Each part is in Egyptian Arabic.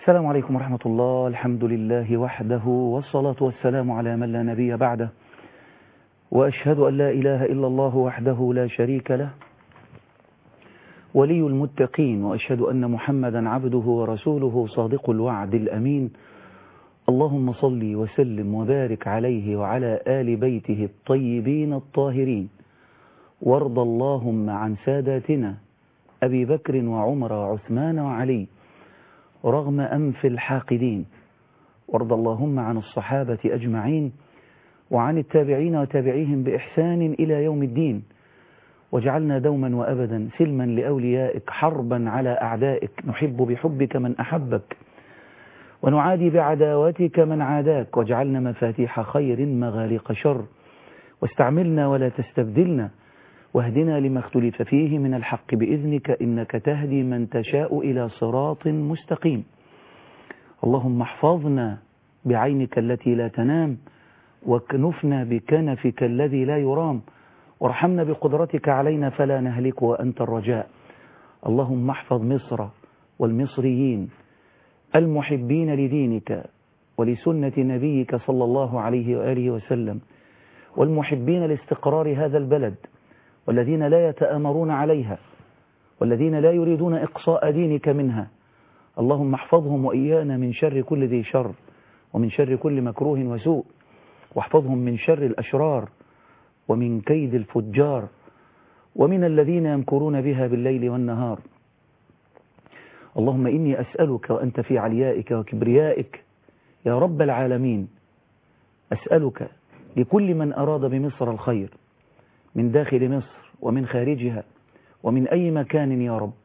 السلام عليكم ورحمة الله الحمد لله وحده والصلاة والسلام على من لا نبي بعده وأشهد أن لا إله إلا الله وحده لا شريك له ولي المتقين وأشهد أن محمدا عبده ورسوله صادق الوعد الأمين اللهم صل وسلم وبارك عليه وعلى آل بيته الطيبين الطاهرين وارض اللهم عن ساداتنا أبي بكر وعمر وعثمان وعلي رغم أنف الحاقدين وارض اللهم عن الصحابة أجمعين وعن التابعين وتابعيهم بإحسان إلى يوم الدين واجعلنا دوما وأبدا سلما لأوليائك حربا على أعدائك نحب بحبك من أحبك ونعادي بعداوتك من عاداك واجعلنا مفاتيح خير مغاليق شر واستعملنا ولا تستبدلنا واهدنا لما اختلف فيه من الحق بإذنك إنك تهدي من تشاء إلى صراط مستقيم اللهم احفظنا بعينك التي لا تنام واكنفنا بكنفك الذي لا يرام وارحمنا بقدرتك علينا فلا نهلك وأنت الرجاء اللهم احفظ مصر والمصريين المحبين لدينك ولسنة نبيك صلى الله عليه وآله وسلم والمحبين لاستقرار هذا البلد والذين لا يتآمرون عليها والذين لا يريدون إقصاء دينك منها اللهم احفظهم وإيانا من شر كل ذي شر ومن شر كل مكروه وسوء واحفظهم من شر الأشرار ومن كيد الفجار ومن الذين يمكرون بها بالليل والنهار اللهم إني أسألك وأنت في عليائك وكبريائك يا رب العالمين أسألك لكل من أراد بمصر الخير من داخل مصر ومن خارجها ومن أي مكان يا رب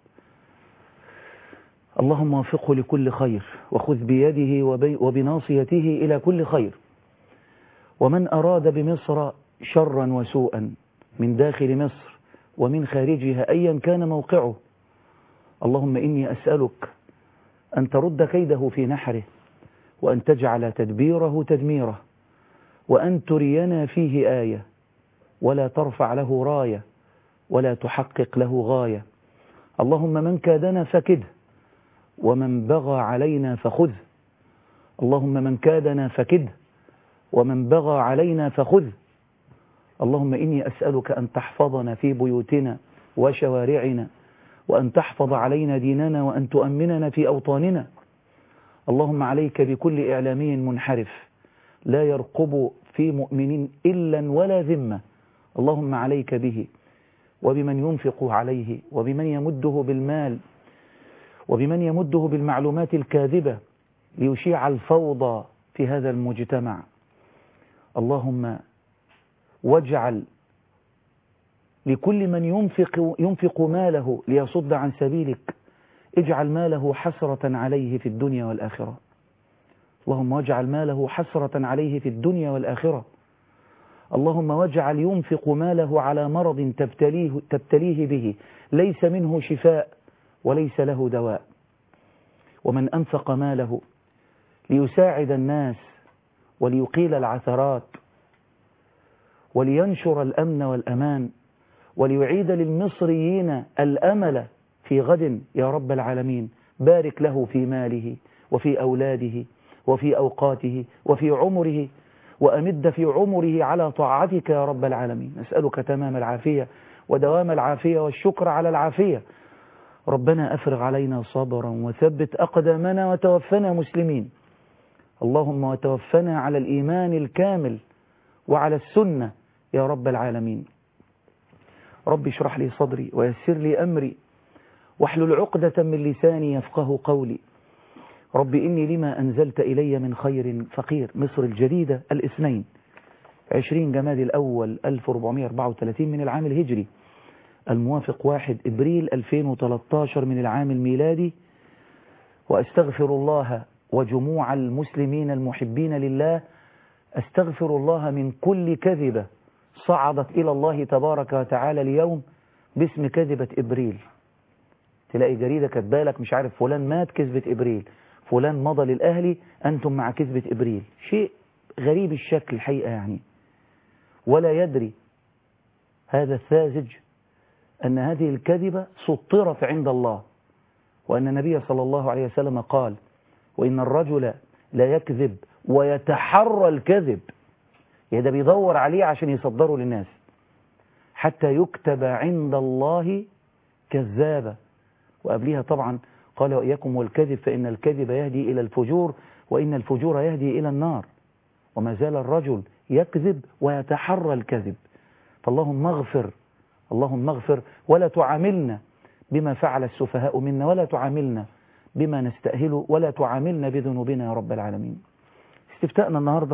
اللهم وفقه لكل خير وخذ بيده وبناصيته إلى كل خير ومن أراد بمصر شرا وسوءا من داخل مصر ومن خارجها أيا كان موقعه اللهم إني أسألك أن ترد كيده في نحره وأن تجعل تدبيره تدميره وأن ترينا فيه آية ولا ترفع له راية ولا تحقق له غاية اللهم من كادنا فكده ومن بغى علينا فخذ اللهم من كادنا فكده ومن بغى علينا فخذ اللهم إني أسألك أن تحفظنا في بيوتنا وشوارعنا وأن تحفظ علينا ديننا وأن تؤمننا في أوطاننا اللهم عليك بكل إعلامي منحرف لا يرقب في مؤمن إلا ولا ذمة اللهم عليك به وبمن ينفق عليه وبمن يمده بالمال وبمن يمده بالمعلومات الكاذبة ليشيع الفوضى في هذا المجتمع اللهم واجعل لكل من ينفق, ينفق ماله ليصد عن سبيلك اجعل ماله حسرة عليه في الدنيا والآخرة اللهم واجعل ماله حسرة عليه في الدنيا والآخرة اللهم واجعل ينفق ماله على مرض تبتليه, تبتليه به ليس منه شفاء وليس له دواء ومن أنفق ماله ليساعد الناس وليقيل العثرات ولينشر الأمن والأمان وليعيد للمصريين الأمل في غد يا رب العالمين بارك له في ماله وفي أولاده وفي أوقاته وفي عمره وأمد في عمره على طاعتك يا رب العالمين نسألك تمام العافية ودوام العافية والشكر على العافية ربنا أفرغ علينا صبرا وثبت أقدامنا وتوفنا مسلمين اللهم وتوفنا على الإيمان الكامل وعلى السنة يا رب العالمين رب اشرح لي صدري ويسر لي أمري واحلل عقدة من لساني يفقه قولي رب إني لما أنزلت إلي من خير فقير مصر الجديدة الاثنين 20 جماد الأول 1434 من العام الهجري الموافق 1 إبريل 2013 من العام الميلادي وأستغفر الله وجموع المسلمين المحبين لله أستغفر الله من كل كذبة صعدت إلى الله تبارك وتعالى اليوم باسم كذبة إبريل تلاقي جريدة كتبالك مش عارف فلان مات كذبة إبريل فلان مضى للأهلي أنتم مع كذبة إبريل شيء غريب الشكل الحقيقة يعني ولا يدري هذا الساذج أن هذه الكذبة سطرت عند الله وأن النبي صلى الله عليه وسلم قال وإن الرجل لا يكذب ويتحرى الكذب يعني ده بيدور عليه عشان يصدره للناس حتى يكتب عند الله كذابا وقبلها طبعا قال وإياكم والكذب فإن الكذب يهدي إلى الفجور وإن الفجور يهدي إلى النار وما زال الرجل يكذب ويتحرى الكذب فاللهم اغفر اللهم اغفر ولا تعاملنا بما فعل السفهاء منا ولا تعاملنا بما نستأهله ولا تعاملنا بذنوبنا يا رب العالمين استفتاءنا النهاردة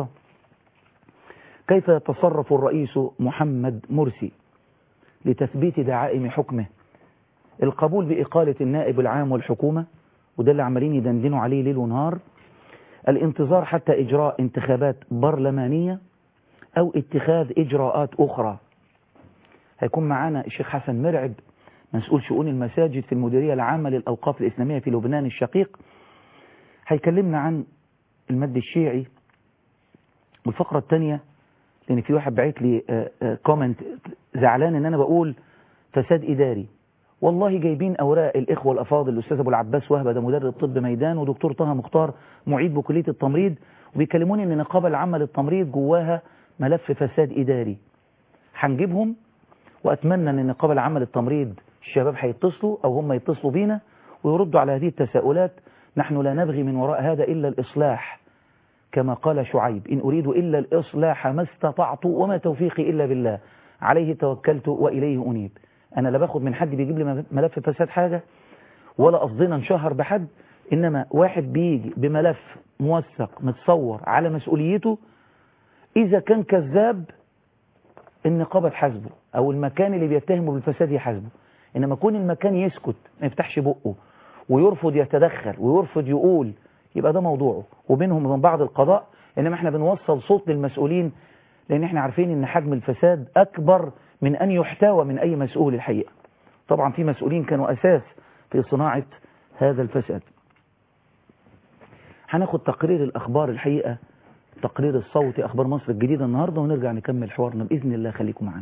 كيف يتصرف الرئيس محمد مرسي لتثبيت دعائم حكمه القبول بإقالة النائب العام والحكومة وده اللي عمالين يدندنوا عليه ليل ونهار الانتظار حتى إجراء انتخابات برلمانية أو اتخاذ إجراءات أخرى هيكون معانا الشيخ حسن مرعب مسؤول شؤون المساجد في المديرية العامة للأوقاف الإسلامية في لبنان الشقيق هيكلمنا عن المد الشيعي والفقرة الثانية لأن في واحد بعت لي كومنت زعلان إن أنا بقول فساد إداري والله جايبين أوراق الإخوة الأفاضل الأستاذ أبو العباس وهبة ده مدرب طب ميدان ودكتور طه مختار معيد بكلية التمريض وبيكلموني إن النقابة العامة للتمريض جواها ملف فساد إداري هنجيبهم وأتمنى أن النقابة العامة للتمريض الشباب هيتصلوا أو هم يتصلوا بينا ويردوا على هذه التساؤلات نحن لا نبغي من وراء هذا إلا الإصلاح كما قال شعيب إن أريد إلا الإصلاح ما استطعت وما توفيقي إلا بالله عليه توكلت وإليه أنيب أنا لا باخد من حد بيجيب لي ملف فساد حاجة ولا قصدنا نشهر بحد إنما واحد بيجي بملف موثق متصور على مسؤوليته إذا كان كذاب النقابة تحاسبه أو المكان اللي بيتهمه بالفساد يحاسبه إنما يكون المكان يسكت ما يفتحش بقه ويرفض يتدخل ويرفض يقول يبقى ده موضوعه وبينهم وبين بعض القضاء إنما احنا بنوصل صوت للمسؤولين لأن احنا عارفين إن حجم الفساد أكبر من أن يحتوى من أي مسؤول الحقيقة طبعا في مسؤولين كانوا أساس في صناعة هذا الفساد هناخد تقرير الأخبار الحقيقة تقرير الصوتي أخبار مصر الجديدة النهاردة ونرجع نكمل حوارنا بإذن الله خليكم معنا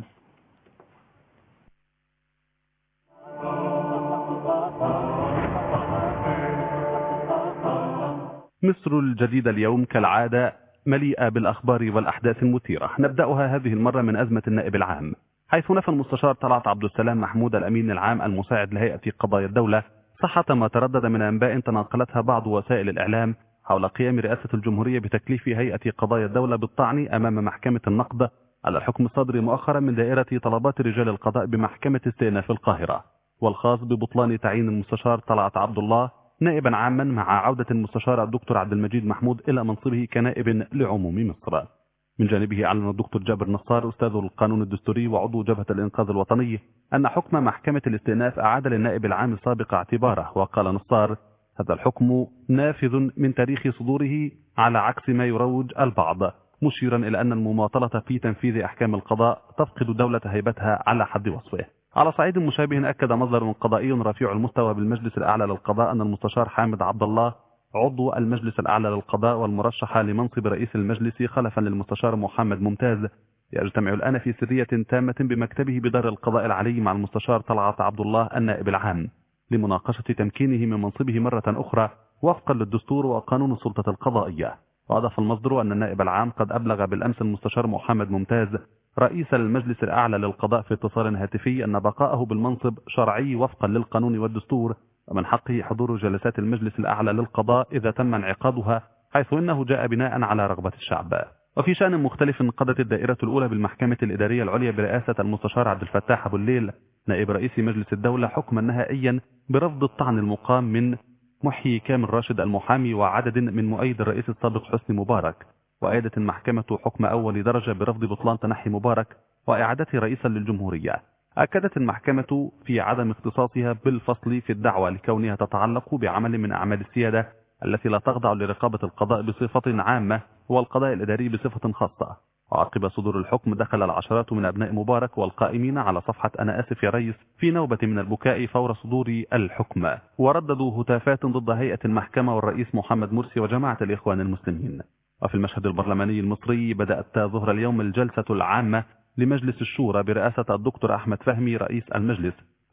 مصر الجديدة اليوم كالعادة مليئة بالأخبار والأحداث المثيرة نبدأها هذه المرة من أزمة النائب العام حيث نفى المستشار طلعت عبد السلام محمود الأمين العام المساعد لهيئة قضايا الدولة صحة ما تردد من أنباء تناقلتها بعض وسائل الإعلام حول قيام رئاسة الجمهورية بتكليف هيئة قضايا الدولة بالطعن أمام محكمة النقد على الحكم الصادر مؤخرا من دائرة طلبات رجال القضاء بمحكمة استئناف القاهرة والخاص ببطلان تعيين المستشار طلعت عبد الله نائبا عاما مع عودة المستشار الدكتور عبد المجيد محمود إلى منصبه كنائب لعموم مصر من جانبه أعلن الدكتور جابر نصار أستاذ القانون الدستوري وعضو جبهة الإنقاذ الوطني أن حكم محكمة الاستئناف أعاد للنائب العام السابق اعتباره وقال نصار هذا الحكم نافذ من تاريخ صدوره على عكس ما يروج البعض مشيرا إلى أن المماطلة في تنفيذ أحكام القضاء تفقد دولة هيبتها على حد وصفه على صعيد مشابه أكد مصدر قضائي رفيع المستوى بالمجلس الأعلى للقضاء أن المستشار حامد عبد الله عضو المجلس الأعلى للقضاء والمرشح لمنصب رئيس المجلس خلفا للمستشار محمد ممتاز يجتمع الآن في سرية تامة بمكتبه بدار القضاء العلي مع المستشار طلعت عبد الله النائب العام لمناقشة تمكينه من منصبه مرة أخرى وفقا للدستور وقانون السلطة القضائية وأضاف المصدر أن النائب العام قد أبلغ بالأمس المستشار محمد ممتاز رئيس المجلس الأعلى للقضاء في اتصال هاتفي أن بقاءه بالمنصب شرعي وفقا للقانون والدستور ومن حقه حضور جلسات المجلس الأعلى للقضاء إذا تم انعقادها حيث إنه جاء بناء على رغبة الشعب وفي شأن مختلف قضت الدائرة الأولى بالمحكمة الإدارية العليا برئاسة المستشار عبد الفتاح أبو الليل نائب رئيس مجلس الدولة حكما نهائيا برفض الطعن المقام من محيي كامل راشد المحامي وعدد من مؤيد الرئيس السابق حسني مبارك وأيدت المحكمة حكم أول درجة برفض بطلان تنحي مبارك وإعادته رئيسا للجمهورية أكدت المحكمة في عدم اختصاصها بالفصل في الدعوة لكونها تتعلق بعمل من أعمال السيادة التي لا تخضع لرقابة القضاء بصفة عامة والقضاء الإداري بصفة خاصة وعقب صدور الحكم دخل العشرات من أبناء مبارك والقائمين على صفحة أنا آسف يا ريس في نوبة من البكاء فور صدور الحكم ورددوا هتافات ضد هيئة المحكمة والرئيس محمد مرسي وجماعة الإخوان المسلمين وفي المشهد البرلماني المصري بدأت ظهر اليوم الجلسة العامة لمجلس الشورى برئاسة الدكتور أحمد فهمي رئيس المجلس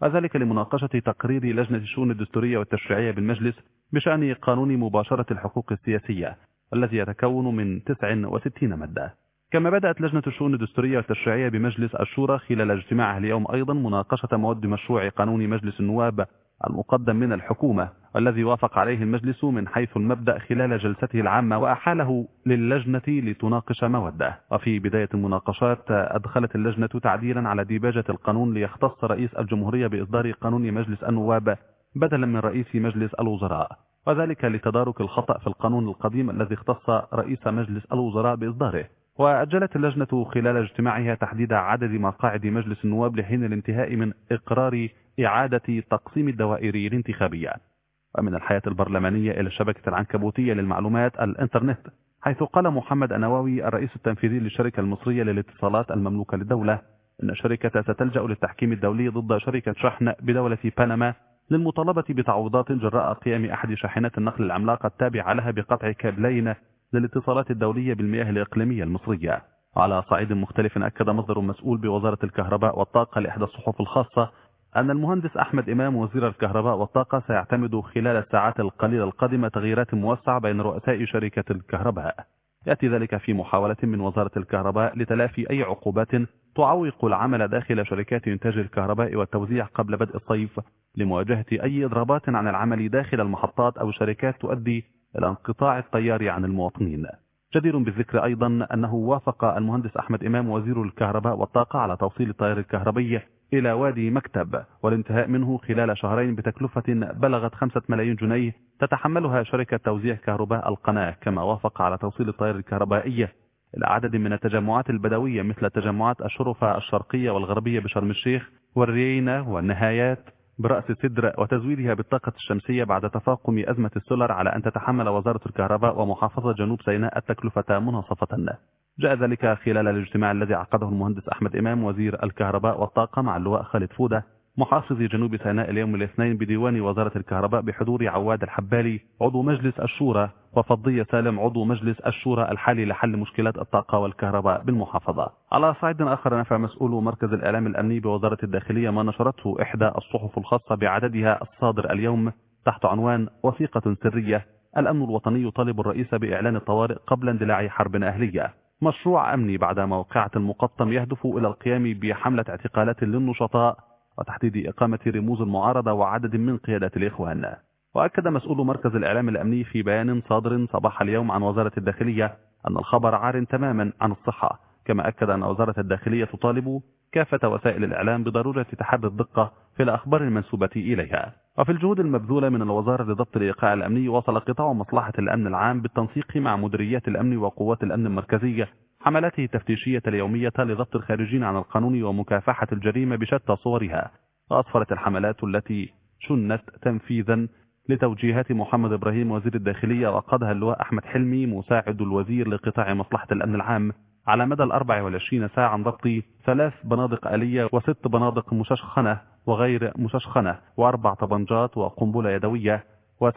وذلك لمناقشة تقرير لجنة الشؤون الدستورية والتشريعية بالمجلس بشأن قانون مباشرة الحقوق السياسية الذي يتكون من 69 مادة كما بدأت لجنة الشؤون الدستورية والتشريعية بمجلس الشورى خلال اجتماعها اليوم أيضا مناقشة مواد مشروع قانون مجلس النواب المقدم من الحكومة والذي وافق عليه المجلس من حيث المبدأ خلال جلسته العامة وأحاله للجنة لتناقش مودة وفي بداية المناقشات أدخلت اللجنة تعديلا على ديباجة القانون ليختص رئيس الجمهورية بإصدار قانون مجلس النواب بدلا من رئيس مجلس الوزراء وذلك لتدارك الخطأ في القانون القديم الذي اختص رئيس مجلس الوزراء بإصداره وأجلت اللجنة خلال اجتماعها تحديد عدد مقاعد مجلس النواب لحين الانتهاء من إقرار إعادة تقسيم الدوائر الانتخابية ومن الحياة البرلمانية إلى الشبكة العنكبوتية للمعلومات الإنترنت حيث قال محمد أنواوي الرئيس التنفيذي للشركة المصرية للاتصالات المملوكة للدولة أن الشركة ستلجأ للتحكيم الدولي ضد شركة شحن بدولة بنما للمطالبة بتعويضات جراء قيام أحد شاحنات النقل العملاقة التابعة لها بقطع كابلين للاتصالات الدولية بالمياه الإقليمية المصرية على صعيد مختلف أكد مصدر مسؤول بوزارة الكهرباء والطاقة لإحدى الصحف الخاصة أن المهندس أحمد إمام وزير الكهرباء والطاقة سيعتمد خلال الساعات القليلة القادمة تغييرات موسعة بين رؤساء شركة الكهرباء يأتي ذلك في محاولة من وزارة الكهرباء لتلافي أي عقوبات تعوق العمل داخل شركات إنتاج الكهرباء والتوزيع قبل بدء الصيف لمواجهة أي إضرابات عن العمل داخل المحطات أو شركات تؤدي إلى انقطاع التيار عن المواطنين جدير بالذكر أيضا أنه وافق المهندس أحمد إمام وزير الكهرباء والطاقة على توصيل التيار الكهربي إلى وادي مكتب والانتهاء منه خلال شهرين بتكلفة بلغت خمسة ملايين جنيه تتحملها شركة توزيع كهرباء القناة كما وافق على توصيل الطائر الكهربائية إلى عدد من التجمعات البدوية مثل تجمعات الشرفة الشرقية والغربية بشرم الشيخ والريينة والنهايات برأس سدر وتزويدها بالطاقة الشمسية بعد تفاقم أزمة السولر على أن تتحمل وزارة الكهرباء ومحافظة جنوب سيناء التكلفة مناصفة جاء ذلك خلال الاجتماع الذي عقده المهندس أحمد إمام وزير الكهرباء والطاقة مع اللواء خالد فودة محافظ جنوب سيناء اليوم الاثنين بديوان وزارة الكهرباء بحضور عواد الحبالي عضو مجلس الشورى وفضية سالم عضو مجلس الشورى الحالي لحل مشكلات الطاقة والكهرباء بالمحافظة على صعيد آخر نفى مسؤول مركز الإعلام الأمني بوزارة الداخلية ما نشرته إحدى الصحف الخاصة بعددها الصادر اليوم تحت عنوان وثيقة سرية الأمن الوطني يطالب الرئيس بإعلان الطوارئ قبل اندلاع حرب أهلية مشروع أمني بعد موقعة المقطم يهدف إلى القيام بحملة اعتقالات للنشطاء وتحديد إقامة رموز المعارضة وعدد من قيادات الإخوان وأكد مسؤول مركز الإعلام الأمني في بيان صادر صباح اليوم عن وزارة الداخلية أن الخبر عار تماما عن الصحة كما أكد أن وزارة الداخلية تطالب كافة وسائل الإعلام بضرورة تحدي الدقة في الأخبار المنسوبة إليها وفي الجهود المبذولة من الوزارة لضبط الإيقاع الأمني وصل قطاع مصلحة الأمن العام بالتنسيق مع مديريات الأمن وقوات الأمن المركزية حملاته التفتيشية اليومية لضبط الخارجين عن القانون ومكافحة الجريمة بشتى صورها وأسفرت الحملات التي شنت تنفيذا لتوجيهات محمد إبراهيم وزير الداخلية وقادها اللواء أحمد حلمي مساعد الوزير لقطاع مصلحة الأمن العام على مدى الأربع والعشرين ساعة ضبط ثلاث بنادق آلية وست بنادق مششخنة وغير مششخنة وأربع طبنجات وقنبلة يدوية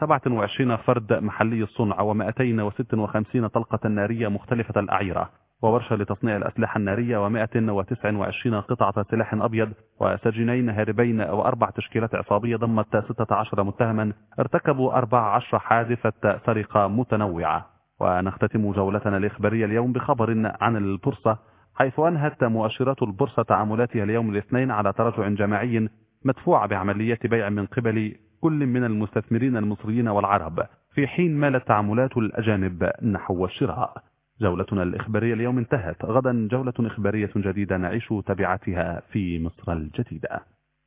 و27 فرد محلي الصنع و256 طلقة نارية مختلفة الأعيرة وورشة لتصنيع الأسلحة النارية و129 قطعة سلاح أبيض وسجينين هاربين وأربع تشكيلات عصابية ضمت 16 متهما ارتكبوا 14 حادثة سرقة متنوعة ونختتم جولتنا الإخبارية اليوم بخبر عن البورصة حيث أنهت مؤشرات البورصة تعاملاتها اليوم الاثنين على تراجع جماعي مدفوع بعملية بيع من قبل كل من المستثمرين المصريين والعرب في حين مالت تعاملات الأجانب نحو الشراء جولتنا الإخبارية اليوم انتهت غدا جولة إخبارية جديدة نعيش تبعاتها في مصر الجديدة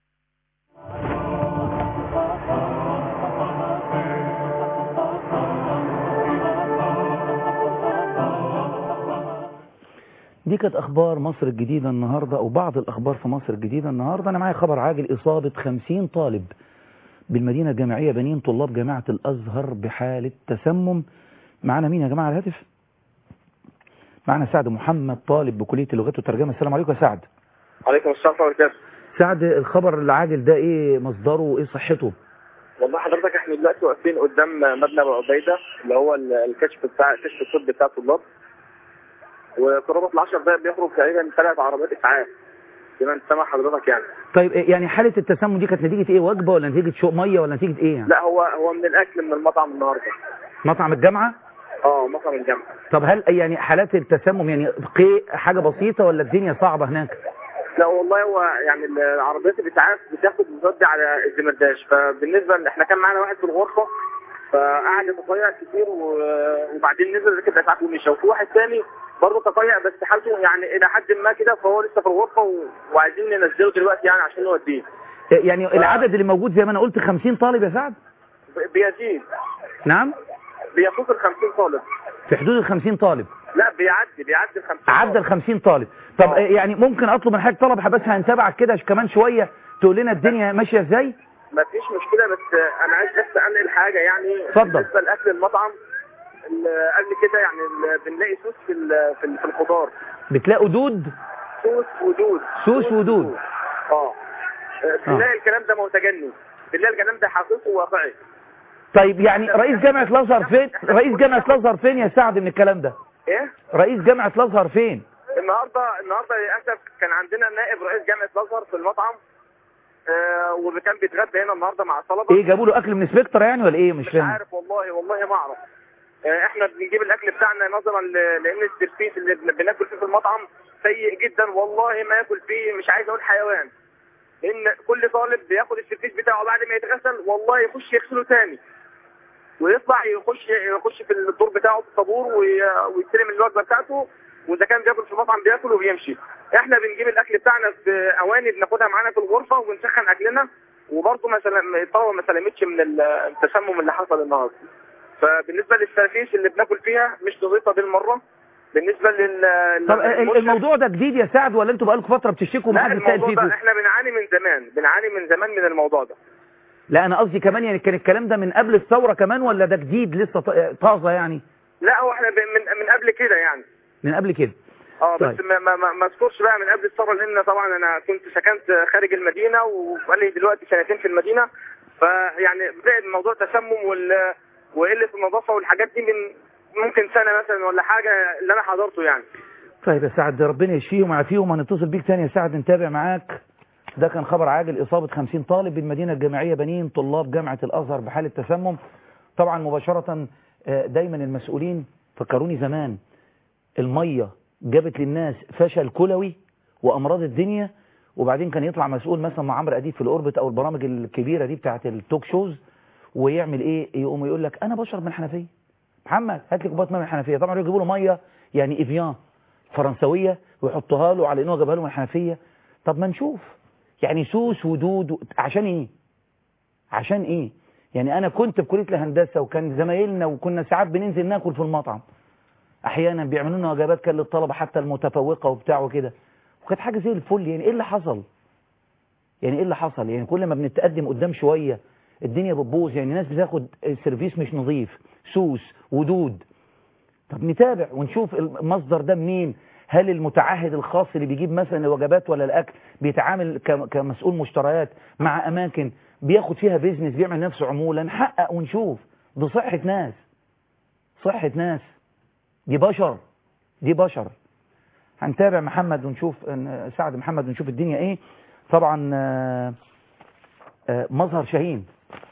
دي كانت اخبار مصر الجديدة النهاردة او بعض الاخبار في مصر الجديدة النهاردة انا معايا خبر عاجل اصابة 50 طالب بالمدينة الجامعية بنين طلاب جامعة الازهر بحالة تسمم معانا مين يا جماعة على الهاتف معنا سعد محمد طالب بكلية اللغات والترجمة السلام عليكم يا سعد عليكم السلام ورحمة الله وبركاته سعد الخبر العاجل ده ايه مصدره وايه صحته والله حضرتك احنا دلوقتي واقفين قدام مبنى ابو عبيده اللي هو ال- الكشف بتاع الكشف الطبي بتاع الطلاب وقرابة العشر دقايق بيخرج تقريبا ثلاث عربيات اسعاف تمام سامع حضرتك يعني طيب إيه يعني حالة التسمم دي كانت نتيجة ايه وجبة ولا نتيجة شوق مية ولا نتيجة ايه يعني لا هو هو من الاكل من المطعم النهارده مطعم الجامعة اه مطعم الجامعه طب هل يعني حالات التسمم يعني قيء حاجة بسيطة ولا الدنيا صعبة هناك لا والله هو يعني العربيات الاسعاف بتاخد بتودي على الزمرداش فبالنسبه ل- احنا كان معانا واحد في الغرفه فقعد يتقيأ كتير و- وبعدين نزل ركب اسعاف ومشى وفي واحد تاني برضه تقيأ بس حالته يعني الى حد ما كده فهو لسه في الغرفه و... وعايزين ننزله دلوقتي يعني عشان نوديه إيه يعني العدد اللي موجود زي ما انا قلت 50 طالب يا سعد ب- بيزيد نعم بيفوق ال 50 طالب في حدود ال 50 طالب لا بيعدي بيعدي ال 50 عدى ال 50 طالب طب آه. إيه يعني ممكن اطلب من حضرتك طلب بس هنتابعك كده كمان شوية تقول لنا الدنيا ماشية ازاي ما فيش مشكله بس انا عايز بس انقل حاجه يعني اتفضل. بالنسبه لاكل المطعم ال- قبل كده يعني ال- بنلاقي سوس في ال- في ال- في الخضار بتلاقوا دود سوس ودود سوس ودود. اه بنلاقي الكلام ده متجني بنلاقي الكلام ده حقيقي وواقعي طيب يعني رئيس جامعة الازهر فين رئيس جامعة الازهر فين يا سعد من الكلام ده ايه رئيس جامعة الازهر فين النهارده النهارده للاسف كان عندنا نائب رئيس جامعه الازهر في المطعم آه وكان بيتغدى هنا النهارده مع الطلبه ايه جابوا له اكل من سبكتر يعني ولا ايه مش مش فاهم عارف والله والله ما اعرف آه، احنا بنجيب الاكل بتاعنا نظرا ل- لان السيرفيس اللي بن- بناكل فيه في المطعم سيء جدا والله ما ياكل فيه مش عايز اقول حيوان لان كل طالب بياخد السيرفيس بتاعه بعد ما يتغسل والله يخش يغسله تاني ويطلع يخش يخش في الدور بتاعه في الطابور وي- ويستلم الوجبه بتاعته واذا كان بياكل في المطعم بياكل وبيمشي احنا بنجيب الاكل بتاعنا في اواني بناخدها معانا في الغرفه ونسخن اكلنا وبرضه ما سلم الطلبه ما سلمتش من ال- التسمم اللي حصل النهارده فبالنسبه للسرافيس اللي بناكل فيها مش نظيفه بالمره بالنسبه لل طب ال- للمرشد- الموضوع ده جديد يا سعد ولا انتوا بقالكم فترة بتشتكوا لا ومحدش سائل الموضوع ده فيكم احنا بنعاني من زمان بنعاني من زمان من الموضوع ده لا انا قصدي كمان يعني كان الكلام ده من قبل الثورة كمان ولا ده جديد لسه ط- طازة يعني لا هو احنا ب- من من قبل كده يعني من قبل كده اه بس طيب. ما ما ما ما اذكرش بقى من قبل الثوره لان طبعا انا كنت سكنت خارج المدينه وبقى لي دلوقتي سنتين في المدينه فيعني بدأ موضوع تسمم وال وقله النظافه والحاجات دي من ممكن سنه مثلا ولا حاجه اللي انا حضرته يعني طيب يا سعد ربنا يشفيهم ويعافيهم هنتصل بيك تاني يا سعد نتابع معاك ده كان خبر عاجل إصابة 50 طالب بالمدينة الجامعية بنين طلاب جامعة الأزهر بحالة تسمم طبعا مباشرة آه، دايما المسؤولين فكروني زمان المية جابت للناس فشل كلوي وأمراض الدنيا وبعدين كان يطلع مسؤول مثلا مع عمرو أديب في الأوربت أو البرامج الكبيرة دي بتاعت التوك شوز ويعمل إيه يقوم يقول لك أنا بشرب من الحنفية محمد هات لي كوبايه ميه من الحنفيه طبعا يجيبوا له ميه يعني ايفيان فرنسويه ويحطوها له على انه جابها له من الحنفيه طب ما نشوف يعني سوس ودود و... عشان ايه عشان ايه يعني انا كنت في كليه الهندسه وكان زمايلنا وكنا ساعات بننزل ناكل في المطعم احيانا بيعملوا لنا وجبات كان للطلبه حتى المتفوقه وبتاع وكده وكانت حاجه زي الفل يعني ايه اللي حصل يعني ايه اللي حصل يعني كل ما بنتقدم قدام شويه الدنيا بتبوظ يعني ناس بتاخد السيرفيس مش نظيف سوس ودود طب نتابع ونشوف المصدر ده منين هل المتعهد الخاص اللي بيجيب مثلا الوجبات ولا الاكل بيتعامل ك- كمسؤول مشتريات مع اماكن بياخد فيها بيزنس بيعمل نفسه عموله نحقق ونشوف دي صحه ناس صحه ناس دي بشر دي بشر هنتابع محمد ونشوف إن- سعد محمد ونشوف الدنيا ايه طبعا آه، آه، مظهر شاهين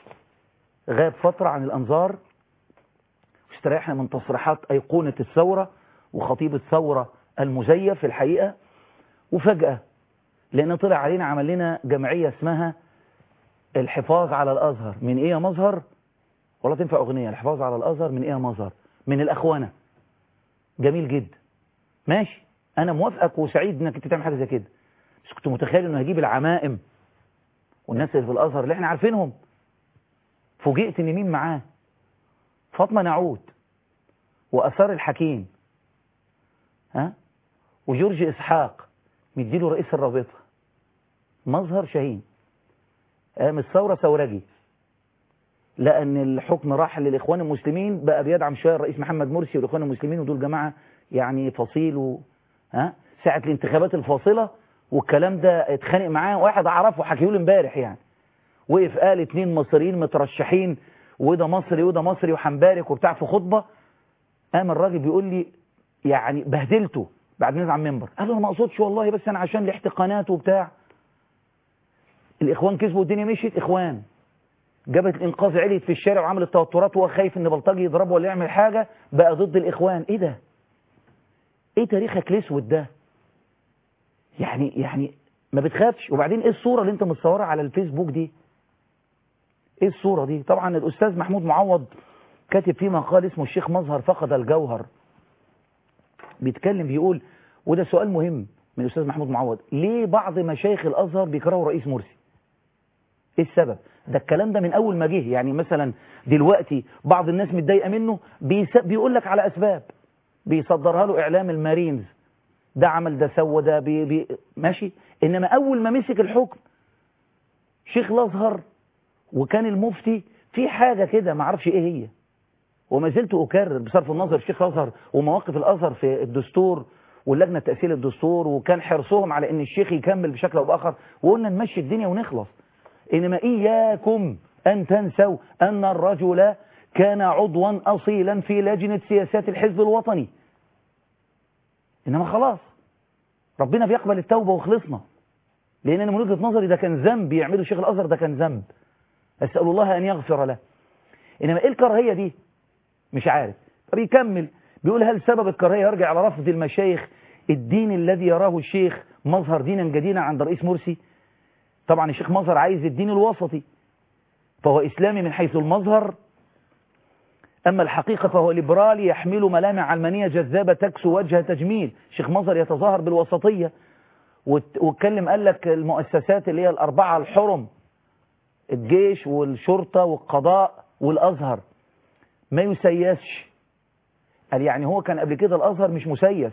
غاب فترة عن الأنظار استريحنا من تصريحات أيقونة الثورة وخطيب الثورة المزيف في الحقيقة وفجأة لأنه طلع علينا عمل لنا جمعية اسمها الحفاظ على الأزهر من إيه يا مظهر ولا تنفع أغنية الحفاظ على الأزهر من إيه يا مظهر من الأخوانة جميل جدا ماشي أنا موافقك وسعيد إنك أنت تعمل حاجة زي كده بس كنت متخيل إنه هيجيب العمائم والناس اللي في الأزهر اللي احنا عارفينهم فوجئت إن مين معاه فاطمة نعود وأثار الحكيم ها وجورج إسحاق مديله رئيس الرابطة مظهر شاهين قام الثورة ثورجي لأن الحكم راح للإخوان المسلمين بقى بيدعم شوية الرئيس محمد مرسي والإخوان المسلمين ودول جماعة يعني فصيل و... ها ساعة الانتخابات الفاصلة والكلام ده اتخانق معاه واحد أعرفه حكيهولي امبارح يعني وقف قال اتنين مصريين مترشحين وده مصري وده مصري وحنبارك وبتاع في خطبة قام الراجل بيقول لي يعني بهدلته بعد نزل عن منبر قال له انا ما اقصدش والله بس انا عشان الاحتقانات وبتاع الاخوان كسبوا الدنيا مشيت اخوان جبهه الانقاذ عليت في الشارع وعملت توترات وهو خايف ان بلطجي يضربه ولا يعمل حاجه بقى ضد الاخوان ايه ده ايه تاريخك الاسود ده يعني يعني ما بتخافش وبعدين ايه الصوره اللي انت متصورها على الفيسبوك دي ايه الصوره دي طبعا الاستاذ محمود معوض كاتب فيه مقال اسمه الشيخ مظهر فقد الجوهر بيتكلم بيقول وده سؤال مهم من الاستاذ محمود معوض ليه بعض مشايخ الازهر بيكرهوا رئيس مرسي ايه السبب ده الكلام ده من اول ما جه يعني مثلا دلوقتي بعض الناس متضايقه منه بيس... بيقول لك على اسباب بيصدرها له اعلام المارينز ده عمل ده سوى ده بي... بي... ماشي انما اول ما مسك الحكم شيخ الازهر وكان المفتي في حاجه كده ما اعرفش ايه هي وما زلت اكرر بصرف النظر الشيخ الازهر ومواقف الازهر في الدستور واللجنه تاصيل الدستور وكان حرصهم على ان الشيخ يكمل بشكل او باخر وقلنا نمشي الدنيا ونخلص انما اياكم ان تنسوا ان الرجل كان عضوا اصيلا في لجنه سياسات الحزب الوطني انما خلاص ربنا بيقبل التوبه وخلصنا لان انا من وجهه نظري ده كان ذنب يعمله شيخ الازهر ده كان ذنب اسال الله ان يغفر له انما ايه الكراهيه دي مش عارف طب يكمل بيقول هل سبب الكراهيه يرجع على رفض المشايخ الدين الذي يراه الشيخ مظهر دينا جديدا عند رئيس مرسي طبعا الشيخ مظهر عايز الدين الوسطي فهو إسلامي من حيث المظهر أما الحقيقة فهو ليبرالي يحمل ملامح علمانية جذابة تكسو وجه تجميل الشيخ مظهر يتظاهر بالوسطية واتكلم قال لك المؤسسات اللي هي الأربعة الحرم الجيش والشرطة والقضاء والأزهر ما يسيسش قال يعني هو كان قبل كده الأزهر مش مسيس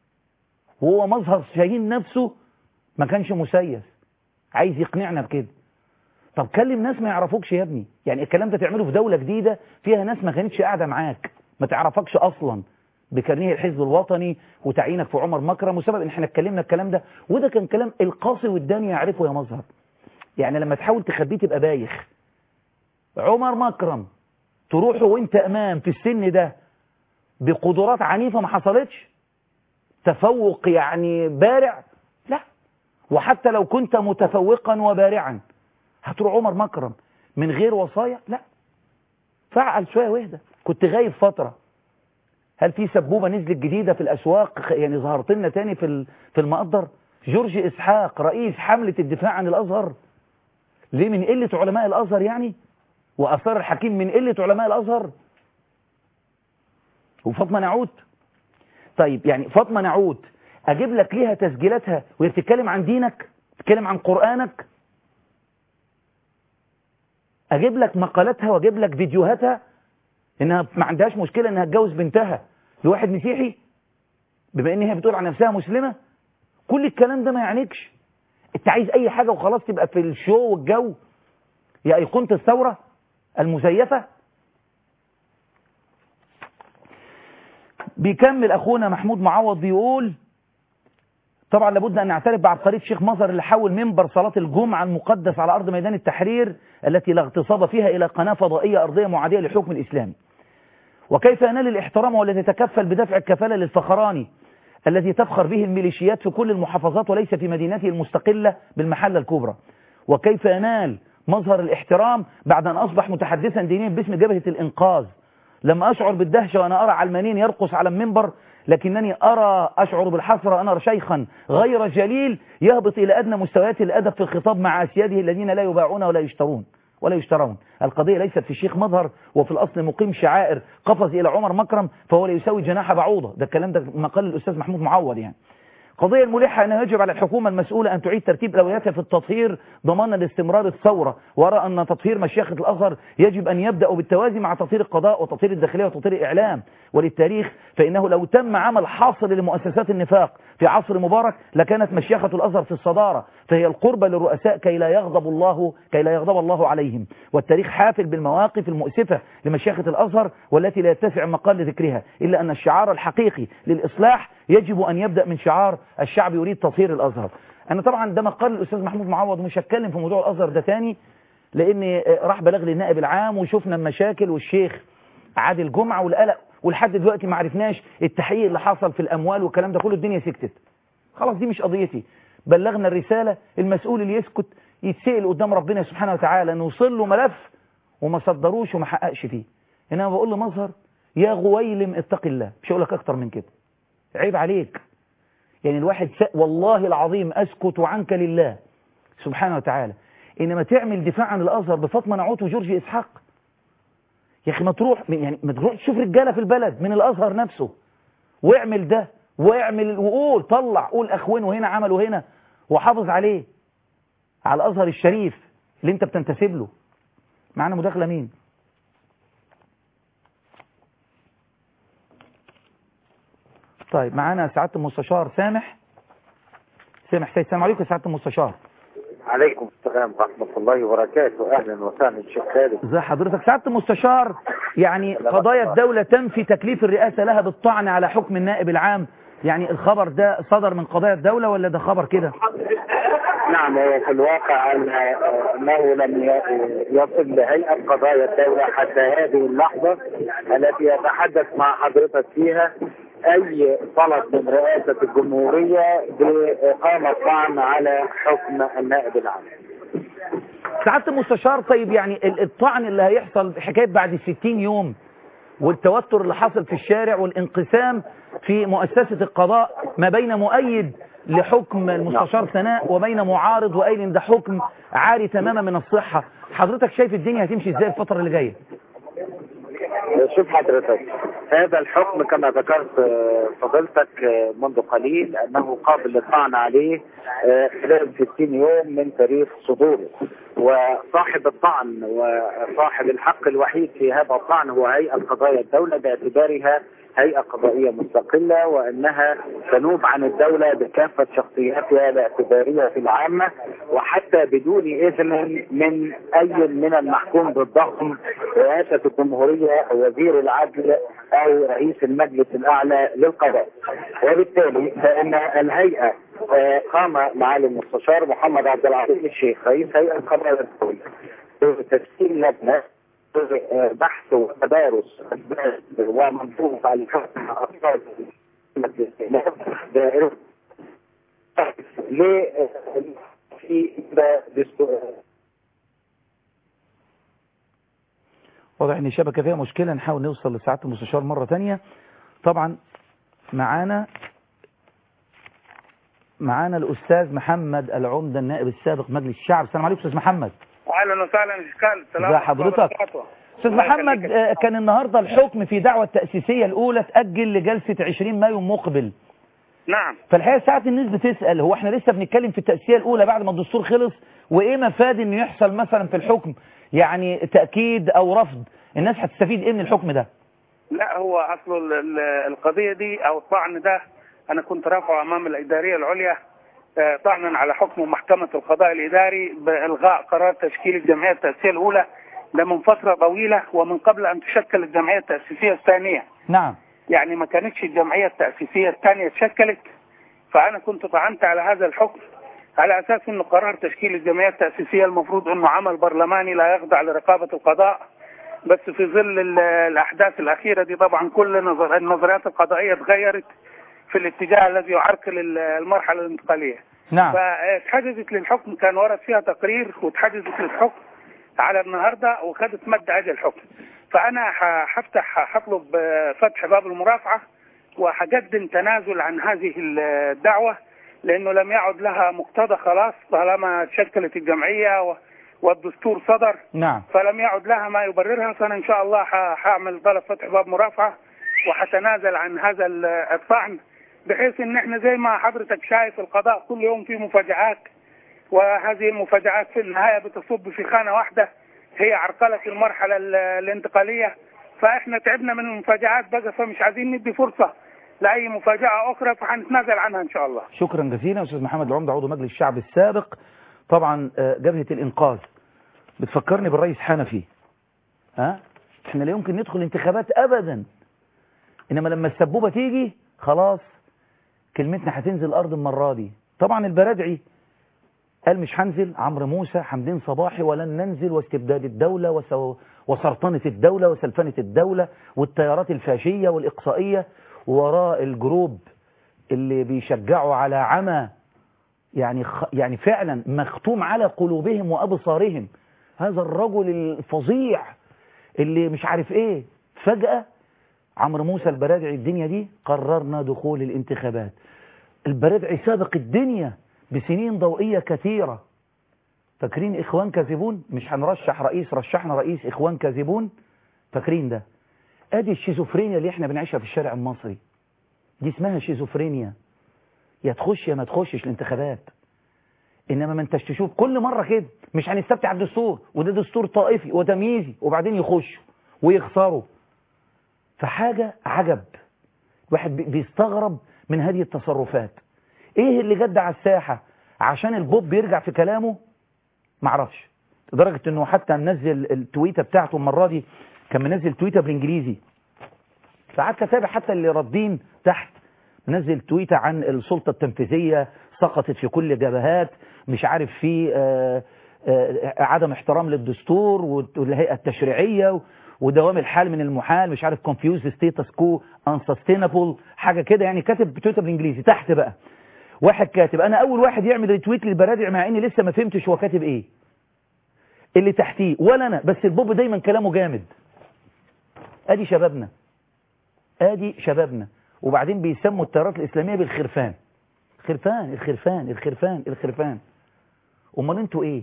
وهو مظهر شاهين نفسه ما كانش مسيس عايز يقنعنا بكده طب كلم ناس ما يعرفوكش يا ابني يعني الكلام ده تعمله في دولة جديدة فيها ناس ما كانتش قاعدة معاك ما تعرفكش أصلا بكارنيه الحزب الوطني وتعيينك في عمر مكرم وسبب ان احنا اتكلمنا الكلام ده وده كان كلام القاصي والداني يعرفه يا مظهر يعني لما تحاول تخبيه تبقى بايخ عمر مكرم تروحه وانت امام في السن ده بقدرات عنيفة ما حصلتش تفوق يعني بارع لا وحتى لو كنت متفوقا وبارعا هتروح عمر مكرم من غير وصايا لا فعل شوية واهدى كنت غايب فترة هل في سبوبة نزلت جديدة في الأسواق يعني ظهرت لنا تاني في في المقدر جورج إسحاق رئيس حملة الدفاع عن الأزهر ليه من قلة علماء الأزهر يعني وأثار الحكيم من قلة علماء الأزهر وفاطمة نعود طيب يعني فاطمة نعود أجيب لك ليها تسجيلاتها وهي بتتكلم عن دينك بتتكلم عن قرآنك أجيب لك مقالاتها وأجيب لك فيديوهاتها إنها ما عندهاش مشكلة إنها تجوز بنتها لواحد مسيحي بما إن هي بتقول عن نفسها مسلمة كل الكلام ده ما يعنيكش أنت عايز أي حاجة وخلاص تبقى في الشو والجو يا أيقونة الثورة المزيفة بيكمل أخونا محمود معوض بيقول طبعا لابد أن نعترف بعبقرية الشيخ مظهر اللي حول منبر صلاة الجمعة المقدس على أرض ميدان التحرير التي لا اغتصاب فيها إلى قناة فضائية أرضية معادية للحكم الإسلامي وكيف ينال الاحترام والذي يتكفل بدفع الكفالة للفخراني الذي تفخر به الميليشيات في كل المحافظات وليس في مدينته المستقلة بالمحلة الكبرى وكيف ينال مظهر الاحترام بعد أن أصبح متحدثا دينيا باسم جبهة الإنقاذ لما أشعر بالدهشة وأنا أرى علمانيين يرقص على المنبر لكنني أرى أشعر بالحسرة أنا أرى شيخا غير جليل يهبط إلى أدنى مستويات الأدب في الخطاب مع أسياده الذين لا يباعون ولا يشترون ولا يشترون القضية ليست في الشيخ مظهر وفي الأصل مقيم شعائر قفز إلى عمر مكرم فهو لا يساوي جناح بعوضة ده الكلام ده مقال الأستاذ محمود معوض يعني قضية الملحة أنه يجب على الحكومة المسؤولة أن تعيد ترتيب أولوياتها في التطهير ضمانا لاستمرار الثورة وأرى أن تطهير مشيخة الأزهر يجب أن يبدأ بالتوازي مع تطهير القضاء وتطهير الداخلية وتطهير الإعلام وللتاريخ فإنه لو تم عمل حاصر لمؤسسات النفاق في عصر مبارك لكانت مشيخة الأزهر في الصدارة فهي القربة للرؤساء كي لا يغضب الله كي لا يغضب الله عليهم والتاريخ حافل بالمواقف المؤسفة لمشيخة الأزهر والتي لا يتسع مقال لذكرها إلا أن الشعار الحقيقي للإصلاح يجب أن يبدأ من شعار الشعب يريد تطهير الأزهر أنا طبعا ده مقال الأستاذ محمود معوض مش هتكلم في موضوع الأزهر ده تاني لأن راح بلغ للنائب العام وشفنا المشاكل والشيخ عادل جمعة والقلق ولحد دلوقتي ما عرفناش التحقيق اللي حصل في الاموال والكلام ده كله الدنيا سكتت خلاص دي مش قضيتي بلغنا الرسالة المسؤول اللي يسكت يتسأل قدام ربنا سبحانه وتعالى نوصل له ملف وما صدروش وما حققش فيه انما بقول له مظهر يا غويلم اتق الله مش هقول لك اكتر من كده عيب عليك يعني الواحد س... والله العظيم اسكت عنك لله سبحانه وتعالى انما تعمل دفاع عن الازهر بفاطمه نعوت وجورج اسحاق يا اخي ما تروح يعني ما تروح تشوف رجاله في البلد من الازهر نفسه واعمل ده واعمل وقول طلع قول اخوانه هنا عملوا هنا وحافظ عليه على الازهر الشريف اللي انت بتنتسب له معانا مداخله مين طيب معانا سعاده المستشار سامح سامح سيد السلام عليكم يا سعاده المستشار عليكم السلام ورحمة الله وبركاته أهلا وسهلا شيخ خالد ازي حضرتك سعاده المستشار يعني قضايا الدولة تنفي تكليف الرئاسة لها بالطعن على حكم النائب العام يعني الخبر ده صدر من قضايا الدولة ولا ده خبر كده نعم هو في الواقع أن أنه لم ي- يصل لهيئة قضايا الدولة حتى هذه اللحظة التي يتحدث مع حضرتك فيها أي طلب من رئاسة الجمهورية بإقامة طعن على حكم النائب العام سعاده المستشار طيب يعني ال- الطعن اللي هيحصل حكاية بعد 60 يوم والتوتر اللي حصل في الشارع والانقسام في مؤسسة القضاء ما بين مؤيد لحكم المستشار سناء وبين معارض وقايل ان ده حكم عاري تماما من الصحة حضرتك شايف الدنيا هتمشي ازاي الفترة اللي جاية شوف حضرتك هذا الحكم كما ذكرت آه، فضيلتك آه، منذ قليل انه قابل للطعن عليه آه، خلال 60 يوم من تاريخ صدوره وصاحب الطعن وصاحب الحق الوحيد في هذا الطعن هو هيئة قضايا الدولة باعتبارها هيئة قضائية مستقلة وأنها تنوب عن الدولة بكافة شخصياتها الاعتبارية في العامة وحتى بدون إذن من أي من المحكوم بالضخم رئاسة الجمهورية أو وزير العدل أو رئيس المجلس الأعلى للقضاء وبالتالي فإن الهيئة آه، قام معالي المستشار محمد عبد العزيز الشيخ رئيس هيئة قضايا الدولة بتشكيل لجنة بحث وتدارس أسباب ومنظومة على حكم أطفال دائرة ل في دستور واضح ان الشبكة فيها مشكلة نحاول نوصل لسعادة المستشار مرة تانية طبعا معانا معانا الأستاذ محمد العمدة النائب السابق مجلس الشعب السلام عليكم أستاذ محمد اهلا وسهلا اشكال السلام ازي حضرتك؟ أستاذ محمد آه، كان النهاردة الحكم في دعوة التأسيسية الأولى تأجل لجلسة 20 مايو مقبل نعم فالحقيقة ساعات الناس بتسأل هو احنا لسه بنتكلم في التأسيسية الأولى بعد ما الدستور خلص وإيه مفاد إنه يحصل مثلا في الحكم يعني تأكيد أو رفض الناس هتستفيد إيه من الحكم ده؟ لا هو اصل ال- ال- القضيه دي او الطعن ده انا كنت رافعه امام الاداريه العليا آه، طعنا على حكم محكمه القضاء الاداري بالغاء قرار تشكيل الجمعيه التاسيسيه الاولى ده من فتره طويله ومن قبل ان تشكل الجمعيه التاسيسيه الثانيه نعم يعني ما كانتش الجمعيه التاسيسيه الثانيه اتشكلت فانا كنت طعنت على هذا الحكم على اساس انه قرار تشكيل الجمعيه التاسيسيه المفروض انه عمل برلماني لا يخضع لرقابه القضاء بس في ظل ال- الاحداث الاخيره دي طبعا كل نظر النظريات القضائيه اتغيرت في الاتجاه الذي يعرقل ال- المرحله الانتقاليه نعم فاتحجزت للحكم كان ورد فيها تقرير واتحجزت للحكم على النهارده وخدت مد اجل الحكم فانا ح- هفتح هطلب آه، فتح باب المرافعه وهقدم تنازل عن هذه الدعوه لانه لم يعد لها مقتضى خلاص طالما تشكلت الجمعيه و- والدستور صدر نعم فلم يعد لها ما يبررها فانا ان شاء الله ح- هعمل طلب فتح باب مرافعه وهتنازل عن هذا ال- الطعن بحيث ان احنا زي ما حضرتك شايف القضاء كل يوم فيه مفاجآت وهذه المفاجآت في النهايه بتصب في خانه واحده هي عرقله المرحله ال- الانتقاليه فاحنا تعبنا من المفاجآت بقى فمش عايزين ندي فرصه لاي مفاجاه اخرى فهنتنازل عنها ان شاء الله شكرا جزيلا أستاذ محمد العمدة عضو مجلس الشعب السابق طبعا آه، جبهة الإنقاذ بتفكرني بالرئيس حنفي ها احنا لا يمكن ندخل انتخابات أبدا إنما لما السبوبة تيجي خلاص كلمتنا هتنزل الأرض المرة دي طبعا البرادعي قال مش هنزل عمرو موسى حمدين صباحي ولن ننزل واستبداد الدولة وسو وسرطنة الدولة وسلفنة الدولة والتيارات الفاشية والإقصائية وراء الجروب اللي بيشجعوا على عمى يعني خ... يعني فعلا مختوم على قلوبهم وأبصارهم هذا الرجل الفظيع اللي مش عارف ايه فجأة عمرو موسى البرادعي الدنيا دي قررنا دخول الانتخابات البرادعي سابق الدنيا بسنين ضوئية كثيرة فاكرين إخوان كاذبون مش هنرشح رئيس رشحنا رئيس إخوان كاذبون فاكرين ده ادي الشيزوفرينيا اللي احنا بنعيشها في الشارع المصري دي اسمها شيزوفرينيا يا تخش يا ما تخشش الانتخابات انما ما انتش تشوف كل مره كده مش هنستفتي على الدستور وده دستور طائفي وتمييزي وبعدين يخشوا ويخسروا فحاجه عجب الواحد بي- بيستغرب من هذه التصرفات ايه اللي جد على الساحه عشان البوب بيرجع في كلامه معرفش لدرجه انه حتى منزل التويته بتاعته المره دي كان منزل تويته بالانجليزي فقعدت اتابع حتى اللي ردين تحت منزل تويته عن السلطه التنفيذيه سقطت في كل الجبهات مش عارف في آه، آه، عدم احترام للدستور والهيئه التشريعيه ودوام الحال من المحال مش عارف confused status quo unsustainable حاجه كده يعني كاتب تويتر بالانجليزي تحت بقى واحد كاتب انا اول واحد يعمل ريتويت للبرادع مع اني لسه ما فهمتش هو كاتب ايه اللي تحتيه ولا انا بس البوب دايما كلامه جامد ادي شبابنا ادي شبابنا وبعدين بيسموا التيارات الاسلاميه بالخرفان خرفان الخرفان الخرفان الخرفان امال انتوا ايه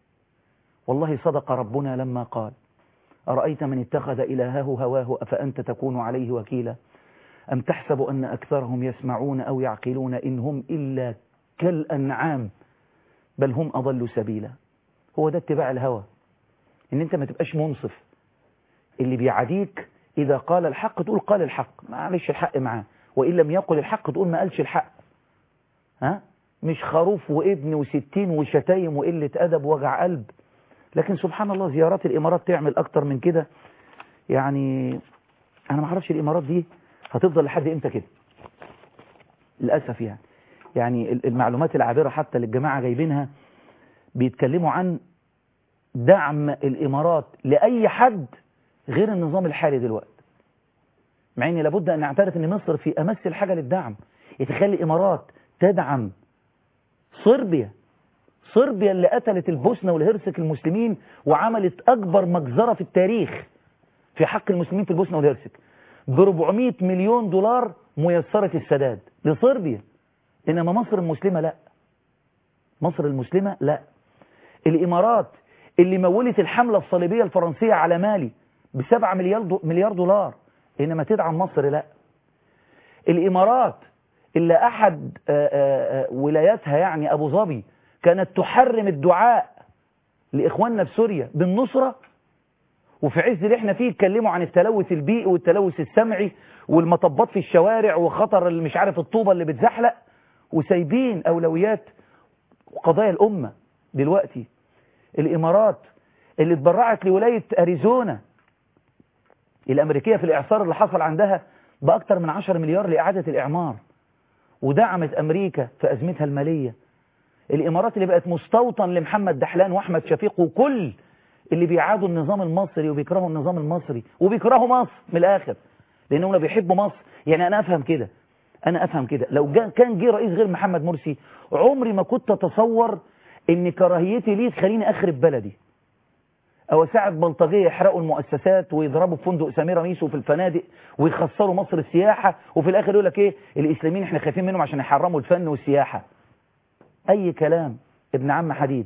والله صدق ربنا لما قال أرأيت من اتخذ إلهه هواه أفأنت تكون عليه وكيلا أم تحسب أن أكثرهم يسمعون أو يعقلون إن هم إلا كالأنعام بل هم أضل سبيلا هو ده اتباع الهوى إن أنت ما تبقاش منصف اللي بيعاديك إذا قال الحق تقول قال الحق معلش الحق معاه وإن لم يقل الحق تقول ما قالش الحق ها مش خروف وابن وستين وشتايم وقلة أدب وجع قلب لكن سبحان الله زيارات الإمارات تعمل أكتر من كده يعني أنا ما اعرفش الإمارات دي هتفضل لحد إمتى كده للأسف يعني يعني المعلومات العابرة حتى للجماعة جايبينها بيتكلموا عن دعم الإمارات لأي حد غير النظام الحالي دلوقتي مع ان لابد أن نعترف أن مصر في أمس الحاجة للدعم يتخلي الإمارات تدعم صربيا صربيا اللي قتلت البوسنة والهرسك المسلمين وعملت أكبر مجزرة في التاريخ في حق المسلمين في البوسنة والهرسك ب 400 مليون دولار ميسرة السداد لصربيا إنما مصر المسلمة لا مصر المسلمة لا الإمارات اللي مولت الحملة الصليبية الفرنسية على مالي بسبعة مليار دو مليار دولار إنما تدعم مصر لا الإمارات اللي أحد آآ آآ ولاياتها يعني أبو ظبي كانت تحرم الدعاء لإخواننا في سوريا بالنصرة وفي عز اللي احنا فيه اتكلموا عن التلوث البيئي والتلوث السمعي والمطبات في الشوارع وخطر اللي مش عارف الطوبة اللي بتزحلق وسايبين أولويات قضايا الأمة دلوقتي الإمارات اللي اتبرعت لولاية أريزونا الأمريكية في الإعصار اللي حصل عندها بأكثر من 10 مليار لإعادة الإعمار ودعمت أمريكا في أزمتها المالية الإمارات اللي بقت مستوطن لمحمد دحلان وأحمد شفيق وكل اللي بيعادوا النظام المصري وبيكرهوا النظام المصري وبيكرهوا مصر من الآخر لأنهم لا بيحبوا مصر يعني أنا أفهم كده أنا أفهم كده لو جا كان جه رئيس غير محمد مرسي عمري ما كنت أتصور إن كراهيتي ليه تخليني أخرب بلدي أو ساعة بلطجية يحرقوا المؤسسات ويضربوا في فندق سميرة ميسو في الفنادق ويخسروا مصر السياحة وفي الآخر يقول لك إيه الإسلاميين إحنا خايفين منهم عشان يحرموا الفن والسياحة أي كلام ابن عم حديد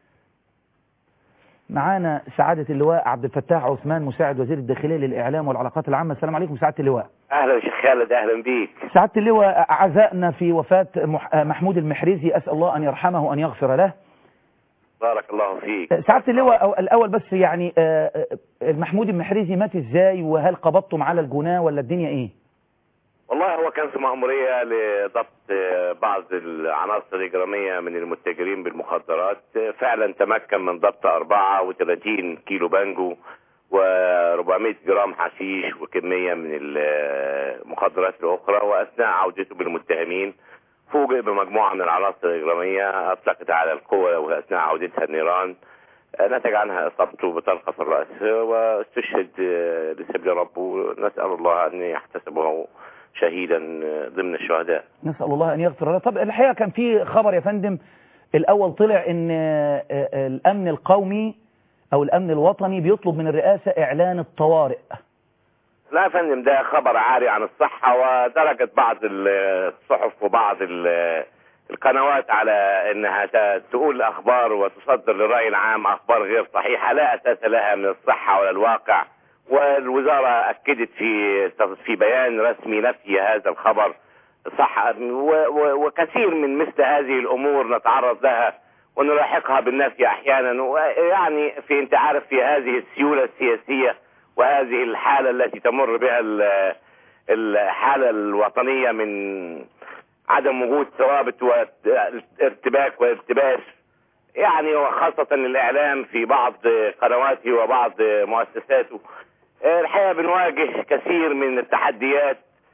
معانا سعادة اللواء عبد الفتاح عثمان مساعد وزير الداخلية للإعلام والعلاقات العامة السلام عليكم سعادة اللواء اهلا شيخ خالد اهلا بيك سعادة اللواء عزائنا في وفاة مح- محمود المحرزي أسأل الله أن يرحمه وأن يغفر له بارك الله فيك سعادة اللواء أو- الأول بس يعني آه، آه، محمود المحرزي مات إزاي وهل قبضتم على الجناه ولا الدنيا إيه والله هو كان في مأمورية لضبط آه، بعض العناصر الإجرامية من المتاجرين بالمخدرات آه، فعلا تمكن من ضبط 34 كيلو بانجو و400 جرام حشيش وكمية من المخدرات الأخرى وأثناء عودته بالمتهمين فوجئ بمجموعة من العناصر الإجرامية أطلقت على القوة وأثناء عودتها النيران آه، نتج عنها إصابته بطلقة في الرأس واستشهد آه، لسبيل ربه نسأل الله أن يحتسبه شهيدا آه، ضمن الشهداء نسأل الله أن يغفر له طب الحقيقة كان في خبر يا فندم الأول طلع إن آه، آه، الأمن القومي أو الأمن الوطني بيطلب من الرئاسة إعلان الطوارئ لا يا فندم ده خبر عاري عن الصحة ودرجت بعض الصحف وبعض ال- القنوات على انها ت- تقول اخبار وتصدر للرأي العام اخبار غير صحيحة لا اساس لها من الصحة ولا الواقع والوزارة اكدت في في بيان رسمي نفي هذا الخبر صح و- و- وكثير من مثل هذه الامور نتعرض لها ونلاحقها بالنفي احيانا ويعني في انت عارف في هذه السيولة السياسية وهذه الحالة التي تمر بها ال- الحالة الوطنية من عدم وجود ثوابت وارتباك والتباس يعني وخاصة الإعلام في بعض قنواته وبعض مؤسساته الحقيقة بنواجه كثير من التحديات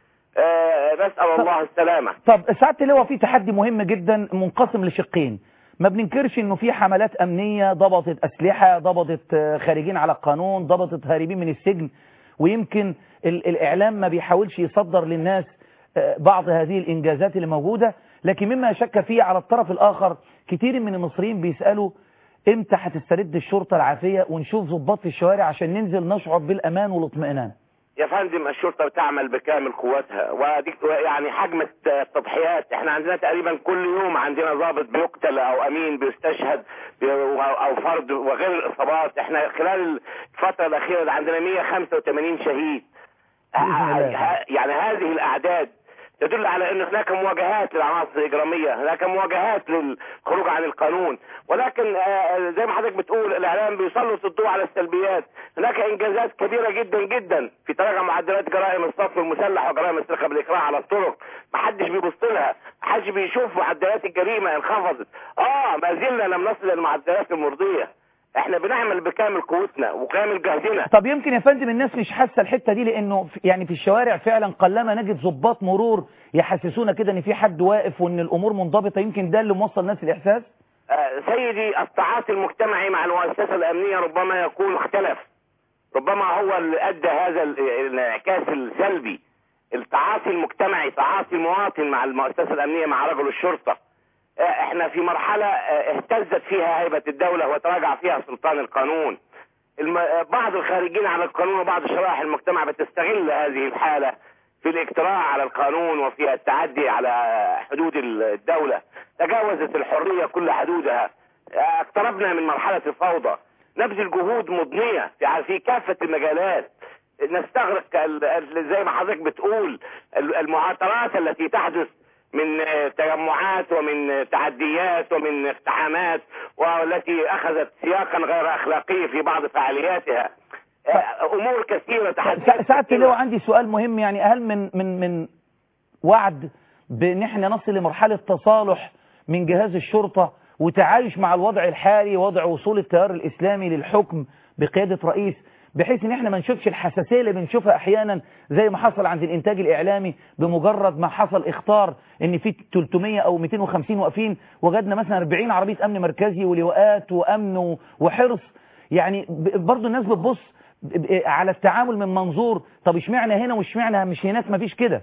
آه، نسأل الله السلامة طب ساعات اللواء في تحدي مهم جدا منقسم لشقين ما بننكرش انه في حملات امنية ضبطت اسلحة ضبطت آه، خارجين على القانون ضبطت هاربين من السجن ويمكن ال- الاعلام ما بيحاولش يصدر للناس آه، بعض هذه الانجازات اللي موجودة لكن مما شك فيه على الطرف الاخر كتير من المصريين بيسألوا امتى هتسترد الشرطة العافية ونشوف ضباط في الشوارع عشان ننزل نشعر بالامان والاطمئنان يا فندم الشرطة بتعمل بكامل قوتها ودي يعني حجم التضحيات احنا عندنا تقريبا كل يوم عندنا ضابط بيقتل او امين بيستشهد بي- او أو فرد وغير الاصابات احنا خلال الفترة الاخيرة ده عندنا 185 شهيد بإذن الله. ه- يعني هذه الاعداد تدل على ان هناك مواجهات للعناصر الاجراميه، هناك مواجهات للخروج عن القانون، ولكن آه، زي ما حضرتك بتقول الاعلام بيسلط الضوء على السلبيات، هناك انجازات كبيره جدا جدا في تراجع معدلات جرائم الصف المسلح وجرائم السرقه بالاكراه على الطرق، ما حدش بيبص لها، ما حدش بيشوف معدلات الجريمه انخفضت، اه ما زلنا لم نصل للمعدلات المرضيه، احنا بنعمل بكامل قوتنا وكامل جهدنا طب يمكن يا فندم الناس مش حاسه الحته دي لانه في- يعني في الشوارع فعلا قلما نجد ضباط مرور يحسسونا كده ان في حد واقف وان الامور منضبطه يمكن ده اللي موصل الناس الاحساس آه، سيدي التعاطي المجتمعي مع المؤسسة الأمنية ربما يكون اختلف ربما هو اللي أدى هذا ال- الانعكاس السلبي التعاطي المجتمعي تعاطي المواطن مع المؤسسة الأمنية مع رجل الشرطة آه، احنا في مرحلة آه، اهتزت فيها هيبة الدولة وتراجع فيها سلطان القانون الم... آه، بعض الخارجين على القانون وبعض شرائح المجتمع بتستغل هذه الحالة في الاقتراع على القانون وفي التعدي على حدود الدولة تجاوزت الحرية كل حدودها اقتربنا من مرحلة الفوضى نبذل جهود مضنية في في كافة المجالات نستغرق ال- ال- زي ما حضرتك بتقول ال- المعاطرات التي تحدث من آه، تجمعات ومن آه، تعديات ومن اقتحامات والتي اخذت سياقا غير اخلاقي في بعض فعالياتها آه، امور كثيره تحديات ساعة كثيرة. اللواء عندي سؤال مهم يعني هل من من من وعد بان احنا نصل لمرحله تصالح من جهاز الشرطه وتعايش مع الوضع الحالي وضع وصول التيار الاسلامي للحكم بقياده رئيس بحيث ان احنا ما نشوفش الحساسيه اللي بنشوفها احيانا زي ما حصل عند الانتاج الاعلامي بمجرد ما حصل اختار ان في 300 او 250 واقفين وجدنا مثلا 40 عربيه امن مركزي ولواءات وامن و- وحرص يعني ب- برضو الناس بتبص ب- ب- على التعامل من منظور طب اشمعنى هنا واشمعنى مش هناك مفيش كده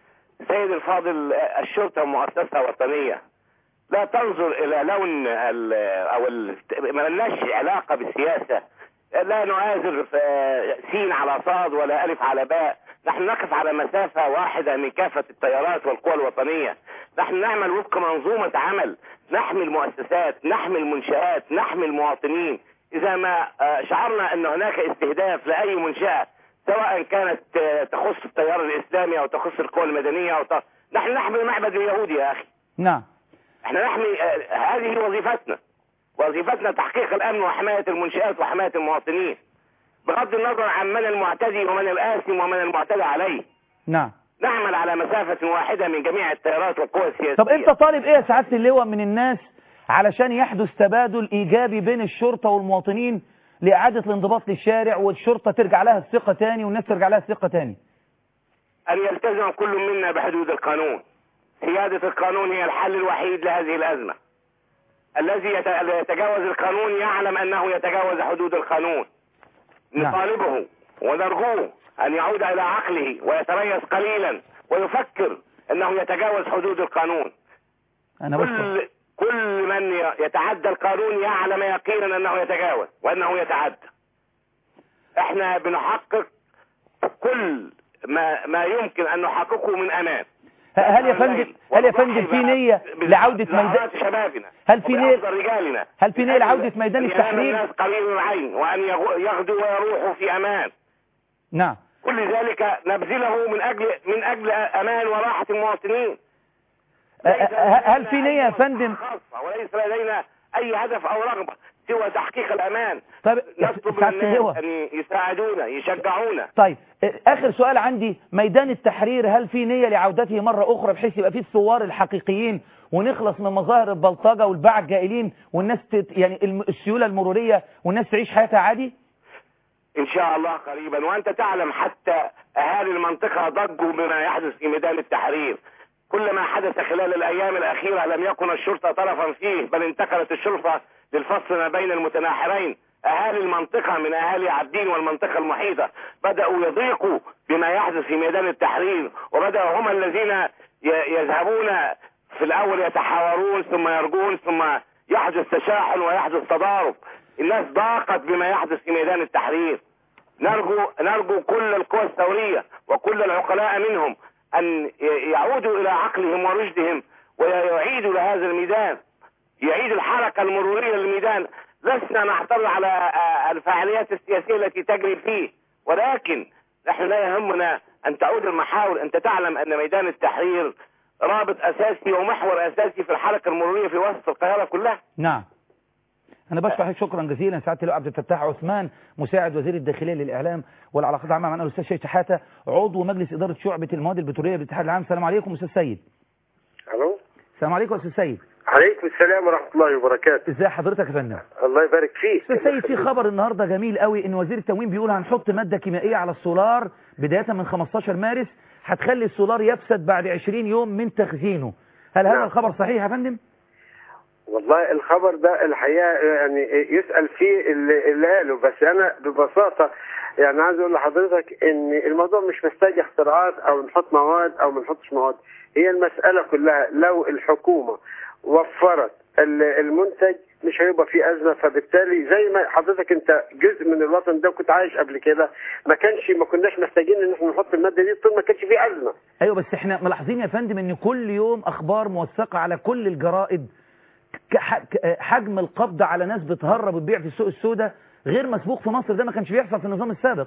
سيد الفاضل آه، الشرطة مؤسسة وطنية لا تنظر إلى لون ال أو ال ما لناش علاقة بالسياسة لا نؤازر آه، سين على صاد ولا ألف على باء نحن نقف على مسافة واحدة من كافة التيارات والقوى الوطنية نحن نعمل وفق منظومة عمل نحمي المؤسسات نحمي المنشآت نحمي المواطنين إذا ما آه، شعرنا أن هناك استهداف لأي منشأة سواء كانت آه، تخص التيار الإسلامي أو تخص القوى المدنية أو ت... نحن نحمي المعبد اليهودي يا أخي نعم احنا نحمي آه، هذه وظيفتنا وظيفتنا تحقيق الامن وحمايه المنشات وحمايه المواطنين بغض النظر عن من المعتدي ومن الآثم ومن المعتدى عليه نعم نعمل على مسافة واحدة من جميع التيارات والقوى السياسية طب انت طالب ايه يا سعاده اللواء من الناس علشان يحدث تبادل ايجابي بين الشرطه والمواطنين لاعاده الانضباط للشارع والشرطه ترجع لها الثقه تاني والناس ترجع لها الثقه تاني أن يلتزم كل منا بحدود القانون سيادة القانون هي الحل الوحيد لهذه الأزمة الذي يت- يتجاوز القانون يعلم أنه يتجاوز حدود القانون نعم. نطالبه ونرجوه أن يعود إلى عقله ويتريث قليلا ويفكر أنه يتجاوز حدود القانون انا بشكر كل كل من ي- يتعدى القانون يعلم يقينا انه يتجاوز وانه يتعدى احنا بنحقق كل ما ما يمكن ان نحققه من امان هل يا فندم هل يا فندم في نية لعودة ميدان ميدان شبابنا هل في نية- وبأفضل رجالنا هل في نية لعودة ميدان أن ينام التحرير؟ الناس قليل العين وان يغ- يغدوا ويروحوا في امان نعم كل ذلك نبذله من اجل من اجل امان وراحه المواطنين أ- أ- هل في نية يا فندم خاصة وليس لدينا اي هدف او رغبة سوى تحقيق الامان طيب نطلب من سعادة الناس اللواء ان يساعدونا يشجعونا طيب اخر سؤال عندي ميدان التحرير هل في نية لعودته مرة اخرى بحيث يبقى فيه الثوار الحقيقيين ونخلص من مظاهر البلطجة والباع الجائلين والناس تت يعني الم- السيولة المرورية والناس تعيش حياتها عادي ان شاء الله قريبا وانت تعلم حتى اهالي المنطقة ضجوا بما يحدث في ميدان التحرير كل ما حدث خلال الايام الاخيرة لم يكن الشرطة طرفا فيه بل انتقلت الشرطة للفصل ما بين المتناحرين اهالي المنطقة من اهالي عبدين والمنطقة المحيطة بدأوا يضيقوا بما يحدث في ميدان التحرير وبدأوا هم الذين ي- يذهبون في الاول يتحاورون ثم يرجون ثم يحدث تشاحن ويحدث تضارب الناس ضاقت بما يحدث في ميدان التحرير نرجو نرجو كل القوى الثورية وكل العقلاء منهم أن ي- يعودوا إلى عقلهم ورشدهم ويعيدوا لهذا الميدان يعيد الحركة المرورية للميدان لسنا نعترض على آه، الفعاليات السياسية التي تجري فيه ولكن نحن لا يهمنا أن تعود المحاور أنت تعلم أن ميدان التحرير رابط أساسي ومحور أساسي في الحركة المرورية في وسط القاهرة كلها نعم أنا بشكر حضرتك شكرا جزيلا سعادة اللواء عبد الفتاح عثمان مساعد وزير الداخلية للإعلام والعلاقات العامة معنا الأستاذ شيخ شحاتة عضو مجلس إدارة شعبة المواد البترولية بالاتحاد العام السلام عليكم أستاذ سيد الو السلام عليكم أستاذ سيد عليكم السلام ورحمه الله وبركاته إزاي حضرتك يا فندم الله يبارك فيك أستاذ سيد في خبر النهاردة جميل قوي إن وزير التموين بيقول هنحط مادة كيميائية على السولار بداية من 15 مارس هتخلي السولار يفسد بعد 20 يوم من تخزينه هل هذا نعم. الخبر صحيح يا فندم؟ والله الخبر ده الحقيقه يعني يسال فيه اللي, اللي قاله بس انا ببساطه يعني عايز اقول لحضرتك ان الموضوع مش محتاج اختراعات او نحط مواد او ما نحطش مواد هي المساله كلها لو الحكومه وفرت ال- المنتج مش هيبقى في ازمه فبالتالي زي ما حضرتك انت جزء من الوطن ده كنت عايش قبل كده ما كانش ما كناش محتاجين ان احنا نحط الماده دي طول ما كانش في ازمه ايوه بس احنا ملاحظين يا فندم ان كل يوم اخبار موثقه على كل الجرائد كح- ك- حجم القبض على ناس بتهرب وتبيع في السوق السوداء غير مسبوق في مصر ده ما كانش بيحصل في النظام السابق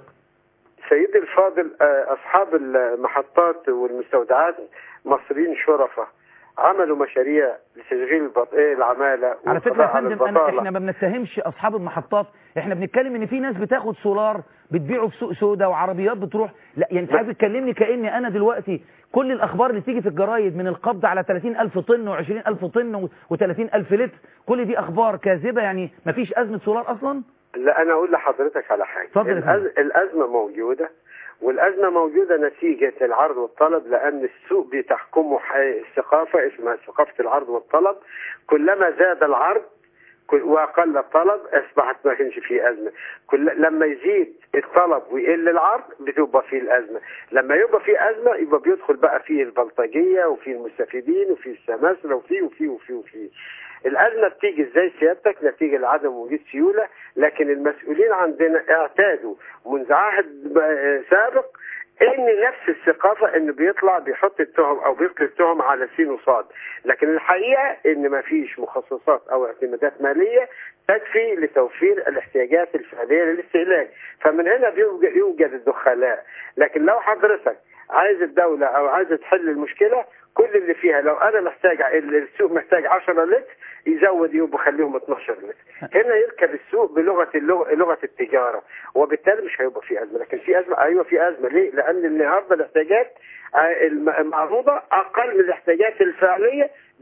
سيدي الفاضل آه، أصحاب المحطات والمستودعات مصريين شرفة عملوا مشاريع لتشغيل البط- إيه، العمالة على فكره يا والقضاء على فندم أنا البطالة. احنا ما بنتهمش اصحاب المحطات احنا بنتكلم ان في ناس بتاخد سولار بتبيعه في سوق سوداء وعربيات بتروح لا يعني انت عايز تكلمني كاني انا دلوقتي كل الاخبار اللي تيجي في الجرايد من القبض على 30000 طن و20000 طن و30000 لتر كل دي اخبار كاذبه يعني ما فيش ازمه سولار اصلا لا أنا أقول لحضرتك على حاجة اتفضل يا فندم. الأز... الأزمة موجودة والأزمة موجودة نتيجة العرض والطلب لأن السوق بتحكمه ح- ثقافة اسمها ثقافة العرض والطلب كلما زاد العرض كل- وأقل الطلب أصبحت ما كانش فيه أزمة كل لما يزيد الطلب ويقل العرض بتبقى فيه الأزمة لما يبقى فيه أزمة يبقى بيدخل بقى فيه البلطجية وفيه المستفيدين وفيه السماسرة وفيه وفيه وفيه وفيه الأزمة بتيجي ازاي سيادتك نتيجة لعدم وجود سيولة لكن المسؤولين عندنا اعتادوا منذ عهد ب- سابق ان نفس الثقافة انه بيطلع بيحط التهم او بيلقي التهم على سين وصاد لكن الحقيقة ان ما فيش مخصصات او اعتمادات مالية تكفي لتوفير الاحتياجات الفعلية للاستهلاك فمن هنا بيوجد يوجد الدخلاء لكن لو حضرتك عايز الدولة او عايز تحل المشكلة كل اللي فيها لو انا محتاج السوق محتاج 10 لتر يزود يبقى خليهم 12 لتر هنا يركب السوق بلغه اللغه لغه التجاره وبالتالي مش هيبقى في ازمه لكن في ازمه ايوه في ازمه ليه؟ لان النهارده الاحتياجات آه، الم- المعروضه اقل من الاحتياجات الفعليه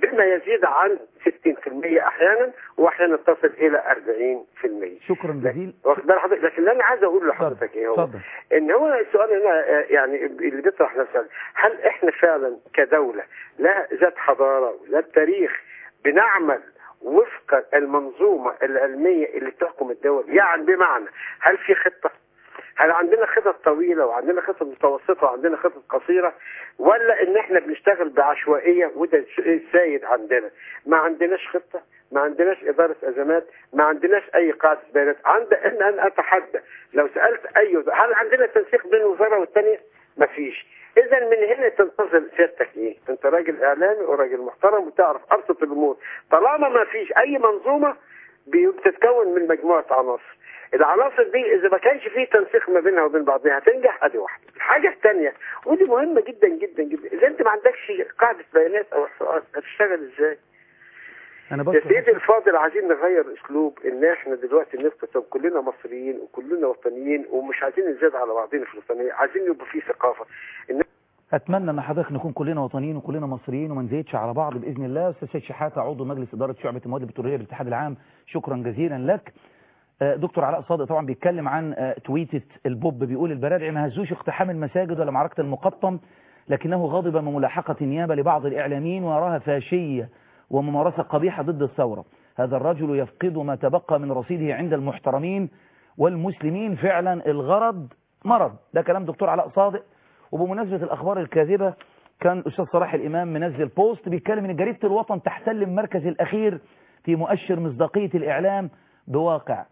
بما يزيد عن 60% احيانا واحيانا تصل الى 40% شكرا جزيلا واخد بال حضرتك لكن اللي انا عايز اقول لحضرتك ايه هو اتفضل ان هو السؤال هنا آه، يعني اللي بيطرح نفسه هل احنا فعلا كدوله لا ذات حضاره وذات تاريخ بنعمل وفق المنظومه العلميه اللي تحكم الدول يعني بمعنى هل في خطه هل عندنا خطط طويله وعندنا خطط متوسطه وعندنا خطط قصيره ولا ان احنا بنشتغل بعشوائيه وده السيد عندنا ما عندناش خطه ما عندناش اداره ازمات ما عندناش اي قاعده بيانات عند ان انا اتحدى لو سالت اي هل عندنا تنسيق بين وزاره والثانيه ما فيش اذا من هنا تنتظر سيادتك ايه انت راجل اعلامي وراجل محترم وتعرف ابسط الامور طالما ما فيش اي منظومه بي- بتتكون من مجموعه عناصر العناصر دي اذا ما كانش فيه تنسيق ما بينها وبين بعضها هتنجح ادي واحده الحاجه الثانيه ودي مهمه جدا جدا جدا اذا انت ما عندكش قاعده بيانات او احصاءات هتشتغل ازاي انا يا بس سيدي الفاضل عايزين نغير اسلوب ان احنا دلوقتي نفتصل كلنا مصريين وكلنا وطنيين ومش عايزين نزيد على بعضنا في الوطنيه عايزين يبقى في ثقافه ان اتمنى ان حضرتك نكون كلنا وطنيين وكلنا مصريين وما نزيدش على بعض باذن الله استاذ سيد شحاته عضو مجلس اداره شعبه المواد البتروليه بالاتحاد العام شكرا جزيلا لك آه، دكتور علاء صادق طبعا بيتكلم عن آه، تويتة البوب بيقول البرادعي ما هزوش اقتحام المساجد ولا معركة المقطم لكنه غضب من ملاحقة النيابة لبعض الإعلاميين ويراها فاشية وممارسة قبيحة ضد الثورة هذا الرجل يفقد ما تبقى من رصيده عند المحترمين والمسلمين فعلا الغرض مرض ده كلام دكتور علاء صادق وبمناسبة الأخبار الكاذبة كان الأستاذ صلاح الإمام منزل بوست بيتكلم إن جريدة الوطن تحتل المركز الأخير في مؤشر مصداقية الإعلام بواقع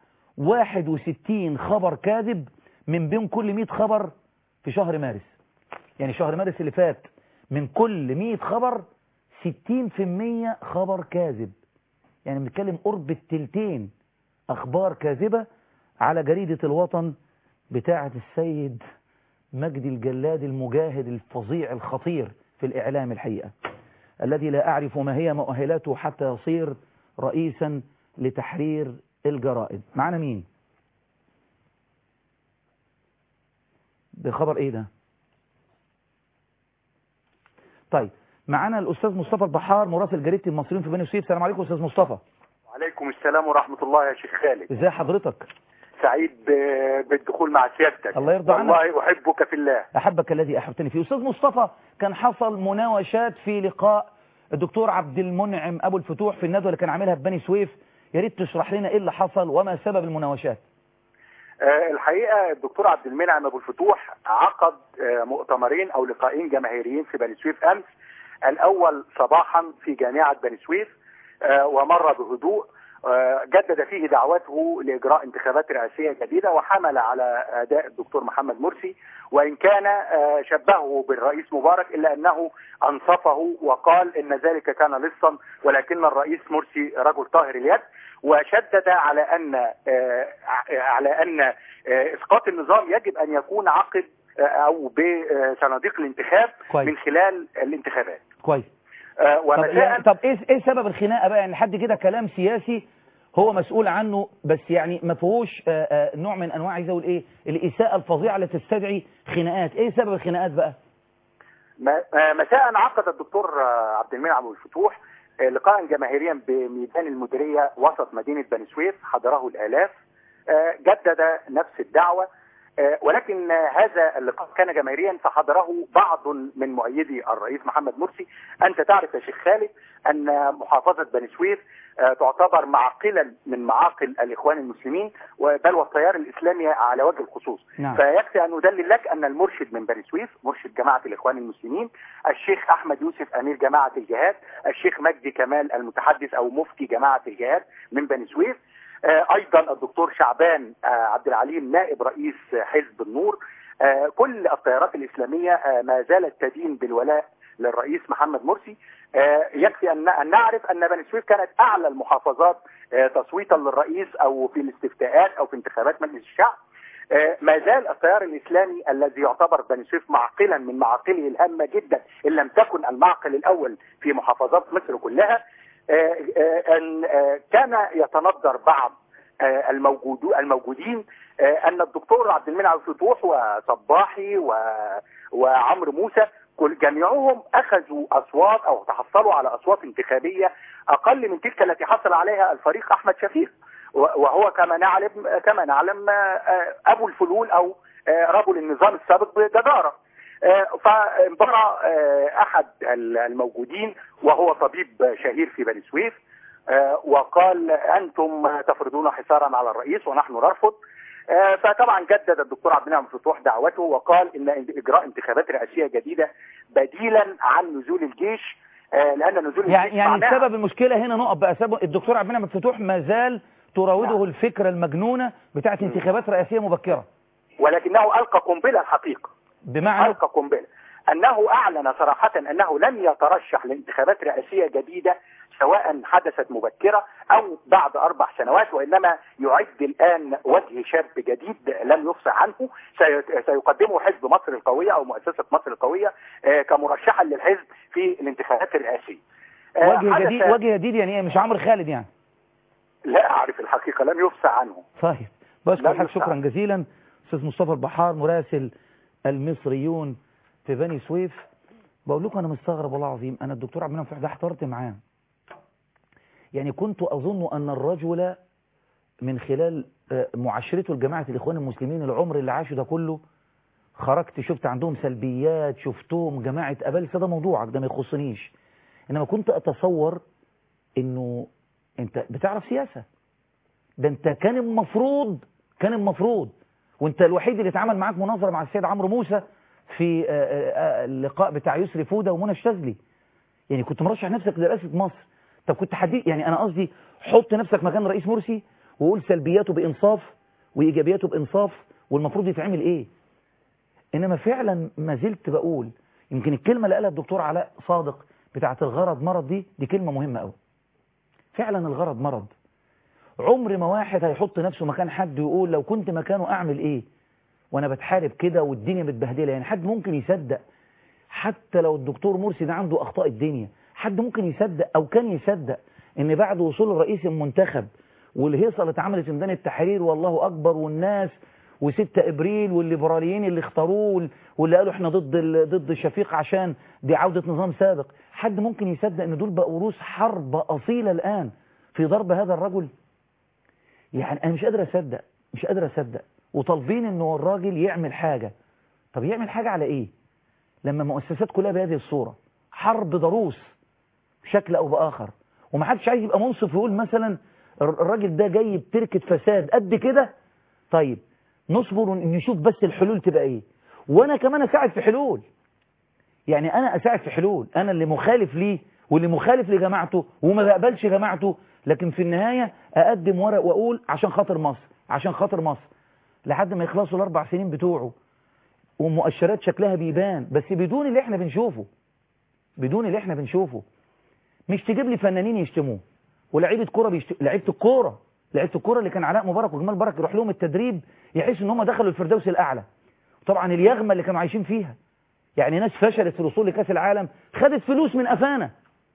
61 خبر كاذب من بين كل 100 خبر في شهر مارس يعني شهر مارس اللي فات من كل 100 خبر 60% خبر كاذب يعني بنتكلم قرب التلتين أخبار كاذبة على جريدة الوطن بتاعة السيد مجدي الجلاد المجاهد الفظيع الخطير في الإعلام الحقيقة الذي لا أعرف ما هي مؤهلاته حتى يصير رئيسا لتحرير الجرائد معنا مين بخبر ايه ده طيب معنا الاستاذ مصطفى البحار مراسل جريده المصريين في بني سويف السلام عليكم استاذ مصطفى وعليكم السلام ورحمة الله يا شيخ خالد ازي حضرتك سعيد ب- بالدخول مع سيادتك الله يرضى عنك. والله أحبك في الله احبك الذي احببتني فيه استاذ مصطفى كان حصل مناوشات في لقاء الدكتور عبد المنعم ابو الفتوح في الندوه اللي كان عاملها في بني سويف يا ريت تشرح لنا ايه اللي حصل وما سبب المناوشات آه، الحقيقة الدكتور عبد المنعم أبو الفتوح عقد آه، مؤتمرين أو لقاءين جماهيريين في بني سويف أمس الأول صباحا في جامعة بني سويف آه، ومر بهدوء آه، جدد فيه دعوته لإجراء انتخابات رئاسية جديدة وحمل على أداء الدكتور محمد مرسي وإن كان آه، شبهه بالرئيس مبارك إلا أنه أنصفه وقال إن ذلك كان لصا ولكن الرئيس مرسي رجل طاهر اليد وشدد على أن آه، ع- على أن آه، إسقاط النظام يجب أن يكون عقب آه، أو بصناديق الانتخاب كويس. من خلال الانتخابات كويس آه، طب, ومساء يعني طب ايه ايه سبب الخناقه بقى يعني لحد كده كلام سياسي هو مسؤول عنه بس يعني ما فيهوش آه، آه، نوع من انواع عايز اقول ايه الاساءه الفظيعه اللي تستدعي خناقات ايه سبب الخناقات بقى ما- آه، مساء عقد الدكتور آه، عبد المنعم أبو الفتوح آه، لقاء جماهيريا بميدان المديرية وسط مدينة بني سويف حضره الآلاف آه، جدد نفس الدعوة آه، ولكن آه، هذا اللقاء كان جماهيريا فحضره بعض من مؤيدي الرئيس محمد مرسي أنت تعرف يا شيخ خالد أن محافظة بني سويف آه، تعتبر معقلا من معاقل الإخوان المسلمين بل والتيار الإسلامي على وجه الخصوص نعم. فيكفي أن ندلل لك أن المرشد من بني سويف مرشد جماعة الإخوان المسلمين الشيخ أحمد يوسف أمير جماعة الجهاد الشيخ مجدي كمال المتحدث أو مفتي جماعة الجهاد من بني سويف آه، أيضا الدكتور شعبان آه، عبد العليم نائب رئيس حزب النور آه، كل التيارات الإسلامية آه، ما زالت تدين بالولاء للرئيس محمد مرسي آه، يكفي أن أن نعرف أن بني سويف كانت أعلى المحافظات آه، تصويتا للرئيس أو في الاستفتاءات أو في انتخابات مجلس الشعب آه، ما زال التيار الإسلامي الذي يعتبر بني سويف معقلا من معاقله الهامة جدا إن لم تكن المعقل الأول في محافظات مصر كلها آه، آه، أن آه، كان يتندر بعض آه، الموجود الموجودين آه، أن الدكتور عبد المنعم فتوح وصباحي و- وعمرو موسى كل جميعهم اخذوا اصوات او تحصلوا على اصوات انتخابيه اقل من تلك التي حصل عليها الفريق احمد شفيق و- وهو كما نعلم كما نعلم آه، ابو الفلول او آه، رجل النظام السابق بجداره آه، فانبرى آه، احد ال- الموجودين وهو طبيب شهير في بني سويف آه، وقال انتم تفرضون حصارا على الرئيس ونحن نرفض آه، فطبعا جدد الدكتور عبد المنعم فتوح دعوته وقال ان اجراء انتخابات رئاسيه جديده بديلا عن نزول الجيش آه، لان نزول الجيش يعني يعني معناها- سبب المشكلة هنا نقف بقى سبب الدكتور عبد المنعم فتوح ما زال تراوده نعم. الفكرة المجنونة بتاعت انتخابات رئاسية مبكرة ولكنه القى قنبله الحقيقه بمعنى القى قنبله انه اعلن صراحه انه لن يترشح لانتخابات رئاسيه جديده سواء حدثت مبكره او بعد اربع سنوات وانما يعد الان وجه شاب جديد لم يفصح عنه سي- سيقدمه حزب مصر القويه او مؤسسه مصر القويه آه، كمرشحا للحزب في الانتخابات الرئاسيه آه، وجه حدث- جديد وجه جديد يعني ايه مش عمرو خالد يعني لا اعرف الحقيقه لم يفصح عنه طيب بشكر لا حضرتك يستعب. شكرا جزيلا استاذ مصطفى البحار مراسل المصريون في بني سويف بقول لكم انا مستغرب والله العظيم انا الدكتور عبد المنعم فتوح ده احترت معاه يعني كنت اظن ان الرجل من خلال آه، معاشرته لجماعه الاخوان المسلمين العمر اللي عاشه ده كله خرجت شفت عندهم سلبيات شفتهم جماعه ابالسه ده موضوعك ده ما يخصنيش انما كنت اتصور انه انت بتعرف سياسه ده انت كان المفروض كان المفروض وانت الوحيد اللي اتعمل معاك مناظره مع السيد عمرو موسى في آه، آه، آه، اللقاء بتاع يسري فوده ومنى الشاذلي يعني كنت مرشح نفسك لرئاسه مصر طب كنت حدي يعني انا قصدي حط نفسك مكان رئيس مرسي وقول سلبياته بانصاف وايجابياته بانصاف والمفروض يتعمل ايه انما فعلا ما زلت بقول يمكن الكلمه اللي قالها الدكتور علاء صادق بتاعه الغرض مرض دي دي كلمه مهمه قوي فعلا الغرض مرض عمر ما واحد هيحط نفسه مكان حد ويقول لو كنت مكانه اعمل ايه وانا بتحارب كده والدنيا متبهدله يعني حد ممكن يصدق حتى لو الدكتور مرسي ده عنده اخطاء الدنيا حد ممكن يصدق او كان يصدق ان بعد وصول الرئيس المنتخب والهيصه اللي اتعملت في ميدان التحرير والله اكبر والناس و6 ابريل والليبراليين اللي اختاروه وال- واللي قالوا احنا ضد ال- ضد شفيق عشان دي عوده نظام سابق حد ممكن يصدق ان دول بقوا روس حرب اصيله الان في ضرب هذا الرجل يعني انا مش قادر اصدق مش قادر اصدق وطالبين انه الراجل يعمل حاجه طب يعمل حاجه على ايه لما مؤسسات كلها بهذه الصوره حرب ضروس بشكل او باخر ومحدش عايز يبقى منصف ويقول مثلا الر- الراجل ده جاي بتركه فساد قد كده طيب نصبر ونشوف بس الحلول تبقى ايه وانا كمان اساعد في حلول يعني انا اساعد في حلول انا اللي مخالف ليه واللي مخالف لجماعته وما بقبلش جماعته لكن في النهاية اقدم ورق واقول عشان خاطر مصر عشان خاطر مصر لحد ما يخلصوا الاربع سنين بتوعه ومؤشرات شكلها بيبان بس بدون اللي احنا بنشوفه بدون اللي احنا بنشوفه مش تجيب لي فنانين يشتموه ولاعيبه كوره بيشت... لعيبه الكوره لعيبه الكوره اللي كان علاء مبارك وجمال مبارك يروح لهم التدريب يحسوا ان هم دخلوا الفردوس الاعلى طبعا اليغمه اللي كانوا عايشين فيها يعني ناس فشلت في الوصول لكاس العالم خدت فلوس من قفانا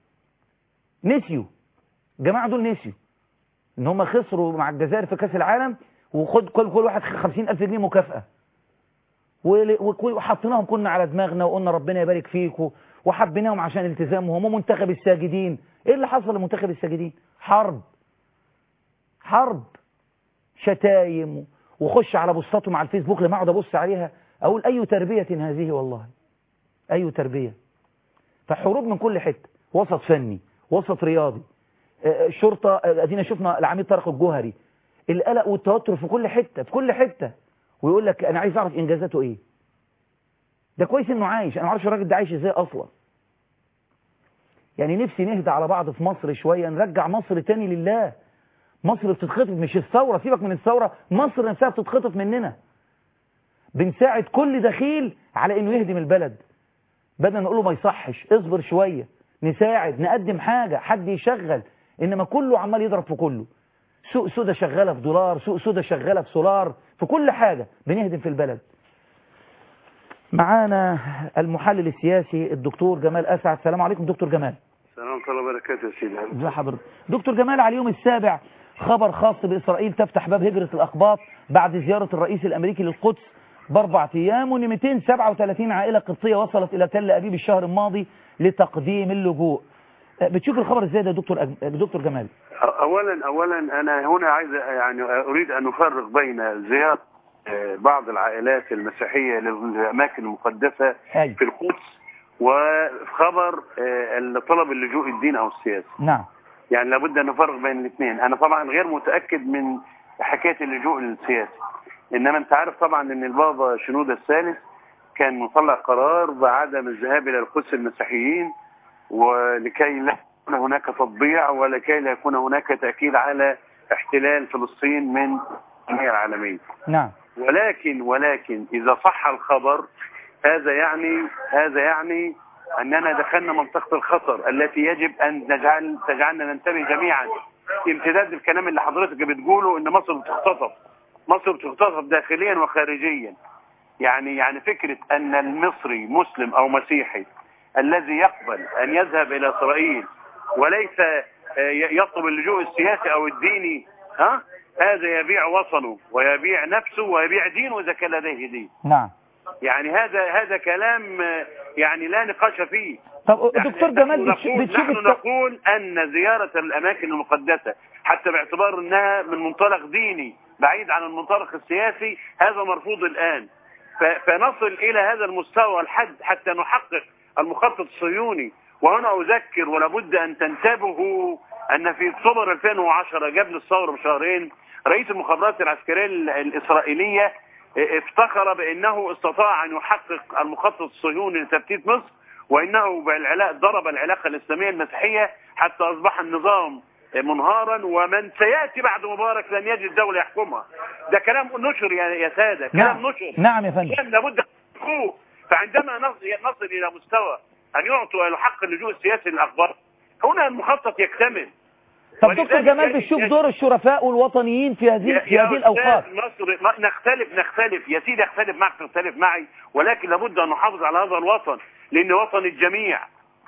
نسيوا الجماعه دول نسيوا ان هم خسروا مع الجزائر في كاس العالم وخد كل كل واحد 50000 جنيه مكافاه ول- وكل- وحطيناهم كنا على دماغنا وقلنا ربنا يبارك فيكم وحبيناهم عشان التزامهم ومنتخب الساجدين ايه اللي حصل لمنتخب الساجدين حرب حرب شتايم وخش على بوستاتهم على الفيسبوك لما اقعد ابص عليها اقول اي تربيه هذه والله اي تربيه فحروب من كل حته وسط فني وسط رياضي آه، الشرطه آه، ادينا شفنا العميد طارق الجوهري القلق والتوتر في كل حته في كل حته ويقول لك انا عايز اعرف انجازاته ايه ده كويس انه عايش انا ما اعرفش الراجل ده عايش ازاي اصلا يعني نفسي نهدى على بعض في مصر شويه نرجع مصر تاني لله مصر بتتخطف مش الثوره سيبك من الثوره مصر نفسها بتتخطف مننا بنساعد كل دخيل على انه يهدم البلد بدل نقول له ما يصحش اصبر شويه نساعد نقدم حاجه حد يشغل انما كله عمال يضرب في كله سوق سودا شغاله في دولار سوق سودا شغاله في سولار في كل حاجه بنهدم في البلد معانا المحلل السياسي الدكتور جمال اسعد السلام عليكم دكتور جمال السلام ورحمة الله وبركاته يا سيدي ازي حضرتك دكتور جمال على اليوم السابع خبر خاص بإسرائيل تفتح باب هجرة الأقباط بعد زيارة الرئيس الأمريكي للقدس باربع ايام وان 237 عائله قبطيه وصلت الى تل ابيب الشهر الماضي لتقديم اللجوء آه، بتشوف الخبر ازاي ده يا دكتور أج... دكتور جمال اولا اولا انا هنا عايز يعني اريد ان افرق بين زياره آه، بعض العائلات المسيحيه للاماكن المقدسه أي. في القدس وخبر آه، طلب اللجوء الدين او السياسي نعم يعني لابد ان نفرق بين الاثنين انا طبعا غير متاكد من حكايه اللجوء السياسي انما انت عارف طبعا ان البابا شنودة الثالث كان مطلع قرار بعدم الذهاب الى القدس المسيحيين ولكي لا يكون هناك تطبيع ولكي لا يكون هناك تاكيد على احتلال فلسطين من الجمعيه العالميه نعم ولكن ولكن اذا صح الخبر هذا يعني هذا يعني اننا دخلنا منطقه الخطر التي يجب ان نجعل تجعلنا ننتبه جميعا امتداد الكلام اللي حضرتك بتقوله ان مصر بتختطف مصر بتختطف داخليا وخارجيا يعني يعني فكره ان المصري مسلم او مسيحي الذي يقبل ان يذهب الى اسرائيل وليس آه، ي- يطلب اللجوء السياسي او الديني ها هذا يبيع وطنه ويبيع نفسه ويبيع دينه اذا كان لديه دين نعم يعني هذا هذا كلام آه، يعني لا نقاش فيه طب يعني دكتور نحن جمال بتش- نقول بتشوف نحن الت- نقول ان زياره الاماكن المقدسه حتى باعتبار انها من منطلق ديني بعيد عن المنطلق السياسي هذا مرفوض الان ف- فنصل الى هذا المستوى الحد حتى نحقق المخطط الصهيوني وهنا اذكر ولابد ان تنتبهوا ان في اكتوبر 2010 قبل الثوره بشهرين رئيس المخابرات العسكريه ال- الاسرائيليه افتخر بانه استطاع ان يحقق المخطط الصهيوني لتفتيت مصر وانه بالعلاقه ضرب العلاقه الاسلاميه المسيحيه حتى اصبح النظام منهارا ومن سياتي بعد مبارك لن يجد دوله يحكمها ده كلام نشر يا يا ساده كلام نعم نشر نعم يا فندم كلام لابد أن نحققه. فعندما نص- نصل الى مستوى ان يعطوا الحق اللجوء السياسي للاخبار هنا المخطط يكتمل طب ولذلك دكتور جمال يجب- بتشوف يجب- دور الشرفاء والوطنيين في هذه يا- في يا هذه الاوقات أستاذ مصر ما نختلف نختلف يا سيدي اختلف معك تختلف معي ولكن لابد ان نحافظ على هذا الوطن لان وطن الجميع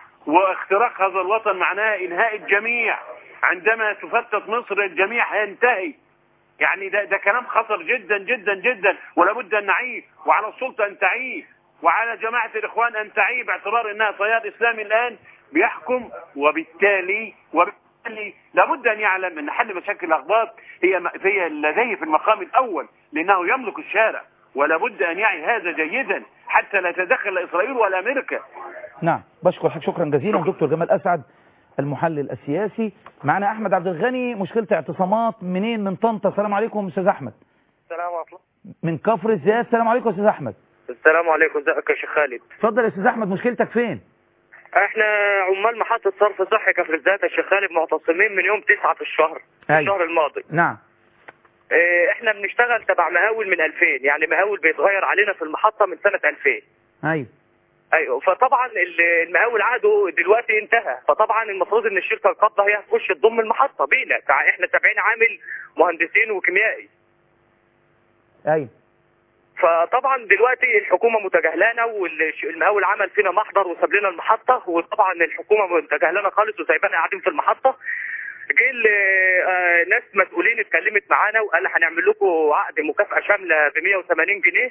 واختراق هذا الوطن معناه انهاء الجميع عندما تفتت مصر الجميع هينتهي يعني ده ده كلام خطر جدا جدا جدا ولابد ان نعيه وعلى السلطه ان تعيه وعلى جماعه الاخوان ان تعيه باعتبار انها تيار اسلامي الان بيحكم وبالتالي وبالتالي لابد ان يعلم ان حل مشاكل الاخبار هي هي لديه في المقام الاول لانه يملك الشارع ولابد ان يعي هذا جيدا حتى لا تدخل اسرائيل ولا امريكا نعم بشكر حضرتك شكرا جزيلا دكتور جمال اسعد المحلل السياسي معنا احمد عبد الغني مشكله اعتصامات منين من طنطا السلام عليكم استاذ احمد السلام عليكم من كفر الزيات السلام عليكم استاذ احمد السلام عليكم ازيك يا شيخ خالد اتفضل يا استاذ احمد مشكلتك فين احنا عمال محطة صرف صحي كفر الزيات يا شيخ خالد معتصمين من يوم 9 في الشهر أيوة. الشهر الماضي نعم اه، احنا بنشتغل تبع مقاول من 2000 يعني مقاول بيتغير علينا في المحطة من سنة 2000 ايوه ايوه فطبعا ال- المقاول عقده دلوقتي انتهى فطبعا المفروض ان الشركه القابضه هي هتخش تضم المحطه بينا تع- احنا 70 عامل مهندسين وكيميائي ايوه فطبعا دلوقتي الحكومه متجاهلانا والمقاول عمل فينا محضر وساب لنا المحطه وطبعا الحكومه متجاهلانا خالص وسايبانا قاعدين في المحطه جه ال- آه، ناس مسؤولين اتكلمت معانا وقال هنعمل لكم عقد مكافاه شامله ب 180 جنيه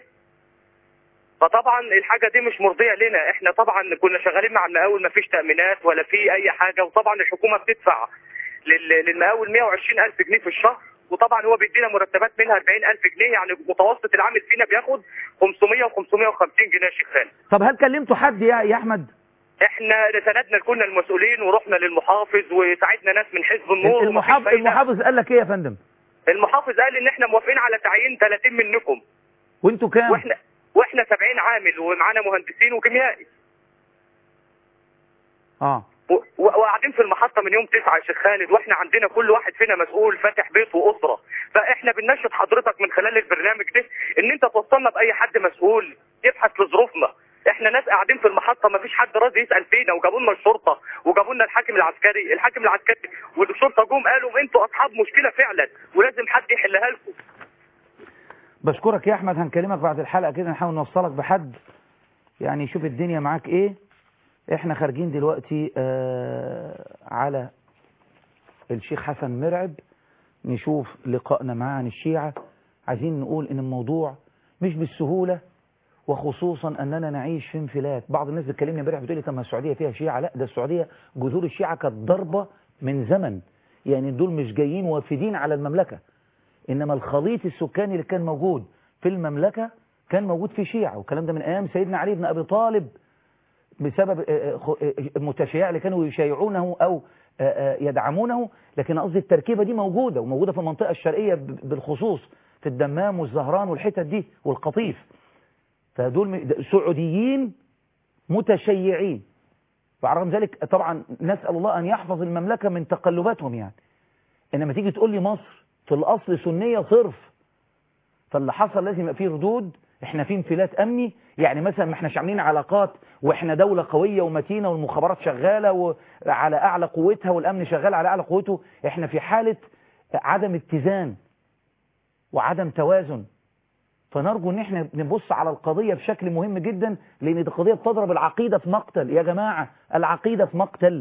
فطبعا الحاجه دي مش مرضيه لنا احنا طبعا كنا شغالين مع المقاول ما فيش تامينات ولا في اي حاجه وطبعا الحكومه بتدفع لل- للمقاول 120 الف جنيه في الشهر وطبعا هو بيدينا مرتبات منها 40 الف جنيه يعني متوسط العامل فينا بياخد 500 و550 جنيه يا شيخ خالد طب هل كلمتوا حد يا يا احمد احنا سندنا كنا المسؤولين ورحنا للمحافظ وساعدنا ناس من حزب النور ومفيش المحافظ فايدة. المحافظ قال لك ايه يا فندم المحافظ قال ان احنا موافقين على تعيين 30 منكم وانتوا كام واحنا واحنا 70 عامل ومعانا مهندسين وكيميائي اه و- و- وقاعدين في المحطه من يوم 9 يا شيخ خالد واحنا عندنا كل واحد فينا مسؤول فاتح بيت واسره فاحنا بننشط حضرتك من خلال البرنامج ده ان انت توصلنا باي حد مسؤول يبحث لظروفنا احنا ناس قاعدين في المحطه ما فيش حد راضي يسال فينا وجابوا لنا الشرطه وجابوا لنا الحاكم العسكري الحاكم العسكري والشرطه جم قالوا انتوا اصحاب مشكله فعلا ولازم حد يحلها لكم بشكرك يا احمد هنكلمك بعد الحلقه كده نحاول نوصلك بحد يعني يشوف الدنيا معاك ايه احنا خارجين دلوقتي آه على الشيخ حسن مرعب نشوف لقائنا معاه عن الشيعة عايزين نقول ان الموضوع مش بالسهولة وخصوصا أننا نعيش في انفلات بعض الناس بتكلمني امبارح بتقول لي طب ما السعودية فيها شيعة لا ده السعودية جذور الشيعة كانت ضربة من زمن يعني دول مش جايين وافدين على المملكة إنما الخليط السكاني اللي كان موجود في المملكة كان موجود في شيعة والكلام ده من أيام سيدنا علي بن أبي طالب بسبب المتشيع اللي كانوا يشيعونه أو يدعمونه لكن قصدي التركيبة دي موجودة وموجودة في المنطقة الشرقية بالخصوص في الدمام والزهران والحتت دي والقطيف فدول سعوديين متشيعين وعلى رغم ذلك طبعا نسأل الله أن يحفظ المملكة من تقلباتهم يعني إنما تيجي تقول لي مصر في الأصل سنية صرف فاللي حصل لازم يبقى فيه ردود احنا في انفلات امني يعني مثلا ما احناش عاملين علاقات واحنا دولة قوية ومتينة والمخابرات شغالة وعلى اعلى قوتها والامن شغال على اعلى قوته احنا في حالة عدم اتزان وعدم توازن فنرجو ان احنا نبص على القضية بشكل مهم جدا لان دي قضية بتضرب العقيدة في مقتل يا جماعة العقيدة في مقتل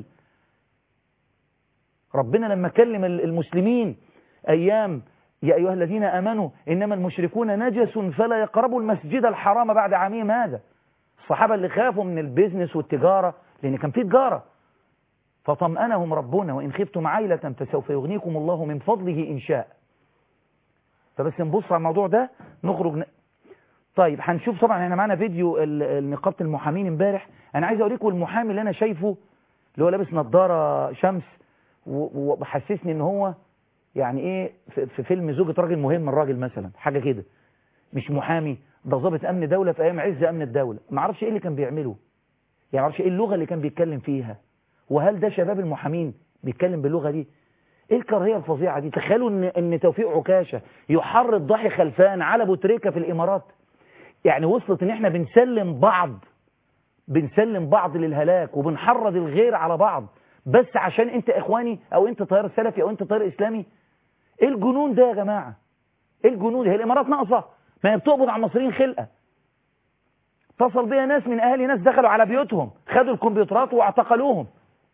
ربنا لما كلم المسلمين ايام يا أيها الذين آمنوا إنما المشركون نجس فلا يقربوا المسجد الحرام بعد عامهم هذا الصحابة اللي خافوا من البيزنس والتجارة لأن كان في تجارة فطمأنهم ربنا وإن خفتم عيلة فسوف يغنيكم الله من فضله إن شاء فبس نبص على الموضوع ده نخرج ن... طيب هنشوف طبعا احنا معانا فيديو نقابة المحامين امبارح انا عايز اوريكم المحامي اللي انا شايفه اللي هو لابس نظارة شمس وحسسني ان هو يعني ايه في فيلم زوجة راجل مهم الراجل مثلا حاجة كده مش محامي ده ضابط امن دولة في ايام عز امن الدولة ما اعرفش ايه اللي كان بيعمله يعني ما اعرفش ايه اللغة اللي كان بيتكلم فيها وهل ده شباب المحامين بيتكلم باللغة دي ايه الكراهية الفظيعة دي تخيلوا ان ان توفيق عكاشة يحرض ضحي خلفان على ابو تريكة في الامارات يعني وصلت ان احنا بنسلم بعض بنسلم بعض للهلاك وبنحرض الغير على بعض بس عشان انت اخواني او انت طيار سلفي او انت طيار اسلامي ايه الجنون ده يا جماعة ايه الجنون هي الامارات ناقصة ما هي بتقبض على المصريين خلقة اتصل بيا ناس من اهالي ناس دخلوا على بيوتهم خدوا الكمبيوترات واعتقلوهم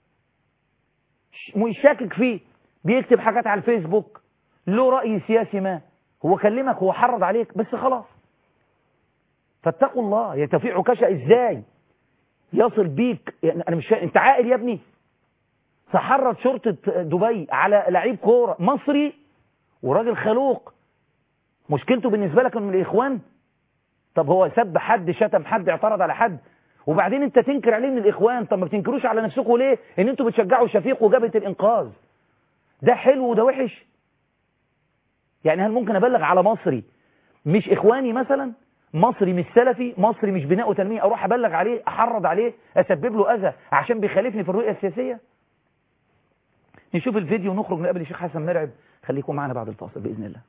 مش شاكك فيه بيكتب حاجات على الفيسبوك له رأي سياسي ما هو كلمك هو حرض عليك بس خلاص فاتقوا الله يا توفيق عكاشة ازاي يصل بيك يعني انا مش فاهم انت عاقل يا ابني تحرض شرطة دبي على لعيب كورة مصري وراجل خلوق مشكلته بالنسبة لك من الإخوان طب هو سب حد شتم حد اعترض على حد وبعدين انت تنكر عليه من الإخوان طب ما بتنكروش على نفسكم ليه ان انتوا بتشجعوا شفيق وجبهة الإنقاذ ده حلو وده وحش يعني هل ممكن أبلغ على مصري مش إخواني مثلا مصري مش سلفي مصري مش بناء وتنمية أروح أبلغ عليه أحرض عليه أسبب له أذى عشان بيخالفني في الرؤية السياسية نشوف الفيديو ونخرج نقابل الشيخ حسن مرعب خليكم معنا بعد الفاصل بإذن الله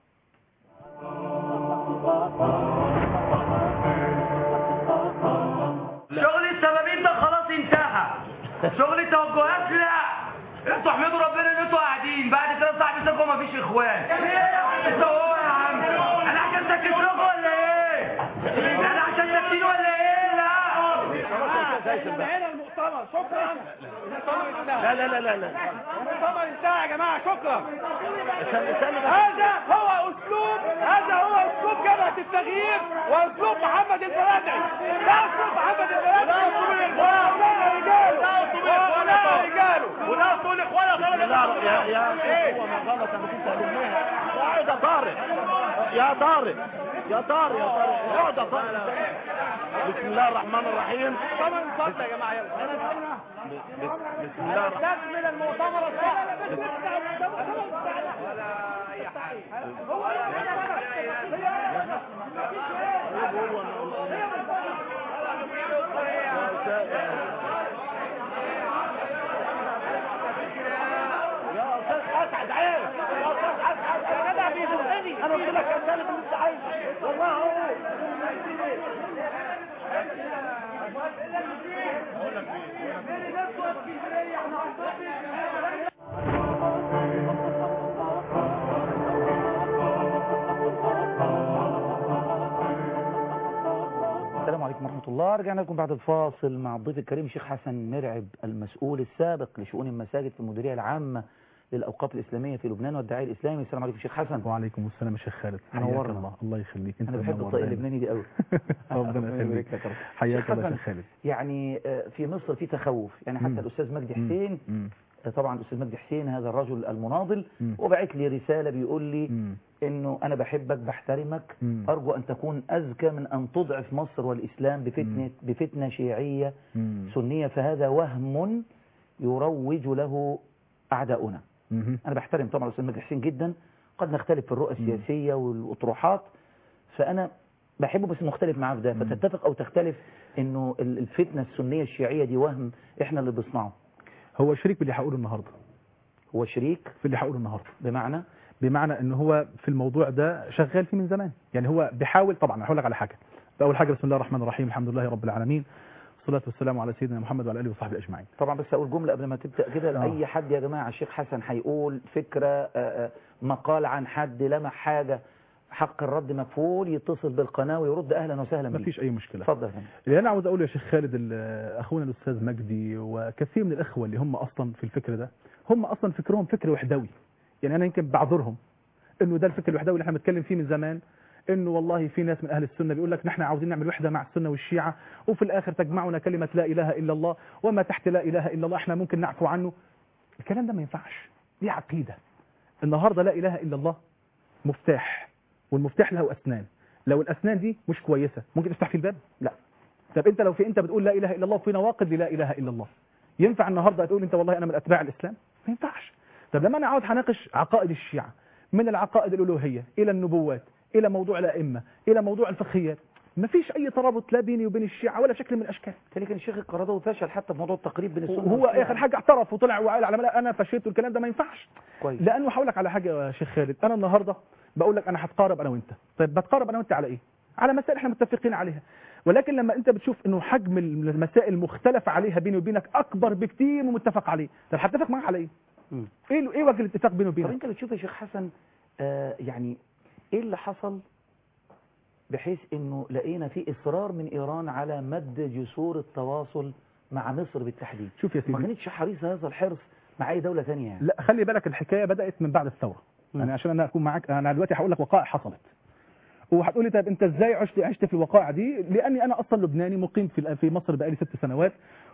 شغل السبابين ده خلاص انتهى شغل التوجهات لا انتوا احمدوا ربنا ان انتوا قاعدين بعد كده صاحب سكوا مفيش اخوان انتوا هو يا عم انا عشان سكت لكم ولا ايه انا عشان ساكتين ولا ايه لا هنا المؤتمر شكرا لا لا لا لا لا المؤتمر انتهى يا جماعه شكرا هذا هو اسلوب هذا هو اسلوب جبهه التغيير واسلوب محمد البلدعي ده اسلوب محمد البلدعي وهؤلاء رجاله وهؤلاء رجاله وده اصول اخوانا لا يا يا هو ما غلط انا كنت اقعد يا طارق يا طارق يا طارق يا طارق اقعد يا طارق بسم الله الرحمن الرحيم طبعا اتفضل يا جماعه يلا بسم الله الرحمن نستكمل المؤتمر يا استاذ اسعد عيب يا استاذ اسعد يا جدع بيهزني انا قلت لك يا سالم اللي انت عايزه والله هو السلام عليكم ورحمة الله رجعنا لكم بعد الفاصل مع الضيف الكريم شيخ حسن مرعب المسؤول السابق لشؤون المساجد في المديرية العامة للاوقاف الاسلاميه في لبنان والداعيه الاسلامي السلام عليكم شيخ حسن وعليكم السلام يا شيخ خالد نورنا. حياك الله الله يخليك انت انا بحب منور الطاقه دايما. اللبناني دي قوي ربنا يخليك لك يا رب. حياك شيخ الله يا حسن، شيخ خالد يعني آه، في مصر في تخوف يعني حتى مم. الاستاذ مجدي مم. حسين مم. آه، طبعا الاستاذ مجدي حسين هذا الرجل المناضل مم. وبعت لي رساله بيقول لي مم. انه انا بحبك بحترمك مم. ارجو ان تكون اذكى من ان تضعف مصر والاسلام بفتنه بفتنه شيعيه مم. سنيه فهذا وهم يروج له اعداؤنا مم. انا بحترم طبعا الاستاذ مجدي حسين جدا قد نختلف في الرؤى مم. السياسيه والاطروحات فانا بحبه بس مختلف معاه في ده مم. فتتفق او تختلف انه ال- الفتنه السنيه الشيعيه دي وهم احنا اللي بنصنعه هو شريك باللي هقوله النهارده هو شريك في اللي هقوله النهارده بمعنى بمعنى ان هو في الموضوع ده شغال فيه من زمان يعني هو بيحاول طبعا هقول لك على حاجه اول حاجه بسم الله الرحمن الرحيم الحمد لله رب العالمين والصلاه والسلام على سيدنا محمد وعلى اله وصحبه اجمعين طبعا بس اقول جمله قبل ما تبدا كده آه. لاي حد يا جماعه الشيخ حسن هيقول فكره آه، آه، مقال عن حد لمح حاجه حق الرد مكفول يتصل بالقناه ويرد اهلا وسهلا بيه مفيش اي مشكله اتفضل يا فندم. اللي انا عاوز اقوله يا شيخ خالد ال- اخونا الاستاذ مجدي وكثير من الاخوه اللي هم اصلا في الفكر ده هم اصلا فكرهم فكر وحدوي يعني انا يمكن بعذرهم انه ده الفكر الوحدوي اللي احنا بنتكلم فيه من زمان انه والله في ناس من اهل السنه بيقول لك نحن عاوزين نعمل وحده مع السنه والشيعه وفي الاخر تجمعنا كلمه لا اله الا الله وما تحت لا اله الا الله احنا ممكن نعفو عنه الكلام ده ما ينفعش دي عقيده النهارده لا اله الا الله مفتاح والمفتاح له اسنان لو الاسنان دي مش كويسه ممكن تفتح في الباب لا طب انت لو في انت بتقول لا اله الا الله في نواقض للا اله الا الله ينفع النهارده تقول انت والله انا من اتباع الاسلام ما ينفعش طب لما انا عاوز هناقش عقائد الشيعه من العقائد الالوهيه الى النبوات الى موضوع الائمه الى موضوع الفقهيات ما فيش اي ترابط لا بيني وبين الشيعه ولا شكل من الاشكال لكن الشيخ القرضاوي فشل حتى في موضوع التقريب بين السنه وهو والشيعة. اخر حاجه اعترف وطلع وقال على لا انا فشلت والكلام ده ما ينفعش كويس لانه هقول لك على حاجه يا شيخ خالد انا النهارده بقول لك انا هتقارب انا وانت طيب بتقارب انا وانت على ايه على مسائل احنا متفقين عليها ولكن لما انت بتشوف انه حجم المسائل المختلف عليها بيني وبينك اكبر بكتير من متفق عليه طب هتفق معاك على ايه مم. ايه ايه وجه الاتفاق بيني طب وبينك انت بتشوف يا شيخ حسن آه يعني ايه اللي حصل بحيث انه لقينا في اصرار من ايران على مد جسور التواصل مع مصر بالتحديد شوف يا ما سيدي كانتش حريصه هذا الحرص مع اي دوله ثانيه يعني لا خلي بالك الحكايه بدات من بعد الثوره مم. يعني عشان انا اكون معاك انا دلوقتي هقول لك وقائع حصلت وهتقول لي طيب انت ازاي عشت عشت في الوقائع دي لاني انا اصلا لبناني مقيم في في مصر بقالي ست سنوات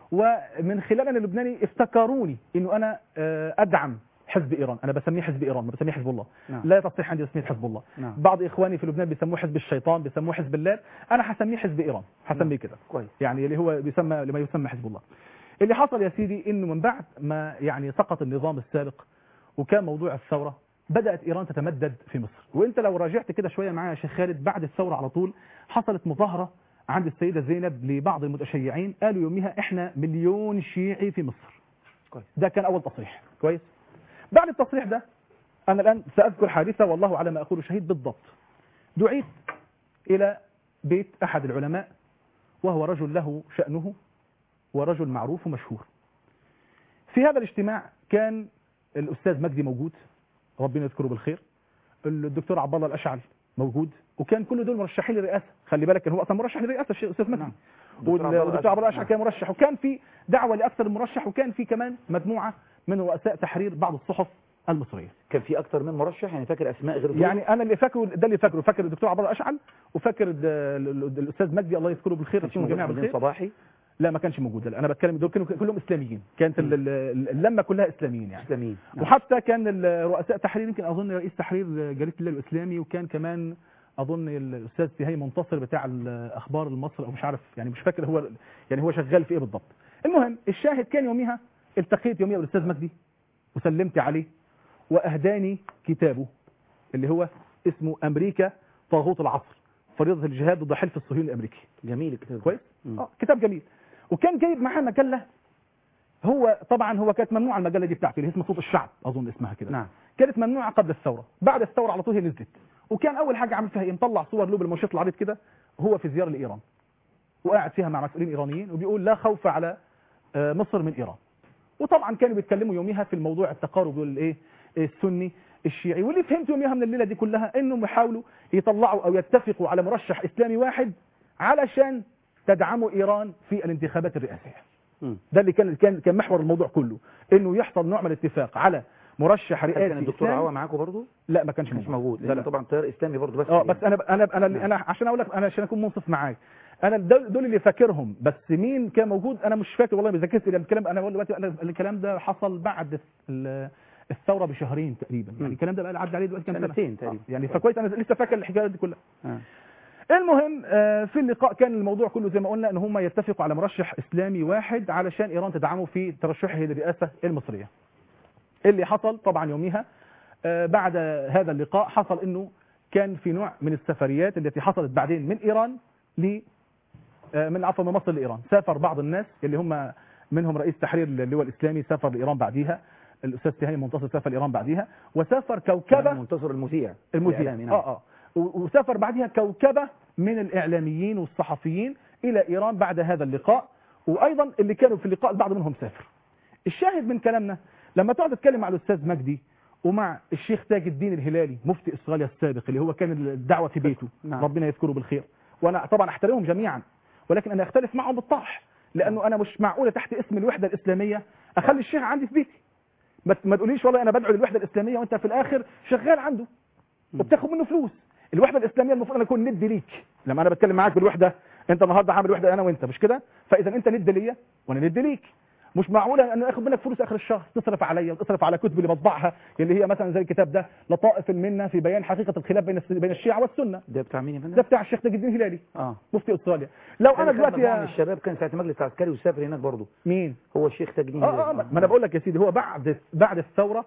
ومن خلال انا لبناني افتكروني انه انا آه، ادعم حزب ايران انا بسميه حزب ايران ما بسميه حزب الله نعم. لا تصح عندي تسميه حزب الله نعم. بعض اخواني في لبنان بيسموه حزب الشيطان بيسموه حزب الله انا هسميه حزب ايران هسميه كده كويس يعني اللي هو بيسمى لما يسمى حزب الله اللي حصل يا سيدي انه من بعد ما يعني سقط النظام السابق وكان موضوع الثوره بدات ايران تتمدد في مصر وانت لو راجعت كده شويه معايا يا شيخ خالد بعد الثوره على طول حصلت مظاهره عند السيده زينب لبعض المتشيعين قالوا يوميها احنا مليون شيعي في مصر كويس. ده كان اول تصريح كويس بعد التصريح ده انا الان ساذكر حادثه والله على ما اقول شهيد بالضبط دعيت الى بيت احد العلماء وهو رجل له شأنه ورجل معروف ومشهور في هذا الاجتماع كان الأستاذ مجدي موجود ربنا يذكره بالخير الدكتور عبد الله الأشعري موجود وكان كل دول مرشحين للرئاسة خلي بالك كان هو أصلا مرشح للرئاسة الشيخ الأستاذ مجدي نعم. وال- والدكتور عبد الله الأشعري كان مرشح وكان في دعوة لأكثر من مرشح وكان في كمان مجموعة من رؤساء تحرير بعض الصحف المصرية كان في اكتر من مرشح يعني فاكر اسماء غير دول؟ يعني انا اللي فاكره ده اللي فاكره فاكر الدكتور عبد الله الاشعل وفاكر ال- ال- الاستاذ مجدي الله يذكره بالخير كانش يذكرهم موجود جميعا حسين بالخير صباحي لا ما كانش موجود لا انا بتكلم دول كانوا كلهم اسلاميين كانت ال- ال- اللمه كلها اسلاميين يعني اسلاميين نعم. وحتى كان ال- رؤساء تحرير يمكن اظن رئيس تحرير جريده الليل الاسلامي وكان كمان اظن الاستاذ سهي منتصر بتاع الاخبار المصري او مش عارف يعني مش فاكر هو يعني هو شغال في ايه بالضبط المهم الشاهد كان يوميها التقيت يوميها بالاستاذ مجدي وسلمت عليه واهداني كتابه اللي هو اسمه امريكا طاغوت العصر فريضه الجهاد ضد حلف الصهيوني الامريكي جميل الكتاب ده. كويس مم. اه كتاب جميل وكان جايب معاه مجله هو طبعا هو كانت ممنوعه المجله دي بتاعتي اللي اسمها صوت الشعب اظن اسمها كده نعم كانت ممنوعه قبل الثوره بعد الثوره على طول هي نزلت وكان اول حاجه عمل فيها ايه مطلع صور له بالمنشط العريض كده هو في زياره لايران وقاعد فيها مع مسؤولين ايرانيين وبيقول لا خوف على آه، مصر من ايران وطبعا كانوا بيتكلموا يوميها في الموضوع التقارب والايه السني الشيعي واللي فهمت يوميها من الليله دي كلها انهم يحاولوا يطلعوا او يتفقوا على مرشح اسلامي واحد علشان تدعموا ايران في الانتخابات الرئاسيه مم. ده اللي كان كان كان محور الموضوع كله انه يحصل نوع من الاتفاق على هل مرشح رئاسي كان الدكتور إسلامي. عوا معاكم برضه لا ما كانش مش موجود موجود لا لان لا. طبعا تيار اسلامي برضه بس اه بس انا انا انا انا عشان اقول لك انا عشان اكون منصف معاك انا دول دول اللي فاكرهم بس مين كان موجود انا مش فاكر والله ما ذاكرت لأن الكلام انا بقول دلوقتي أنا الكلام ده حصل بعد ال- الثوره بشهرين تقريبا يعني الكلام ده بقى عدى عليه دلوقتي كام سنه سنتين تقريبا. آه، يعني فكويس انا لسه فاكر الحكايه دي كلها آه. المهم آه، في اللقاء كان الموضوع كله زي ما قلنا ان هم يتفقوا على مرشح اسلامي واحد علشان ايران تدعمه في ترشحه للرئاسه المصريه اللي حصل طبعا يوميها آه، بعد هذا اللقاء حصل انه كان في نوع من السفريات التي حصلت بعدين من ايران ل آه، من عفوا من مصر لايران سافر بعض الناس اللي هم منهم رئيس تحرير اللواء الاسلامي سافر لايران بعديها الاستاذ تهاني منتصر سافر لايران بعديها وسافر كوكبه منتصر المذيع المذيع الإعلامي، نعم. اه اه و- وسافر بعدها كوكبة من الإعلاميين والصحفيين إلى إيران بعد هذا اللقاء وأيضا اللي كانوا في اللقاء البعض منهم سافر الشاهد من كلامنا لما تقعد تتكلم مع الأستاذ مجدي ومع الشيخ تاج الدين الهلالي مفتي استراليا السابق اللي هو كان الدعوة في بيته نعم. ربنا يذكره بالخير وأنا طبعا أحترمهم جميعا ولكن أنا أختلف معهم بالطرح لأنه أنا مش معقولة تحت اسم الوحدة الإسلامية أخلي الشيخ عندي في بيتي ما ما تقوليش والله انا بدعو للوحده الاسلاميه وانت في الاخر شغال عنده وبتاخد منه فلوس الوحده الاسلاميه المفروض ان اكون ند ليك لما انا بتكلم معاك بالوحده انت النهارده عامل وحده انا وانت مش كده فاذا انت ند ليا وانا ند ليك مش معقوله ان اخد منك فلوس اخر الشهر تصرف عليا وتصرف على كتب اللي بطبعها اللي هي مثلا زي الكتاب ده لطائف المنه في بيان حقيقه الخلاف بين الس- بين الشيعه والسنه ده بتاع مين يا فندم؟ ده بتاع الشيخ تاج الدين الهلالي اه مفتي استراليا لو انا كان دلوقتي مجموعة من يا الشباب كان ساعه مجلس عسكري وسافر هناك برضه مين هو الشيخ تاج الدين اه اه ما انا بقول لك يا سيدي هو بعد بعد الثوره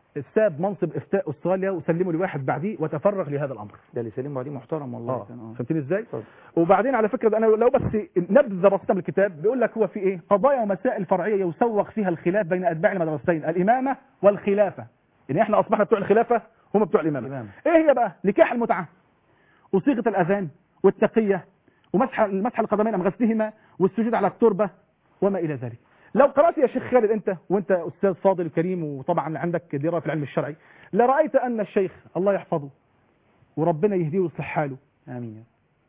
ساب منصب افتاء استراليا وسلمه لواحد بعديه وتفرغ لهذا الامر ده اللي سليم بعدين محترم والله اه كان اه فهمتني ازاي اتفضل. وبعدين على فكره انا لو بس نبذه بسيطه من الكتاب بيقول لك هو في ايه قضايا ومسائل فرعيه يسوق فيها الخلاف بين اتباع المدرستين الامامه والخلافه يعني احنا اصبحنا بتوع الخلافه هم بتوع الامامه الإمامة. ايه هي بقى نكاح المتعه وصيغه الاذان والتقيه ومسح مسح القدمين ام غسلهما والسجود على التربه وما الى ذلك لو قرات يا شيخ خالد انت وانت استاذ فاضل كريم وطبعا عندك درايه في العلم الشرعي لرايت ان الشيخ الله يحفظه وربنا يهديه ويصلح حاله امين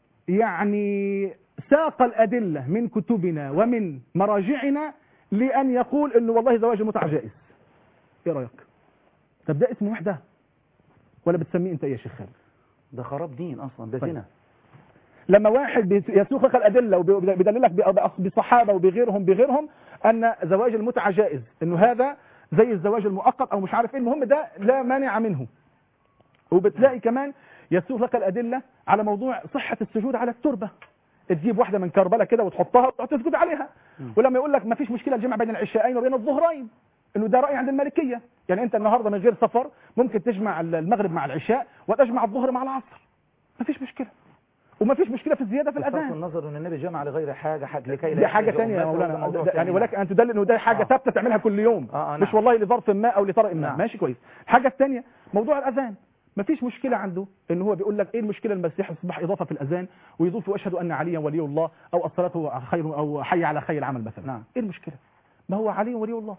يعني ساق الأدلة من كتبنا ومن مراجعنا لأن يقول أنه والله زواج المتعة جائز إيه رأيك طب ده اسمه وحدة ولا بتسميه أنت إيه يا شيخ خالد ده خراب دين اصلا ده طيب. زنا لما واحد بيت- يسوق لك الأدلة وبيدللك بأص- بصحابة وبغيرهم بغيرهم أن زواج المتعة جائز أنه هذا زي الزواج المؤقت أو مش عارف إيه المهم ده لا مانع منه وبتلاقي كمان يسوق لك الأدلة على موضوع صحة السجود على التربة تجيب واحدة من كربلاء كده وتحطها وتقعد تسجد عليها ولما يقول لك ما فيش مشكلة الجمع بين العشاءين وبين الظهرين انه ده رأي عند المالكية يعني انت النهاردة من غير سفر ممكن تجمع المغرب مع العشاء وتجمع الظهر مع العصر ما فيش مشكلة وما فيش مشكلة في الزيادة في بصرف الأذان النظر ان النبي جمع لغير حاجه حاجه لكي لا دي حاجة يحتاج ثانية يا أمته، ده مولانا موضوع ده- يعني ثاني. ولكن أن تدل أنه ده حاجة آه. ثابتة تعملها كل يوم آه، آه، مش نعم. والله لظرف ما أو لطارئ ما نعم. ماشي كويس الحاجة الثانية موضوع الأذان ما فيش مشكلة عنده ان هو بيقول لك ايه المشكلة المسيح يصبح إضافة في الأذان ويضيف وأشهد أن عليا ولي الله أو الصلاة خير أو حي على خير العمل مثلا نعم. ايه المشكلة ما هو علي ولي الله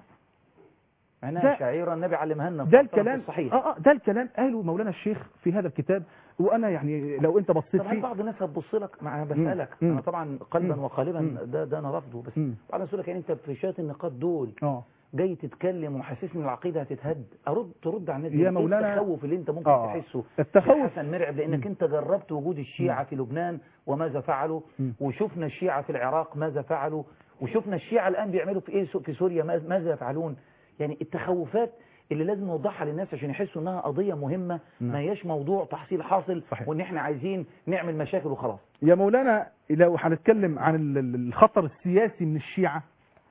مع انها ده- شعيره النبي علمها لنا في ده الطرف الكلام الصحيح اه اه ده الكلام قاله مولانا الشيخ في هذا الكتاب وانا يعني لو انت بصيت طب هل فيه بعض الناس هتبص لك مع بسالك مم. انا طبعا قلبا مم. وقالبا مم. ده ده انا رافضه بس مم. بعض الناس يقول لك يعني انت في شويه النقاط دول اه جاي تتكلم وحاسسني ان العقيده هتتهد ارد ترد على الناس يا دي. مولانا- ايه التخوف اللي انت ممكن آه. تحسه التخوف- يا حسن مرعب لانك انت جربت وجود الشيعه في لبنان وماذا فعلوا مم. وشفنا الشيعه في العراق ماذا فعلوا وشفنا الشيعه الان بيعملوا في ايه في سوريا ماذا- ماذا يفعلون يعني التخوفات اللي لازم نوضحها للناس عشان يحسوا انها قضيه مهمه نعم. ما هياش موضوع تحصيل حاصل صحيح. وان احنا عايزين نعمل مشاكل وخلاص يا مولانا لو هنتكلم عن ال- ال- الخطر السياسي من الشيعة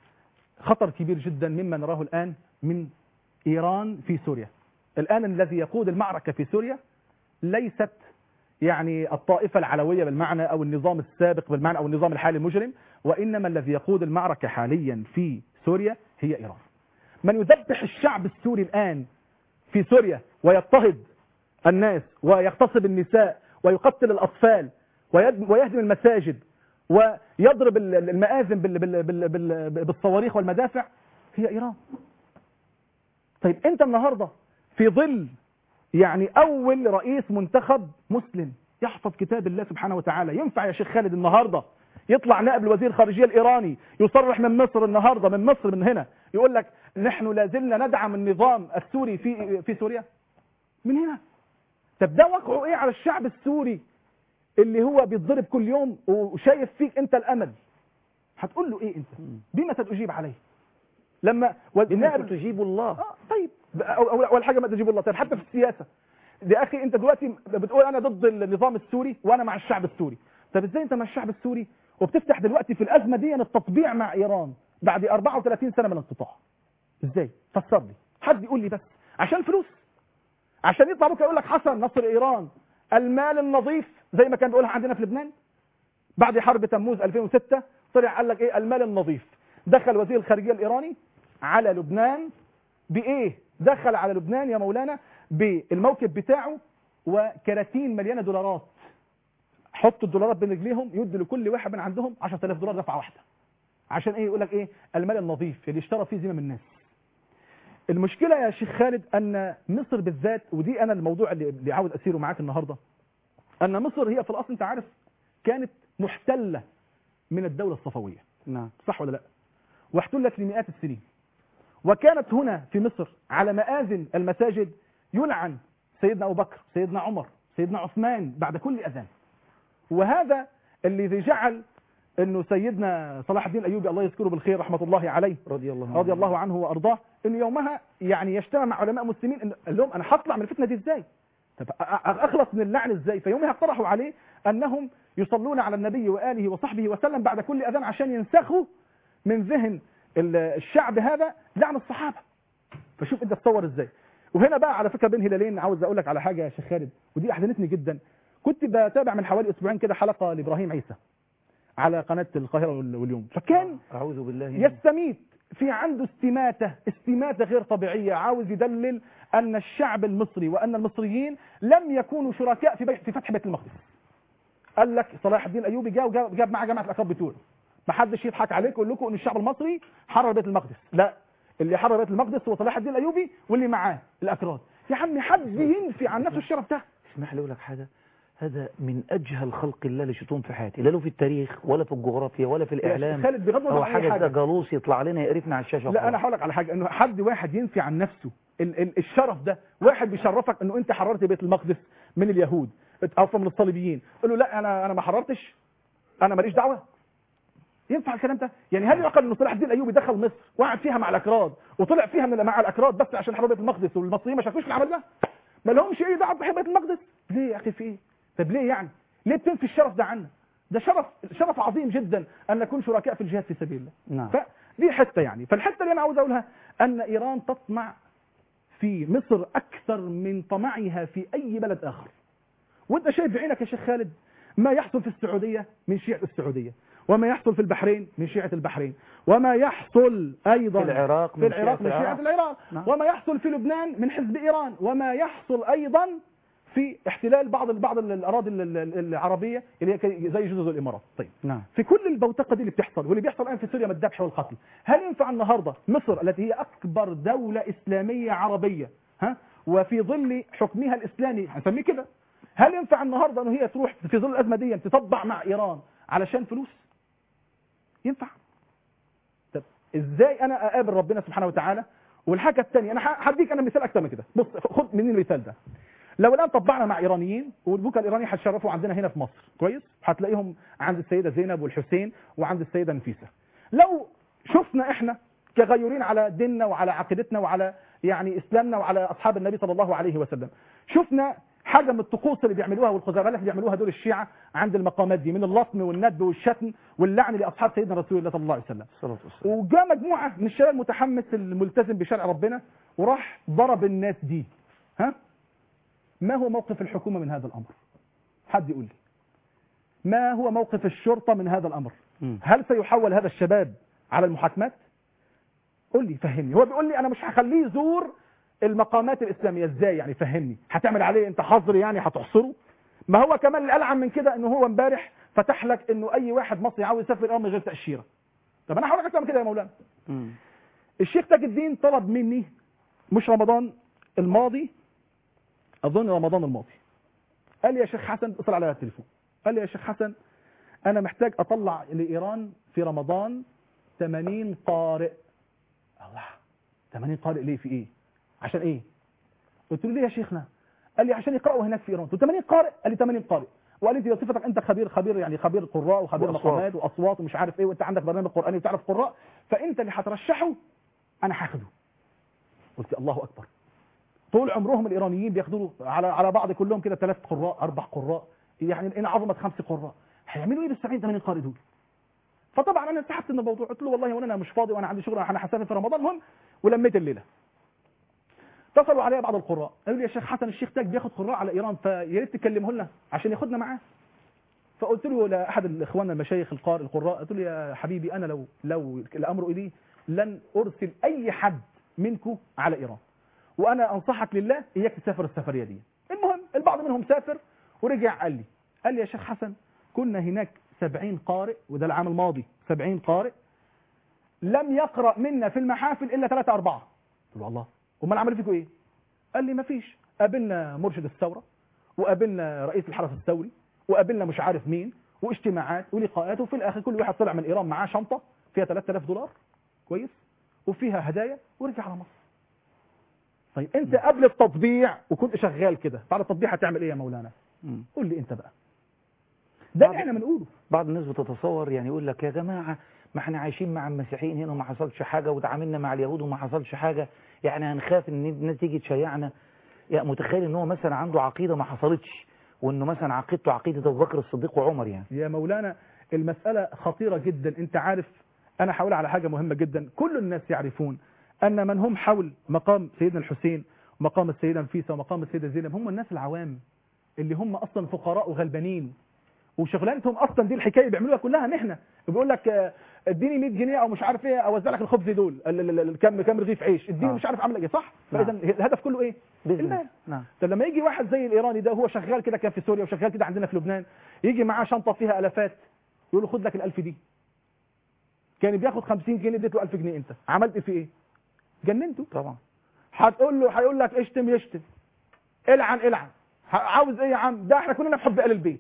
خطر كبير جدا مما نراه الآن من إيران في سوريا الآن الذي يقود المعركة في سوريا ليست يعني الطائفة العلوية بالمعنى أو النظام السابق بالمعنى أو النظام الحالي المجرم وإنما الذي يقود المعركة حاليا في سوريا هي إيران من يذبح الشعب السوري الآن في سوريا ويضطهد الناس ويغتصب النساء ويقتل الأطفال ويد- ويهدم المساجد ويضرب ال- ال- المآذن بال- بال- بال- بال- بالصواريخ والمدافع هي إيران طيب أنت النهاردة في ظل يعني أول رئيس منتخب مسلم يحفظ كتاب الله سبحانه وتعالى ينفع يا شيخ خالد النهاردة يطلع نائب الوزير الخارجية الإيراني يصرح من مصر النهاردة من مصر من هنا يقول لك نحن لازلنا ندعم النظام السوري في في سوريا من هنا طب ده وقعه ايه على الشعب السوري اللي هو بيتضرب كل يوم وشايف فيك انت الامل هتقول له ايه انت بما ستجيب عليه لما بما تجيب الله آه طيب أو- أو- اول حاجه ما تجيب الله طيب حتى في السياسه يا اخي انت دلوقتي بتقول انا ضد النظام السوري وانا مع الشعب السوري طب ازاي انت مع الشعب السوري وبتفتح دلوقتي في الازمه دي التطبيع مع ايران بعد 34 سنه من الانقطاع ازاي فسر لي حد يقول لي بس عشان فلوس عشان يطلع بكره يقول لك حسن نصر ايران المال النظيف زي ما كان بيقولها عندنا في لبنان بعد حرب تموز 2006 طلع قال لك ايه المال النظيف دخل وزير الخارجيه الايراني على لبنان بايه دخل على لبنان يا مولانا بالموكب بتاعه وكراتين مليانه دولارات حط الدولارات بين رجليهم يدي لكل واحد من عندهم 10000 دولار دفعه واحده عشان ايه يقول لك ايه المال النظيف اللي اشترى فيه زمام الناس المشكله يا شيخ خالد ان مصر بالذات ودي انا الموضوع اللي, اللي عاوز اسيره معاك النهارده ان مصر هي في الاصل انت عارف كانت محتله من الدوله الصفويه نعم صح ولا لا واحتلت لمئات السنين وكانت هنا في مصر على مآذن المساجد يلعن سيدنا أبو بكر سيدنا عمر سيدنا عثمان بعد كل أذان وهذا الذي جعل انه سيدنا صلاح الدين الايوبي الله يذكره بالخير رحمه الله عليه رضي الله عنه رضي الله عنه وارضاه انه يومها يعني يجتمع مع علماء مسلمين إن قال لهم انا هطلع من الفتنه دي ازاي؟ طب أ- أ- اخلص من اللعن ازاي؟ فيومها اقترحوا عليه انهم يصلون على النبي واله وصحبه وسلم بعد كل اذان عشان ينسخوا من ذهن ال- الشعب هذا لعن الصحابه. فشوف انت تصور ازاي. وهنا بقى على فكره بين هلالين عاوز اقول لك على حاجه يا شيخ خالد ودي احزنتني جدا. كنت بتابع من حوالي اسبوعين كده حلقه لابراهيم عيسى على قناه القاهره وال- واليوم فكان اعوذ بالله من- يستميت في عنده استماتة استماتة غير طبيعية عاوز يدلل أن الشعب المصري وأن المصريين لم يكونوا شركاء في, بيت في فتح بيت المقدس قال لك صلاح الدين الأيوبي جاء وجاب جاب معاه جماعة الأقرب بتوعه ما حدش يضحك عليكم ويقول لكم أن الشعب المصري حرر بيت المقدس لا اللي حرر بيت المقدس هو صلاح الدين الأيوبي واللي معاه الأكراد يا عمي حد ينفي عن نفسه الشرف ده اسمح لي اقول لك حاجه هذا من اجهل خلق الله اللي شفتهم في حياتي لا له في التاريخ ولا في الجغرافيا ولا في الاعلام خالد بغض النظر او عن أي حاجه حاجة. كده جالوس يطلع لنا يقرفنا على الشاشه لا وخلاص. انا هقول لك على حاجه انه حد واحد ينفي عن نفسه ال ال الشرف ده واحد بيشرفك انه انت حررت بيت المقدس من اليهود او من الصليبيين قول له لا انا انا ما حررتش انا ماليش دعوه ينفع الكلام ده يعني هل يعقل ان صلاح الدين الايوبي دخل مصر وقعد فيها مع الاكراد وطلع فيها من مع الاكراد بس عشان حرر بيت المقدس والمصريين ما شافوش العمل ده ما لهمش ايه دعوه بحب بيت المقدس ليه يا اخي في ايه طب ليه يعني ليه بتنفي الشرف ده عنا ده شرف شرف عظيم جدا ان نكون شركاء في الجهاد في سبيل الله نعم فدي حته يعني فالحته اللي انا عاوز اقولها ان ايران تطمع في مصر اكثر من طمعها في اي بلد اخر وانت شايف بعينك يا شيخ خالد ما يحصل في السعوديه من شيعه السعوديه وما يحصل في البحرين من شيعه البحرين وما يحصل ايضا في العراق في من العراق شيعة من شيعه العراق. العراق نعم. وما يحصل في لبنان من حزب ايران وما يحصل ايضا في احتلال بعض بعض الاراضي ال- ال- العربيه اللي هي كي- زي جزر الامارات طيب نعم في كل البوتقه دي اللي بتحصل واللي بيحصل الان في سوريا من الذبح والقتل هل ينفع النهارده مصر التي هي اكبر دوله اسلاميه عربيه ها وفي ظل حكمها الاسلامي هنسميه كده هل ينفع النهارده ان هي تروح في ظل الازمه دي تطبع مع ايران علشان فلوس ينفع طب ازاي انا اقابل ربنا سبحانه وتعالى والحاجه الثانيه انا ه- هديك انا مثال اكتر من كده بص خد مني المثال ده لو الان طبعنا مع ايرانيين والبوكا الايراني هتشرفوا عندنا هنا في مصر كويس هتلاقيهم عند السيده زينب والحسين وعند السيده نفيسه لو شفنا احنا كغيورين على ديننا وعلى عقيدتنا وعلى يعني اسلامنا وعلى اصحاب النبي صلى الله عليه وسلم شفنا حاجه من الطقوس اللي بيعملوها والخزعبلات اللي بيعملوها دول الشيعه عند المقامات دي من اللطم والندب والشتم واللعن لاصحاب سيدنا رسول الله صلى الله عليه وسلم الصلاه والسلام وجاء مجموعه من الشباب المتحمس الملتزم بشرع ربنا وراح ضرب الناس دي ها ما هو موقف الحكومه من هذا الامر حد يقول لي ما هو موقف الشرطه من هذا الامر مم. هل سيحول هذا الشباب على المحاكمات قول لي فهمني هو بيقول لي انا مش هخليه يزور المقامات الاسلاميه ازاي يعني فهمني هتعمل عليه انت حظر يعني هتحصره ما هو كمان الالعن من كده انه هو امبارح فتح لك انه اي واحد مصري عاوز يسافر ايران من غير تاشيره طب انا هقول لك اكتر من كده يا مولانا مم. الشيخ تاج الدين طلب مني مش رمضان الماضي اظن رمضان الماضي قال لي يا شيخ حسن اتصل على التليفون قال لي يا شيخ حسن انا محتاج اطلع لايران في رمضان 80 قارئ الله 80 قارئ ليه في ايه عشان ايه قلت له ليه يا شيخنا قال لي عشان يقراوا هناك في ايران قلت له 80 قارئ قال لي 80 قارئ وقال لي انت صفتك انت خبير خبير يعني خبير قراء وخبير وأصوات. مقامات واصوات ومش عارف ايه وانت عندك برنامج قراني وتعرف قراء فانت اللي هترشحه انا هاخده قلت الله اكبر طول عمرهم الايرانيين بياخدوا له على على بعض كلهم كده ثلاث قراء اربع قراء يعني ان عظمت خمس قراء هيعملوا ايه بال 70 80 قارئ دول فطبعا انا انسحبت من الموضوع قلت له والله وانا مش فاضي وانا عندي شغل انا هسافر في رمضان المهم ولميت الليله اتصلوا عليا بعض القراء قالوا لي يا شيخ حسن الشيخ تاج بياخد قراء على ايران فيا ريت تكلمه لنا عشان ياخدنا معاه فقلت له لاحد الاخوان المشايخ القارئ القراء قلت له يا حبيبي انا لو لو الامر الي لن ارسل اي حد منكم على ايران وانا انصحك لله اياك تسافر السفريه دي المهم البعض منهم سافر ورجع قال لي قال لي يا شيخ حسن كنا هناك سبعين قارئ وده العام الماضي سبعين قارئ لم يقرأ منا في المحافل إلا ثلاثة أربعة قلت له الله امال عملوا فيكم إيه قال لي ما فيش قابلنا مرشد الثورة وقابلنا رئيس الحرس الثوري وقابلنا مش عارف مين واجتماعات ولقاءات وفي الآخر كل واحد طلع من إيران معاه شنطة فيها 3000 دولار كويس وفيها هدايا ورجع على مصر طيب انت قبل التطبيع وكنت شغال كده بعد التطبيع هتعمل ايه يا مولانا مم. قول لي انت بقى ده اللي احنا بنقوله بعض الناس بتتصور يعني يقول لك يا جماعة ما احنا عايشين مع المسيحيين هنا وما حصلش حاجة وتعاملنا مع اليهود وما حصلش حاجة يعني هنخاف ان الناس تيجي تشيعنا يعني متخيل ان هو مثلا عنده عقيدة ما حصلتش وانه مثلا عقيدته عقيدة ابو بكر الصديق وعمر يعني يا مولانا المسألة خطيرة جدا انت عارف انا هقول على حاجة مهمة جدا كل الناس يعرفون ان من هم حول مقام سيدنا الحسين ومقام السيدة نفيسة ومقام السيدة زينب هم الناس العوام اللي هم اصلا فقراء وغلبانين وشغلانتهم اصلا دي الحكايه بيعملوها كلها محنه بيقول لك آه، اديني 100 جنيه او مش عارف ايه اوزع لك الخبز دول ال- ال- ال- كم كم رغيف عيش اديني آه. مش عارف عامله ايه صح نعم. فاذا الهدف كله ايه بزنس المال نعم طب لما يجي واحد زي الايراني ده هو شغال كده كان في سوريا وشغال كده عندنا في لبنان يجي معاه شنطه فيها الافات يقول له خد لك ال1000 دي كان بياخد 50 جنيه اديت له 1000 جنيه انت عملت في ايه جننته طبعا هتقول له هيقول لك اشتم يشتم العن العن ه- عاوز ايه يا عم ده احنا كلنا بحب ال البيت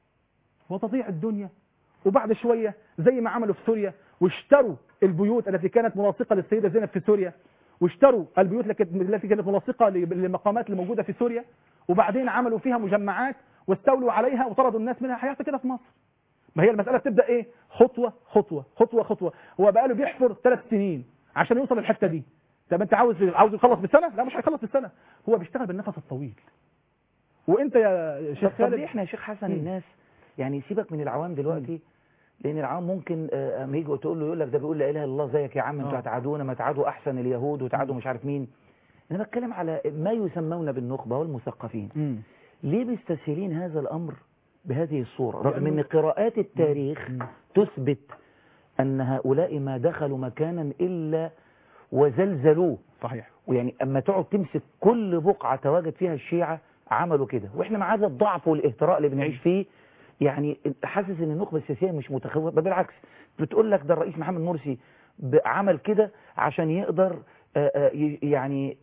وتضيع الدنيا وبعد شويه زي ما عملوا في سوريا واشتروا البيوت التي كانت ملاصقه للسيده زينب في سوريا واشتروا البيوت التي التي كانت ملاصقه للمقامات الموجوده في سوريا وبعدين عملوا فيها مجمعات واستولوا عليها وطردوا الناس منها هيحصل كده في مصر ما هي المساله بتبدا ايه خطوه خطوه خطوه خطوه هو بقى له بيحفر ثلاث سنين عشان يوصل للحته دي طب انت عاوز عاوز يخلص بالسنه لا مش هيخلص بالسنه هو بيشتغل بالنفس الطويل وانت يا شيخ طب خالد ليه احنا يا شيخ حسن مم. الناس يعني سيبك من العوام دلوقتي لان العوام ممكن آه، اما يجي تقول له يقول لك ده بيقول لا اله الا الله زيك يا عم انتوا آه. هتعادونا ما تعادوا احسن اليهود وتعادوا مش عارف مين انا بتكلم على ما يسمون بالنخبه والمثقفين مم. ليه بيستسهلين هذا الامر بهذه الصوره رغم لأنه- ان قراءات التاريخ مم. تثبت ان هؤلاء ما دخلوا مكانا الا وزلزلوه صحيح ويعني اما تقعد تمسك كل بقعة تواجد فيها الشيعة عملوا كده واحنا مع هذا الضعف والاهتراء اللي بنعيش فيه يعني حاسس ان النخبة السياسية مش متخوفة بالعكس بتقول لك ده الرئيس محمد مرسي ب- عمل كده عشان يقدر آه، آه، ي- يعني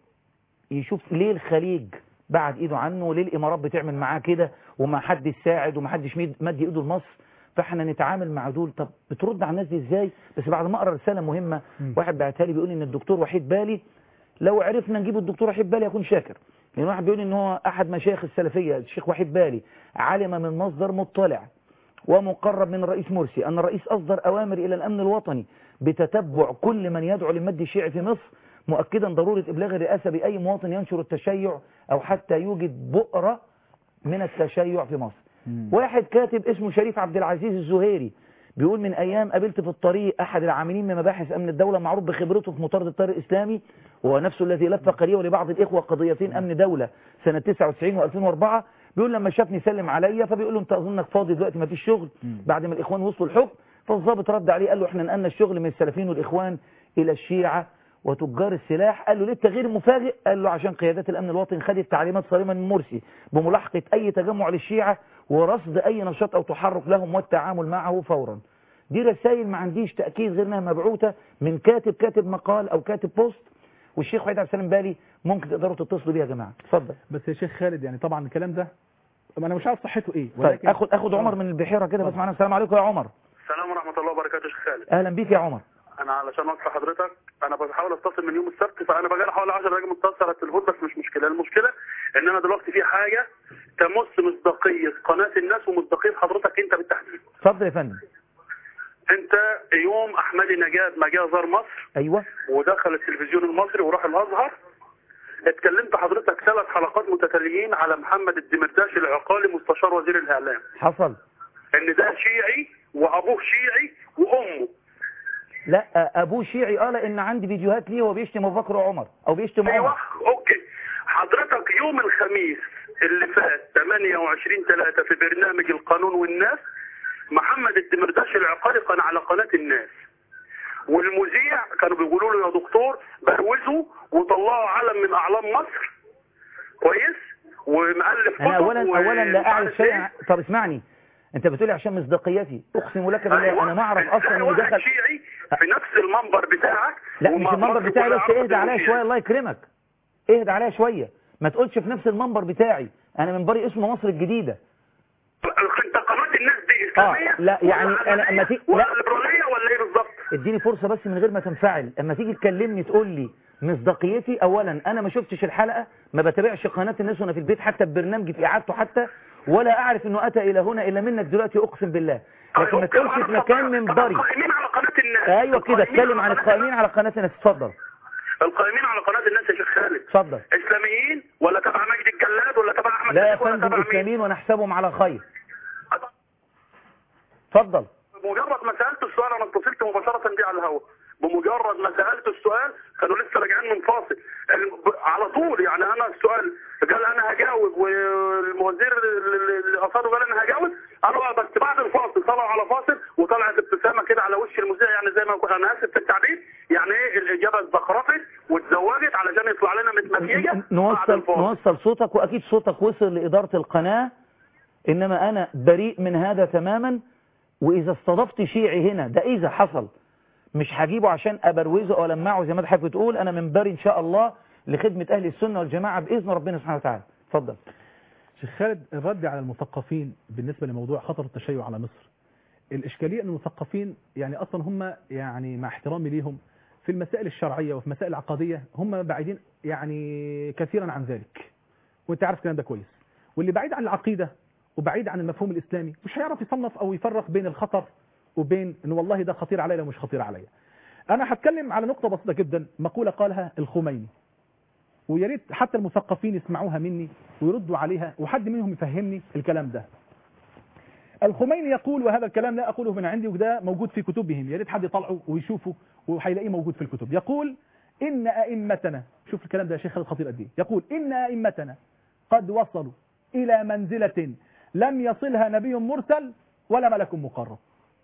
يشوف ليه الخليج بعد ايده عنه وليه الامارات بتعمل معاه كده وما حدش ساعد وما حدش مد مد ايده لمصر فاحنا نتعامل مع دول طب بترد على الناس دي ازاي بس بعد ما اقرا رساله مهمه مم. واحد بعتها لي بيقول ان الدكتور وحيد بالي لو عرفنا نجيب الدكتور وحيد بالي يكون شاكر لان واحد بيقول ان هو احد مشايخ السلفيه الشيخ وحيد بالي علم من مصدر مطلع ومقرب من الرئيس مرسي ان الرئيس اصدر اوامر الى الامن الوطني بتتبع كل من يدعو للمد الشيعي في مصر مؤكدا ضروره ابلاغ الرئاسه باي مواطن ينشر التشيع او حتى يوجد بؤره من التشيع في مصر واحد كاتب اسمه شريف عبد العزيز الزهيري بيقول من ايام قابلت في الطريق احد العاملين من مباحث امن الدوله معروف بخبرته في مطارده الطريق الاسلامي وهو نفسه الذي لفق لي ولبعض الاخوه قضيتين امن دوله سنه 99 و2004 بيقول لما شافني سلم عليا فبيقول له انت اظنك فاضي دلوقتي ما فيش شغل بعد ما الاخوان وصلوا الحكم فالضابط رد عليه قال له احنا نقلنا الشغل من السلفيين والاخوان الى الشيعه وتجار السلاح قال له ليه التغيير المفاجئ قال له عشان قيادات الامن الوطني خدت تعليمات صارمه من مرسي بملاحقه اي تجمع للشيعه ورصد اي نشاط او تحرك لهم والتعامل معه فورا دي رسائل ما عنديش تاكيد غير انها مبعوثه من كاتب كاتب مقال او كاتب بوست والشيخ وحيد عبد السلام بالي ممكن تقدروا تتصلوا بيه يا جماعه اتفضل بس يا شيخ خالد يعني طبعا الكلام ده انا مش عارف صحته ايه طيب اخد اخد عمر من البحيره كده بس معانا السلام عليكم يا عمر السلام ورحمة الله وبركاته يا شيخ خالد اهلا بيك يا عمر انا علشان اوقف حضرتك انا بحاول اتصل من يوم السبت فانا بقالي حوالي 10 دقايق متصل على التليفون بس مش مشكله المشكله ان انا دلوقتي في حاجه تمس مصداقيه قناه الناس ومصداقيه حضرتك انت بالتحديد اتفضل يا فندم انت يوم احمدي نجاد ما جه زار مصر ايوه ودخل التلفزيون المصري وراح الازهر اتكلمت حضرتك ثلاث حلقات متتاليين على محمد الدمرداش العقالي مستشار وزير الاعلام حصل ان ده شيعي وابوه شيعي وامه لا ابوه شيعي اه لان عندي فيديوهات ليه وهو بيشتم ابو بكر وعمر او بيشتم ايوه عمر اوكي حضرتك يوم الخميس اللي فات 28 3 في برنامج القانون والناس محمد الدمرداش العقالي كان على قناه الناس والمذيع كانوا بيقولوا له يا دكتور بروزوا وطلعوا علم من اعلام مصر كويس ومؤلف انا كتب اولا و- اولا لا ومش اعرف عارف شيئا إيه. طب اسمعني انت بتقولي عشان مصداقيتي اقسم لك بالله أيوة. انا ما اعرف اصلا إزاي انه واحد دخل شيعي في نفس المنبر بتاعك لا مش وما المنبر مصر بتاعي كلها بس عرفت اهدى عليا إنه شويه الله يكرمك اهدى عليا شويه ما تقولش في نفس المنبر بتاعي انا منبري اسمه مصر الجديده انت قناه الناس دي اسلاميه اه لا يعني ولا انا اما تيجي ولا لا ليبراليه ولا ايه بالظبط اديني فرصه بس من غير ما تنفعل اما تيجي تكلمني تقول لي مصداقيتي اولا انا ما شفتش الحلقه ما بتابعش قناه الناس وانا في البيت حتى ببرنامجي في اعادته حتى ولا اعرف انه اتى الى هنا الا منك دلوقتي اقسم بالله لكن ما تقولش في مكان منبري القائمين على قناه الناس ايوه كده القائمين اتكلم على عن قناة القائمين على قناه الناس اتفضل القائمين على قناه الناس يا شيخ خالد اتفضل اسلاميين ولا تبع مجدي الجلاد ولا تبع احمد لا يا شفيق ولا فندم تبع مين اسلاميين ونحسبهم على خير اتفضل بمجرد ما سالت السؤال انا اتصلت مباشره بيه على الهواء بمجرد ما سالت السؤال كانوا لسه راجعين من فاصل ال- ب- على طول يعني انا السؤال قال انا هجاوب والموزير اللي قصده قال انا هجاوب انا بس بعد الفاصل طلعوا على فاصل وطلعت ابتسامه كده على وش المذيع يعني زي ما كنت انا اسف في التعبير يعني ايه الاجابه اتزخرفت واتزوجت علشان يطلع لنا متمكيجه بعد نوصل الفاصل نوصل صوتك واكيد صوتك وصل لاداره القناه انما انا بريء من هذا تماما واذا استضفت شيعي هنا ده اذا حصل مش هجيبه عشان ابروزه او المعه زي ما حضرتك بتقول انا منبري ان شاء الله لخدمه اهل السنه والجماعه باذن ربنا سبحانه وتعالى اتفضل شيخ خالد الرد على المثقفين بالنسبة لموضوع خطر التشيع على مصر الإشكالية أن المثقفين يعني أصلا هم يعني مع احترامي ليهم في المسائل الشرعية وفي المسائل العقدية هم بعيدين يعني كثيرا عن ذلك وانت عارف الكلام ده كويس واللي بعيد عن العقيدة وبعيد عن المفهوم الإسلامي مش هيعرف يصنف أو يفرق بين الخطر وبين أنه والله ده خطير عليا ومش خطير عليا أنا هتكلم على نقطة بسيطة جدا مقولة قالها الخميني ويا ريت حتى المثقفين يسمعوها مني ويردوا عليها وحد منهم يفهمني الكلام ده الخميني يقول وهذا الكلام لا أقوله من عندي وده موجود في كتبهم يا ريت حد يطلعه ويشوفه وهيلاقيه موجود في الكتب يقول إن أئمتنا شوف الكلام ده يا شيخ خالد خطير قد ايه يقول إن أئمتنا قد وصلوا إلى منزلة لم يصلها نبي مرسل ولا ملك مقرب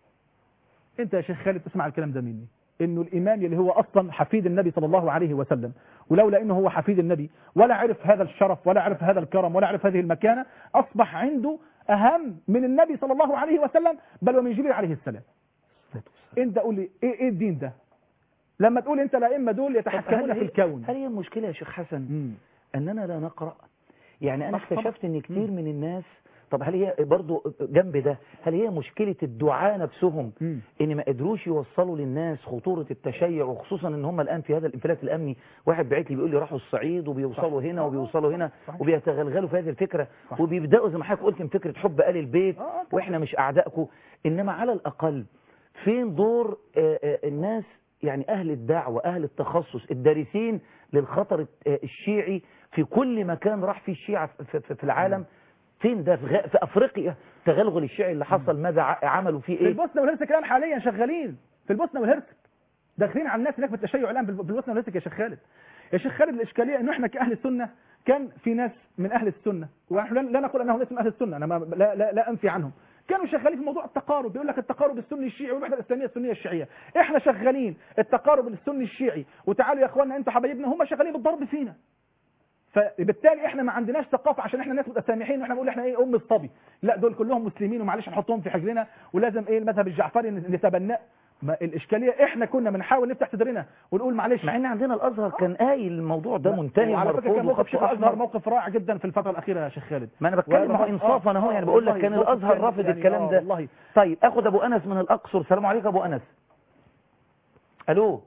انت يا شيخ خالد تسمع الكلام ده مني انه الامام اللي هو اصلا حفيد النبي صلى الله عليه وسلم ولولا انه هو حفيد النبي ولا عرف هذا الشرف ولا عرف هذا الكرم ولا عرف هذه المكانه اصبح عنده اهم من النبي صلى الله عليه وسلم بل ومن جبريل عليه السلام انت قول لي ايه ايه الدين ده لما تقول انت الائمه دول يتحكمون في الكون هل هي المشكله يا شيخ حسن اننا لا نقرا يعني انا صح طبعا. اكتشفت ان كتير من الناس طب هل هي برضو جنب ده هل هي مشكلة الدعاة نفسهم ان ما قدروش يوصلوا للناس خطورة التشيع وخصوصا ان هم الان في هذا الانفلات الامني واحد بعت لي بيقول لي راحوا الصعيد وبيوصلوا هنا وبيوصلوا هنا وبيتغلغلوا في هذه الفكرة وبيبداوا زي ما حضرتك قلت من فكرة حب آل البيت واحنا مش اعدائكم انما على الاقل فين دور آه، آه، الناس يعني اهل الدعوة اهل التخصص الدارسين للخطر آه، الشيعي في كل مكان راح فيه الشيعة في- في في العالم فين ده في, غ... في افريقيا تغلغل الشيعي اللي حصل ماذا ع- عملوا فيه في ايه البوسنه والهرسك الان حاليا شغالين في البوسنه والهرسك داخلين على الناس هناك في التشيع الان في البوسنه والهرسك يا شيخ خالد يا شيخ خالد الاشكاليه انه احنا كاهل السنه كان في ناس من اهل السنه ونحن لا لا نقول انهم ليسوا من اهل السنه انا ما لا, لا, لا انفي عنهم كانوا شغالين في موضوع التقارب بيقول لك التقارب السني الشيعي والوحده الاسلاميه السنيه الشيعيه احنا شغالين التقارب السني الشيعي وتعالوا يا اخواننا انتوا حبايبنا هم شغالين بالضرب فينا فبالتالي احنا ما عندناش ثقافه عشان احنا ناس متسامحين واحنا بنقول احنا ايه ام الصبي لا دول كلهم مسلمين ومعلش نحطهم في حجرنا ولازم ايه المذهب الجعفري نتبناه ما الاشكاليه احنا كنا بنحاول نفتح صدرنا ونقول معلش مع ان عندنا الازهر كان قايل الموضوع ده منتهي وعلى فكره ومرفوض كان موقف وخط شيخ الازهر احمر موقف رائع جدا في الفتره الاخيره يا شيخ خالد ما انا بتكلم اهو وهذا- انصافا اهو آه، يعني بقول لك والله كان موقف الازهر كان رافض يعني الكلام آه، ده والله طيب اخد ابو انس من الاقصر سلام عليكم ابو انس الو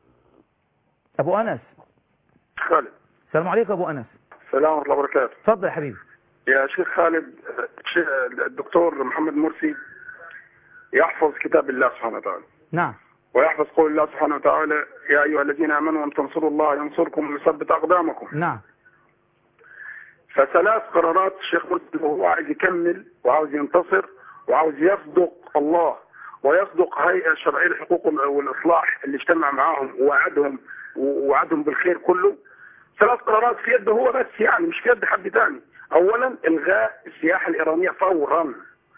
ابو انس خالد السلام عليكم ابو انس السلام ورحمة الله وبركاته اتفضل يا حبيبي يا شيخ خالد الشيخ- الدكتور محمد مرسي يحفظ كتاب الله سبحانه وتعالى نعم ويحفظ قول الله سبحانه وتعالى يا أيها الذين آمنوا أن تنصروا الله ينصركم ويثبت أقدامكم نعم فثلاث قرارات الشيخ مرسي وهو عايز يكمل وعاوز ينتصر وعاوز يصدق الله ويصدق هيئة الشرعية للحقوق والإصلاح اللي اجتمع معاهم ووعدهم ووعدهم بالخير كله ثلاث قرارات في يده هو بس يعني مش في يد حد تاني أولا إلغاء السياحة الإيرانية فورا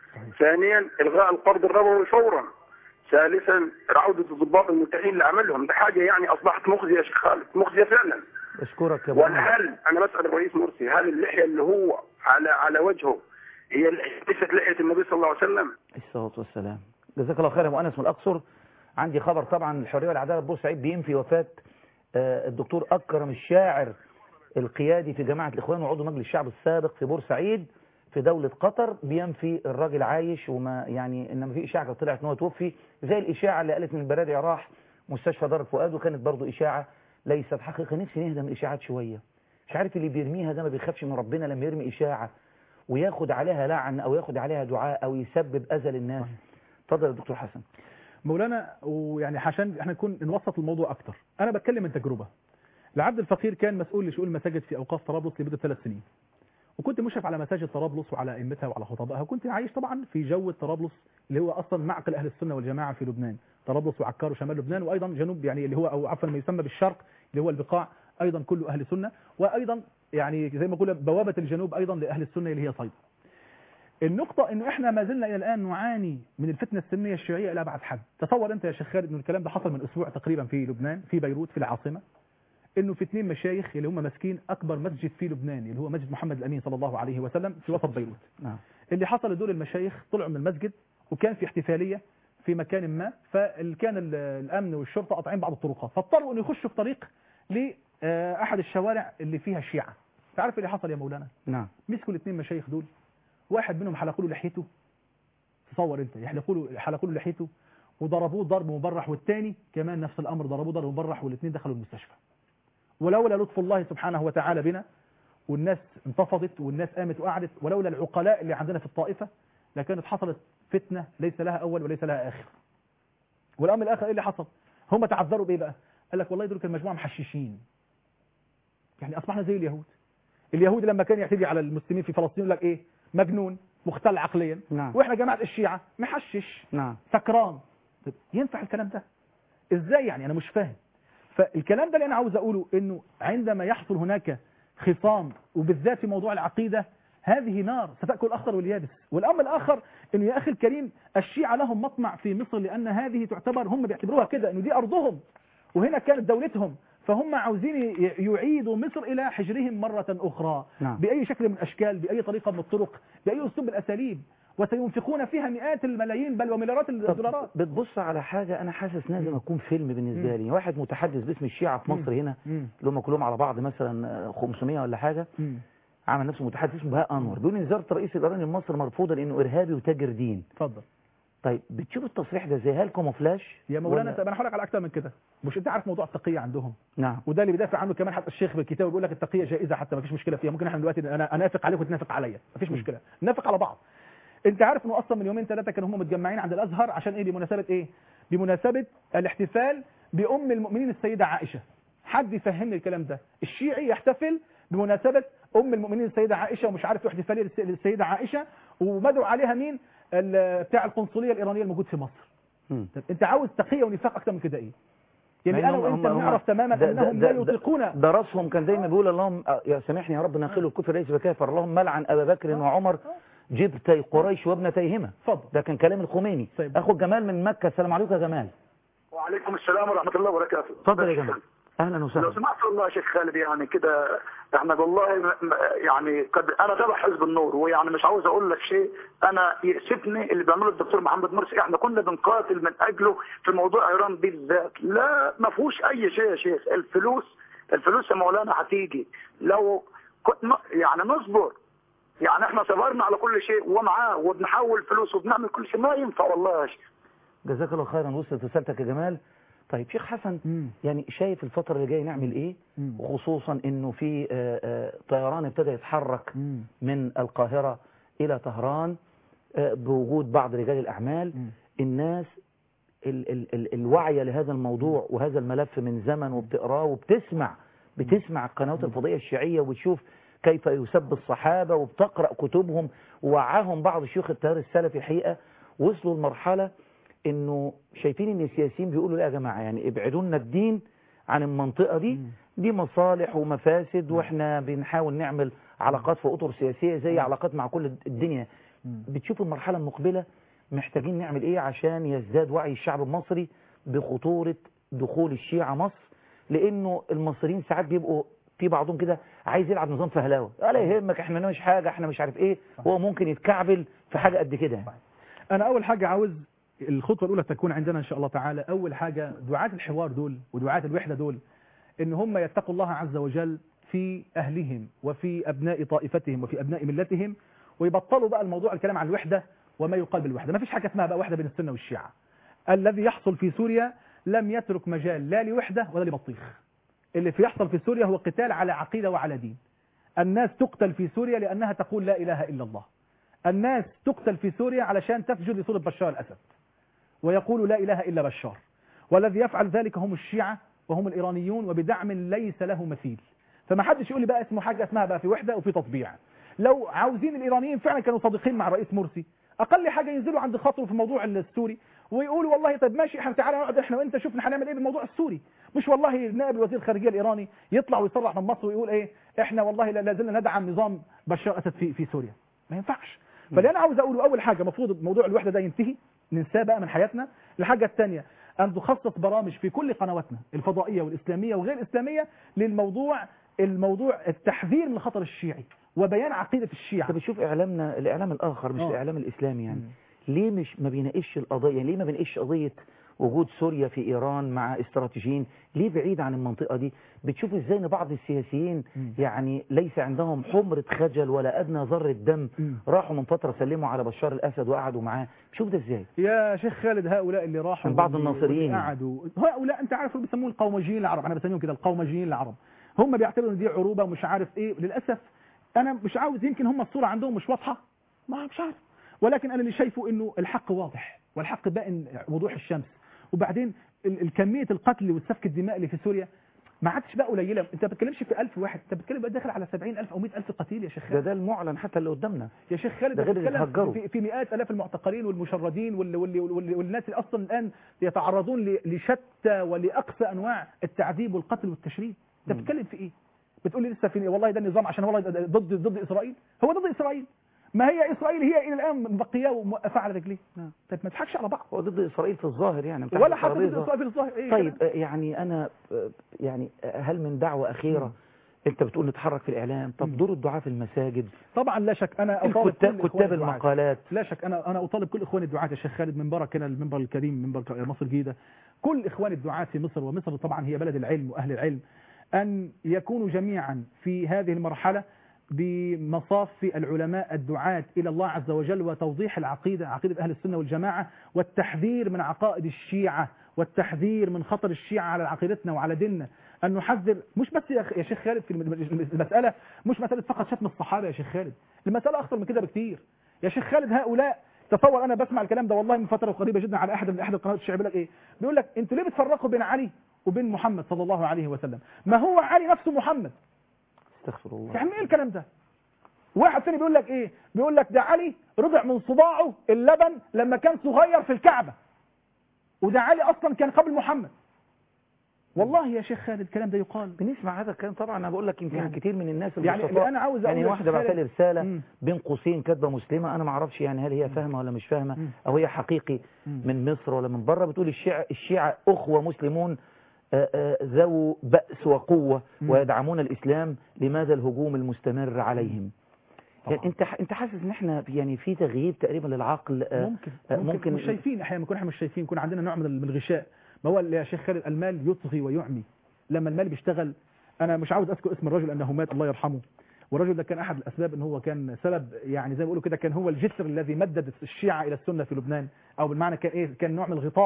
ثانيا إلغاء القرض الربوي فورا ثالثا عودة الضباط المتحين لعملهم ده حاجة يعني أصبحت مخزية يا شيخ خالد مخزية فعلا اشكرك يا ابو انس وهل انا بسال الرئيس مرسي هل اللحيه اللي هو على على وجهه هي ليست لحيه النبي صلى الله عليه وسلم؟ الصلاه والسلام جزاك الله خير يا ابو انس من الاقصر عندي خبر طبعا الحريه والعداله بورسعيد بينفي وفاه آه، الدكتور اكرم الشاعر القيادي في جماعه الاخوان وعضو مجلس الشعب السابق في بورسعيد في دولة قطر بينفي الراجل عايش وما يعني انما في اشاعه كانت طلعت ان هو توفي زي الاشاعه اللي قالت ان البرادعي راح مستشفى دار الفؤاد وكانت برضه اشاعه ليست حقيقه نفسي نهدى من الاشاعات شويه مش عارف اللي بيرميها ده ما بيخافش من ربنا لما يرمي اشاعه وياخد عليها لعن او ياخد عليها دعاء او يسبب اذى للناس اتفضل يا دكتور حسن مولانا ويعني عشان احنا نكون نوسط الموضوع اكتر انا بتكلم من تجربه العبد الفقير كان مسؤول لشؤون المساجد في اوقاف طرابلس لمده ثلاث سنين وكنت مشرف على مساجد طرابلس وعلى ائمتها وعلى خطبائها وكنت عايش طبعا في جو طرابلس اللي هو اصلا معقل اهل السنه والجماعه في لبنان طرابلس وعكار وشمال لبنان وايضا جنوب يعني اللي هو او عفوا ما يسمى بالشرق اللي هو البقاع ايضا كله اهل سنه وايضا يعني زي ما بقول بوابه الجنوب ايضا لاهل السنه اللي هي صيدا النقطة انه احنا ما زلنا الى الان نعاني من الفتنة السنية الشيوعية الى ابعد حد تصور انت يا شيخ خالد انه الكلام ده حصل من اسبوع تقريبا في لبنان في بيروت في العاصمة انه في اثنين مشايخ اللي هم ماسكين اكبر مسجد في لبنان اللي هو مسجد محمد الامين صلى الله عليه وسلم في وسط بيروت نعم اللي حصل دول المشايخ طلعوا من المسجد وكان في احتفالية في مكان ما فكان ال- الامن والشرطة قاطعين بعض الطرقات فاضطروا انه يخشوا في طريق لاحد الشوارع اللي فيها الشيعة تعرف اللي حصل يا مولانا نعم مسكوا الاثنين مشايخ دول واحد منهم حلقوا له لحيته تصور انت يحلقوا له حلقوا له لحيته وضربوه ضرب مبرح والثاني كمان نفس الامر ضربوه ضرب مبرح والاثنين دخلوا المستشفى ولولا لطف الله سبحانه وتعالى بنا والناس انتفضت والناس قامت وقعدت ولولا العقلاء اللي عندنا في الطائفة لكانت حصلت فتنة ليس لها أول وليس لها آخر والأمر الآخر إيه اللي حصل هم تعذروا بإيه بقى قال لك والله دول كانوا مجموعة محششين يعني أصبحنا زي اليهود اليهود لما كان يعتدي على المسلمين في فلسطين يقول لك إيه مجنون مختل عقليا نعم. واحنا جماعة الشيعة محشش نعم سكران طب ينفع الكلام ده ازاي يعني انا مش فاهم فالكلام ده اللي انا عاوز اقوله انه عندما يحصل هناك خصام وبالذات في موضوع العقيدة هذه نار ستأكل الأخضر واليابس والأمر الآخر أنه يا أخي الكريم الشيعة لهم مطمع في مصر لأن هذه تعتبر هم بيعتبروها كده أنه دي أرضهم وهنا كانت دولتهم فهم عاوزين ي- يعيدوا مصر إلى حجرهم مرة أخرى نعم. بأي شكل من الأشكال بأي طريقة من الطرق بأي أسلوب من الأساليب وسينفقون فيها مئات الملايين بل ومليارات الدولارات طب بتبص على حاجة أنا حاسس لازم أكون فيلم بالنسبة لي واحد متحدث باسم الشيعة في مصر هنا مم. اللي هم كلهم على بعض مثلا 500 ولا حاجة مم. عمل نفسه متحدث اسمه بهاء أنور بيقول إن زيارة الرئيس الإيراني لمصر مرفوضة لأنه إرهابي وتاجر دين اتفضل طيب بتشوف التصريح ده زي هل كوموفلاش يا مولانا ولا- طب انا هقول لك على اكتر من كده مش انت عارف موضوع التقيه عندهم نعم وده اللي بيدافع عنه كمان حتى الشيخ بالكتاب بيقول لك التقيه جائزه حتى ما فيش مشكله فيها ممكن احنا دلوقتي انا انافق عليك وتنافق عليا ما فيش مشكله ننافق على بعض انت عارف انه اصلا من يومين ثلاثه كانوا هم متجمعين عند الازهر عشان ايه بمناسبه ايه بمناسبه الاحتفال بام المؤمنين السيده عائشه حد يفهمني الكلام ده الشيعي يحتفل بمناسبه ام المؤمنين السيده عائشه ومش عارف احتفاليه للس- للسيده عائشه ومدعو عليها مين ال- بتاع القنصليه الايرانيه الموجود في مصر مم. طب انت عاوز تقيه ونفاق اكتر من كده ايه يعني مع انا إنهم- وانت هم- هم- بنعرف تماما ده- ده- انهم لا ده- ده- يطيقون ده راسهم كان دايما بيقول اللهم آه، يا سامحني يا رب ناخله الكفر ليس بكافر اللهم لعن ابا بكر وعمر جبتي قريش وابنتيهما اتفضل ده كان كلام الخميني طيب. اخو جمال من مكه السلام عليكم يا جمال وعليكم السلام ورحمة الله وبركاته اتفضل يا جمال اهلا لو وسهلا سمحت والله يا شيخ خالد يعني كده احنا والله م- م- يعني قد انا تبع حزب النور ويعني مش عاوز اقول لك شيء انا يأسفني اللي بيعمله الدكتور محمد مرسي احنا كنا بنقاتل من اجله في موضوع ايران بالذات لا ما فيهوش اي شيء يا شيخ الفلوس الفلوس يا مولانا هتيجي لو كنت ن- يعني نصبر يعني احنا صبرنا على كل شيء ومعاه وبنحول فلوس وبنعمل كل شيء ما ينفع والله يا شيخ جزاك الله خيرا وصلت رسالتك يا جمال طيب شيخ حسن يعني شايف الفترة اللي جاية نعمل ايه وخصوصا انه في آه، آه، طيران ابتدى يتحرك من القاهرة الى طهران آه، بوجود بعض رجال الاعمال الناس ال ال ال الوعي لهذا الموضوع وهذا الملف من زمن وبتقراه وبتسمع بتسمع القنوات الفضائية الشيعية وبتشوف كيف يسب الصحابة وبتقرأ كتبهم ووعاهم بعض شيوخ التيار السلفي الحقيقة وصلوا لمرحلة انه شايفين ان السياسيين بيقولوا لا يا جماعة يعني ابعدوا لنا الدين عن المنطقة دي دي مصالح ومفاسد واحنا بنحاول نعمل علاقات في اطر سياسية زي علاقات مع كل الدنيا بتشوف المرحلة المقبلة محتاجين نعمل ايه عشان يزداد وعي الشعب المصري بخطورة دخول الشيعة مصر لانه المصريين ساعات بيبقوا في بعضهم كده عايز يلعب نظام فهلاوه ولا يهمك احنا مش حاجة احنا مش عارف ايه هو ممكن يتكعبل في حاجة قد كده انا اول حاجة عاوز الخطوة الاولى تكون عندنا ان شاء الله تعالى اول حاجة دعاة الحوار دول ودعاة الوحدة دول ان هم يتقوا الله عز وجل في اهلهم وفي ابناء طائفتهم وفي ابناء ملتهم ويبطلوا بقى الموضوع الكلام عن الوحدة وما يقال بالوحدة ما فيش حاجة اسمها بقى وحدة بين السنة والشيعة الذي يحصل في سوريا لم يترك مجال لا لوحدة ولا لبطيخ اللي في يحصل في سوريا هو قتال على عقيدة وعلى دين الناس تقتل في سوريا لأنها تقول لا إله إلا الله الناس تقتل في سوريا علشان تسجد لصورة بشار الأسد ويقول لا إله إلا بشار والذي يفعل ذلك هم الشيعة وهم الإيرانيون وبدعم ليس له مثيل فما حدش يقول لي بقى اسمه حاجة اسمها بقى في وحدة وفي تطبيع لو عاوزين الإيرانيين فعلا كانوا صادقين مع الرئيس مرسي أقل حاجة ينزلوا عند خاطره في الموضوع السوري ويقولوا والله طب ماشي احنا تعالى نقعد احنا وانت شوفنا هنعمل ايه بالموضوع السوري مش والله نائب الوزير الخارجيه الايراني يطلع ويصرح من مصر ويقول ايه احنا والله لا زلنا ندعم نظام بشار اسد في في سوريا ما ينفعش فاللي انا عاوز اقوله اول حاجه المفروض موضوع الوحده ده ينتهي ننساه بقى من حياتنا الحاجه الثانيه ان تخصص برامج في كل قنواتنا الفضائيه والاسلاميه وغير الاسلاميه للموضوع الموضوع التحذير من الخطر الشيعي وبيان عقيده الشيعه طب بشوف اعلامنا الاعلام الاخر مش آه. الاعلام الاسلامي يعني ليه مش ما بيناقش القضيه يعني ليه ما بيناقش قضيه وجود سوريا في ايران مع استراتيجيين ليه بعيد عن المنطقه دي بتشوف ازاي ان بعض السياسيين يعني ليس عندهم حمره خجل ولا ادنى ذره دم راحوا من فتره سلموا على بشار الاسد وقعدوا معاه بشوف ده ازاي يا شيخ خالد هؤلاء اللي راحوا من بعض واللي- الناصريين. واللي قعدوا هؤلاء انت عارف اللي بيسموه القومجيين العرب انا بسميهم كده القومجيين العرب هم بيعتبروا ان دي عروبه ومش عارف ايه للاسف انا مش عاوز يمكن هم الصوره عندهم مش واضحه ما مش عارف ولكن انا اللي شايفه انه الحق واضح والحق باين وضوح الشمس وبعدين ال- ال- كميه القتل والسفك الدماء اللي في سوريا ما عادش بقى قليله انت ما بتتكلمش في 1000 واحد انت بتتكلم بقى داخل على 70000 او 100000 قتيل يا شيخ ده خالد ده المعلن حتى اللي قدامنا يا شيخ خالد ده غير اللي بتتكلم اتهجروا. في, في مئات الاف المعتقلين والمشردين وال وال وال والناس اللي اصلا الان يتعرضون ل- لشتى ولاقصى انواع التعذيب والقتل والتشريد انت بتتكلم في ايه بتقول لي لسه في والله ده النظام عشان هو والله ده ضد ضد اسرائيل هو ضد اسرائيل ما هي اسرائيل هي الى الان مبقياه وموقفه على رجليه طيب ما تضحكش على بعض هو ضد اسرائيل في الظاهر يعني بتاع ولا حتى ضد الترابيزة. اسرائيل في الظاهر ايه طيب آه، يعني انا آه، يعني آه، هل من دعوه اخيره انت بتقول نتحرك في الاعلام طب دور الدعاء في المساجد طبعا لا شك انا اطالب الكتاب كل إخوان كتاب الدعاة. المقالات لا شك انا انا اطالب كل اخواني الدعاة يا شيخ خالد منبرك هنا المنبر الكريم منبر مصر الجديده كل اخواني الدعاة في مصر ومصر طبعا هي بلد العلم واهل العلم ان يكونوا جميعا في هذه المرحله بمصاف العلماء الدعاة إلى الله عز وجل وتوضيح العقيدة عقيدة أهل السنة والجماعة والتحذير من عقائد الشيعة والتحذير من خطر الشيعة على عقيدتنا وعلى ديننا أن نحذر مش بس يا أخ- يا شيخ خالد في الم- المسألة مش مسألة فقط شتم الصحابة يا شيخ خالد المسألة أخطر من كده بكتير يا شيخ خالد هؤلاء تصور انا بسمع الكلام ده والله من فتره قريبه جدا على احد من احد القنوات الشيعيه بيقول لك ايه بيقول لك انتوا ليه بتفرقوا بين علي وبين محمد صلى الله عليه وسلم ما هو علي نفسه محمد استغفر الله يعني ايه الكلام ده واحد تاني بيقول لك ايه بيقول لك ده علي رضع من صباعه اللبن لما كان صغير في الكعبه وده علي اصلا كان قبل محمد والله يا شيخ خالد الكلام ده يقال بنسمع هذا الكلام طبعا انا بقول لك يمكن يعني- كتير من الناس يعني البسطاء- اللي أنا عاوز يعني أقوله يا واحده شيخ بعت لي خالد- رساله مم. بين قوسين كاتبه مسلمه انا ما اعرفش يعني هل هي فاهمه ولا مش فاهمه او هي حقيقي من مصر ولا من بره بتقول الشيعة الشيعة اخوه مسلمون آه، آه، ذو بأس وقوة ويدعمون الإسلام لماذا الهجوم المستمر عليهم يعني انت انت حاسس ان احنا يعني في تغييب تقريبا للعقل آه، ممكن آه، ممكن, ممكن مش شايفين احيانا يكون احنا مش شايفين يكون عندنا نوع من ال- من الغشاء ما هو يا شيخ خالد المال يطغي ويعمي لما المال بيشتغل انا مش عاوز اذكر اسم الرجل انه مات الله يرحمه والرجل ده كان احد الاسباب ان هو كان سبب يعني زي ما بيقولوا كده كان هو الجسر الذي مدد الشيعة الى السنة في لبنان او بالمعنى كان ايه كان نوع من الغطاء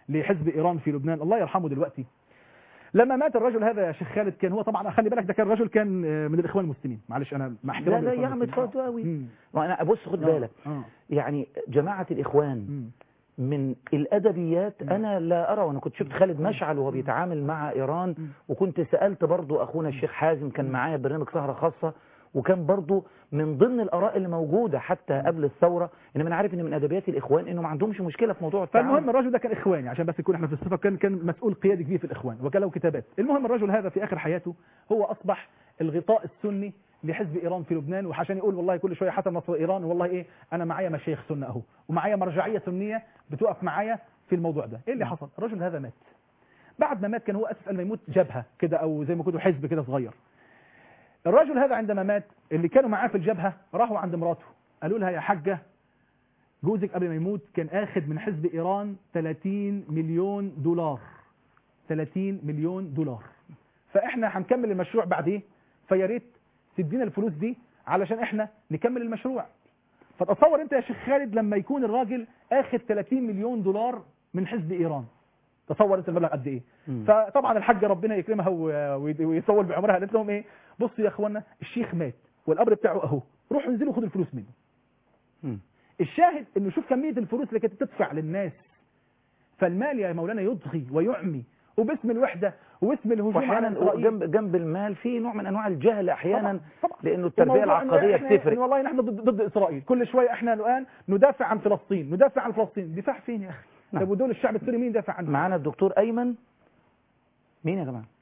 لحزب ايران في لبنان الله يرحمه دلوقتي لما مات الرجل هذا يا شيخ خالد كان هو طبعا خلي بالك ده كان رجل كان آه، من الاخوان المسلمين معلش انا مع لا احترامي لا يا للإخوان عم المسلمين. اتفضل قوي مم. وانا بص خد آه، بالك آه. يعني جماعة الإخوان من الأدبيات أنا لا أرى وأنا كنت شفت خالد مشعل وهو بيتعامل مع إيران وكنت سألت برضو أخونا الشيخ حازم كان معايا برنامج سهرة خاصة وكان برضو من ضمن الآراء اللي موجودة حتى قبل الثورة إنما أنا عارف إن من أدبيات الإخوان إنه ما عندهمش مشكلة في موضوع التعامل فالمهم الرجل ده كان اخواني عشان بس يكون احنا في الصفه كان كان مسؤول قيادي كبير في الاخوان وكان له كتابات المهم الرجل هذا في اخر حياته هو اصبح الغطاء السني لحزب ايران في لبنان وعشان يقول والله كل شويه حسن نصر ايران والله ايه انا معايا مشايخ سنه اهو ومعايا مرجعيه سنيه بتقف معايا في الموضوع ده ايه اللي حصل الرجل هذا مات بعد ما مات كان هو اسس قبل ما يموت جبهه كده او زي ما كنتوا حزب كده صغير الرجل هذا عندما مات اللي كانوا معاه في الجبهه راحوا عند مراته قالوا لها يا حاجه جوزك قبل ما يموت كان اخد من حزب ايران 30 مليون دولار 30 مليون دولار فاحنا هنكمل المشروع بعديه فيا ريت تدينا الفلوس دي علشان احنا نكمل المشروع فتصور انت يا شيخ خالد لما يكون الراجل اخد 30 مليون دولار من حزب ايران تصور انت المبلغ قد ايه فطبعا الحاجه ربنا يكرمها و- وي- ويطول بعمرها قالت لهم ايه بصوا يا اخوانا الشيخ مات والقبر بتاعه اهو روحوا انزلوا خدوا الفلوس منه الشاهد انه شوف كميه الفلوس اللي كانت تدفع للناس فالمال يا مولانا يطغي ويعمي وباسم الوحده واسم الهجوم على واحيانا اسرائيل جنب جنب المال في نوع من انواع الجهل احيانا طبعاً. لانه التربيه الموضوع إن العقديه إحنا- إن بتفرق والله نحن ضد, ضد اسرائيل كل شويه احنا الان ندافع عن فلسطين ندافع عن فلسطين دفاع فين يا اخي نعم. طب ودول الشعب السوري مين دافع عنه معانا الدكتور ايمن مين يا جماعه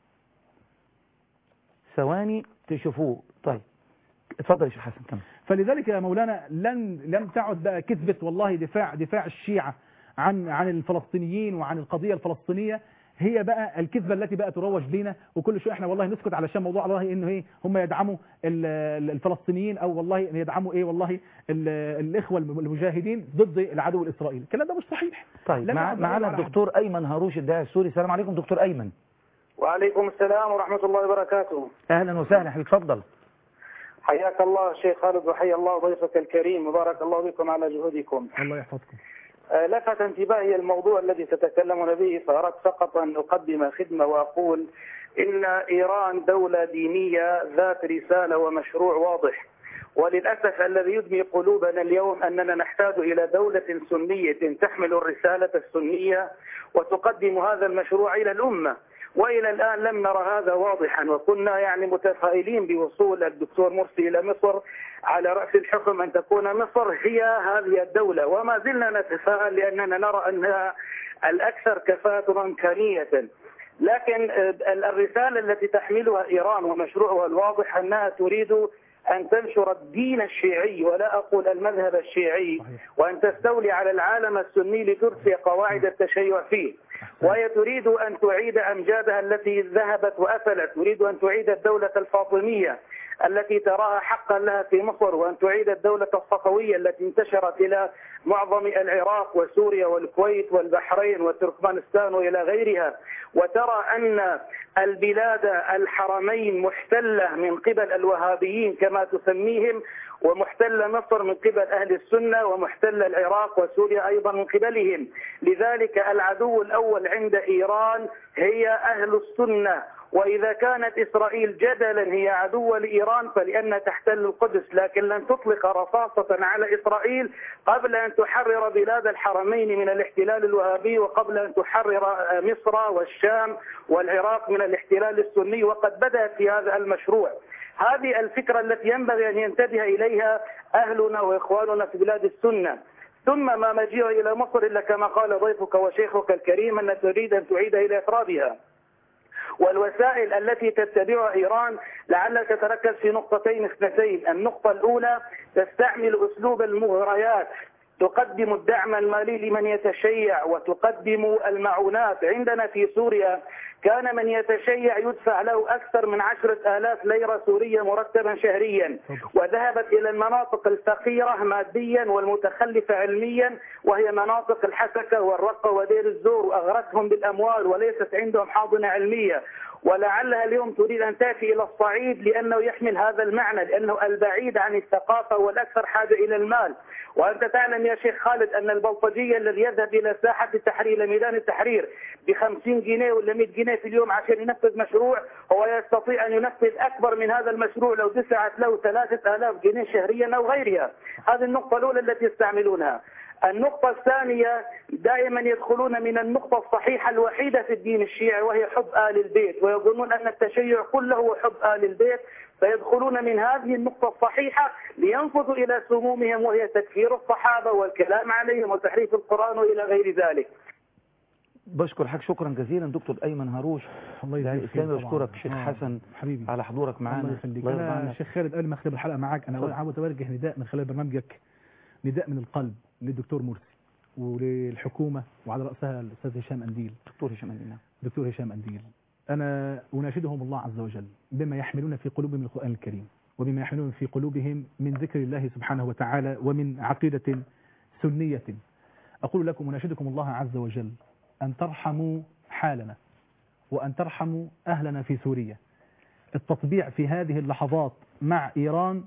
ثواني تشوفوه طيب اتفضل يا شيخ حسن كمل فلذلك يا مولانا لن لم تعد بقى كذبة والله دفاع دفاع الشيعة عن عن الفلسطينيين وعن القضية الفلسطينية هي بقى الكذبة التي بقى تروج لينا وكل شويه احنا والله نسكت علشان موضوع والله انه ايه هم يدعموا ال- ال- الفلسطينيين او والله يدعموا ايه والله ال- الاخوة المجاهدين ضد العدو الاسرائيلي الكلام ده مش صحيح طيب لم مع يعد معانا على أحد. الدكتور ايمن هاروش الداعي السوري السلام عليكم دكتور ايمن وعليكم السلام ورحمة الله وبركاته اهلا وسهلا حبيبي اتفضل حياك الله شيخ خالد وحيا الله ضيفك الكريم وبارك الله بكم على جهودكم الله يحفظكم آه، لفت انتباهي الموضوع الذي تتكلمون به فأردت فقط أن أقدم خدمة وأقول إن إيران دولة دينية ذات رسالة ومشروع واضح وللأسف الذي يدمي قلوبنا اليوم أننا نحتاج إلى دولة سنية تحمل الرسالة السنية وتقدم هذا المشروع إلى الأمة وإلى الآن لم نرى هذا واضحا وكنا يعني متفائلين بوصول الدكتور مرسي إلى مصر على رأس الحكم أن تكون مصر هي هذه الدولة وما زلنا نتفائل لأننا نرى أنها الأكثر كفاءة وإمكانية لكن آه، الرسالة التي تحملها إيران ومشروعها الواضح أنها تريد أن تنشر الدين الشيعي ولا أقول المذهب الشيعي وأن تستولي على العالم السني لترسي قواعد التشيع فيه وهي تريد أن تعيد أمجادها التي ذهبت وأفلت تريد أن تعيد الدولة الفاطمية التي تراها حقا لها في مصر وأن تعيد الدولة الصفوية التي انتشرت إلى معظم العراق وسوريا والكويت والبحرين وتركمانستان وإلى غيرها وترى أن البلاد الحرمين محتلة من قبل الوهابيين كما تسميهم ومحتل مصر من قبل أهل السنة ومحتل العراق وسوريا أيضا من قبلهم لذلك العدو الأول عند إيران هي أهل السنة وإذا كانت إسرائيل جدلا هي عدوة لإيران فلأنها تحتل القدس لكن لن تطلق رصاصة على إسرائيل قبل أن تحرر بلاد الحرمين من الاحتلال الوهابي وقبل أن تحرر مصر والشام والعراق من الاحتلال السني وقد بدأت في هذا المشروع هذه الفكرة التي ينبغي أن ينتبه إليها أهلنا وإخواننا في بلاد السنة ثم ما مجيء إلى مصر إلا كما قال ضيفك وشيخك الكريم أن تريد أن تعيد إلى إفرادها والوسائل التي تتبعها إيران لعلها تتركز في نقطتين اثنتين النقطة الأولى تستعمل أسلوب المغريات تقدم الدعم المالي لمن يتشيع وتقدم المعونات عندنا في سوريا كان من يتشيع يدفع له أكثر من عشرة آلاف ليرة سورية مرتبا شهريا وذهبت إلى المناطق الفقيرة ماديا والمتخلفة علميا وهي مناطق الحسكة والرقة ودير الزور وأغرتهم بالأموال وليست عندهم حاضنة علمية ولعلها اليوم تريد أن تأتي إلى الصعيد لأنه يحمل هذا المعنى لأنه البعيد عن الثقافة والأكثر حاجة إلى المال وأنت تعلم يا شيخ خالد أن البلطجي الذي يذهب إلى ساحة التحرير إلى ميدان التحرير ب 50 جنيه ولا 100 جنيه في اليوم عشان ينفذ مشروع هو يستطيع أن ينفذ أكبر من هذا المشروع لو دفعت له 3000 جنيه شهريا أو غيرها هذه النقطة الأولى التي يستعملونها النقطة الثانية دائما يدخلون من النقطة الصحيحة الوحيدة في الدين الشيعي وهي حب آل البيت ويظنون أن التشيع كله هو حب آل البيت فيدخلون من هذه النقطة الصحيحة لينفذوا إلى سمومهم وهي تكفير الصحابة والكلام عليهم وتحريف القرآن وإلى غير ذلك بشكر حضرتك شكرا جزيلا دكتور ايمن هاروش الله داعي يجزيك الاسلامي خير بشكرك طبعاً. شيخ آه، حسن حبيبي على حضورك معانا الله يخليك الله يرضى انا عنك. شيخ خالد قبل ما اختم الحلقه معاك انا اتفضل. عاوز اوجه نداء من خلال برنامجك نداء من القلب للدكتور مرسي وللحكومه وعلى راسها الاستاذ هشام انديل دكتور هشام انديل نعم. دكتور هشام انديل انا اناشدهم الله عز وجل بما يحملون في قلوبهم القران الكريم وبما يحملون في قلوبهم من ذكر الله سبحانه وتعالى ومن عقيده سنيه اقول لكم اناشدكم الله عز وجل ان ترحموا حالنا وان ترحموا اهلنا في سوريا التطبيع في هذه اللحظات مع إيران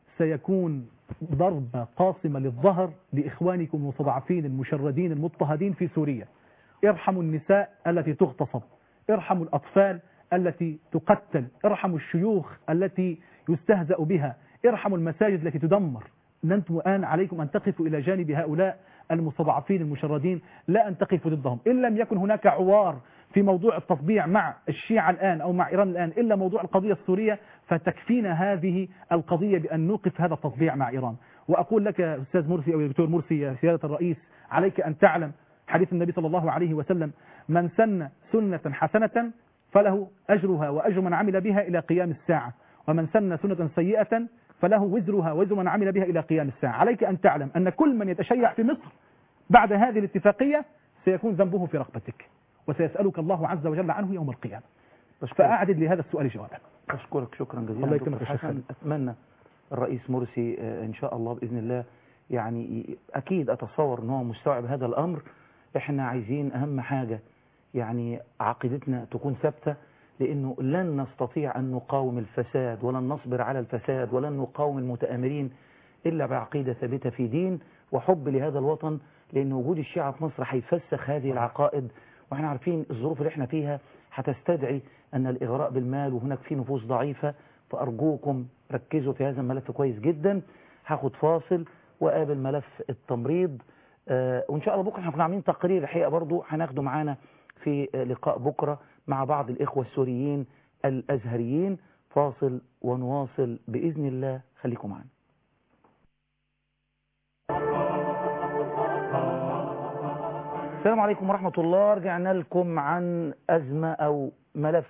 سيكون ضربة قاصمة للظهر لإخوانكم المستضعفين المشردين المضطهدين في سوريا ارحموا النساء التي تغتصب ارحموا الأطفال التي تقتل ارحموا الشيوخ التي يستهزأ بها ارحموا المساجد التي تدمر أنتم الآن عليكم أن تقفوا إلى جانب هؤلاء المستضعفين المشردين لا أن تقفوا ضدهم إن لم يكن هناك عوار في موضوع التطبيع مع الشيعة الآن أو مع إيران الآن إلا موضوع القضية السورية فتكفينا هذه القضية بأن نوقف هذا التطبيع مع إيران وأقول لك يا أستاذ مرسي أو يا دكتور مرسي يا سيادة الرئيس عليك أن تعلم حديث النبي صلى الله عليه وسلم من سن سنة حسنة فله أجرها وأجر من عمل بها إلى قيام الساعة ومن سن سنة سيئة فله وزرها وزر من عمل بها إلى قيام الساعة عليك أن تعلم أن كل من يتشيع في مصر بعد هذه الاتفاقية سيكون ذنبه في رقبتك وسيسألك الله عز وجل عنه يوم القيامة فأعدد لهذا السؤال جوابا أشكرك شكرا جزيلا الله دكتور يكرمك يا شيخ حسن خالد. أتمنى الرئيس مرسي آه، إن شاء الله بإذن الله يعني ي- أكيد أتصور أن هو مستوعب هذا الأمر إحنا عايزين أهم حاجة يعني عقيدتنا تكون ثابتة لأنه لن نستطيع أن نقاوم الفساد ولن نصبر على الفساد ولن نقاوم المتآمرين إلا بعقيدة ثابتة في دين وحب لهذا الوطن لأن وجود الشيعة في مصر هيفسخ هذه العقائد واحنا عارفين الظروف اللي احنا فيها هتستدعي أن الإغراء بالمال وهناك في نفوس ضعيفة فأرجوكم ركزوا في هذا الملف كويس جدا هاخد فاصل وقابل ملف التمريض آه وإن شاء الله بكرة هنكون عاملين تقرير الحقيقة برضو هناخده معانا في آه، لقاء بكرة مع بعض الإخوة السوريين الأزهريين فاصل ونواصل بإذن الله خليكم معنا السلام عليكم ورحمة الله رجعنا لكم عن أزمة أو ملف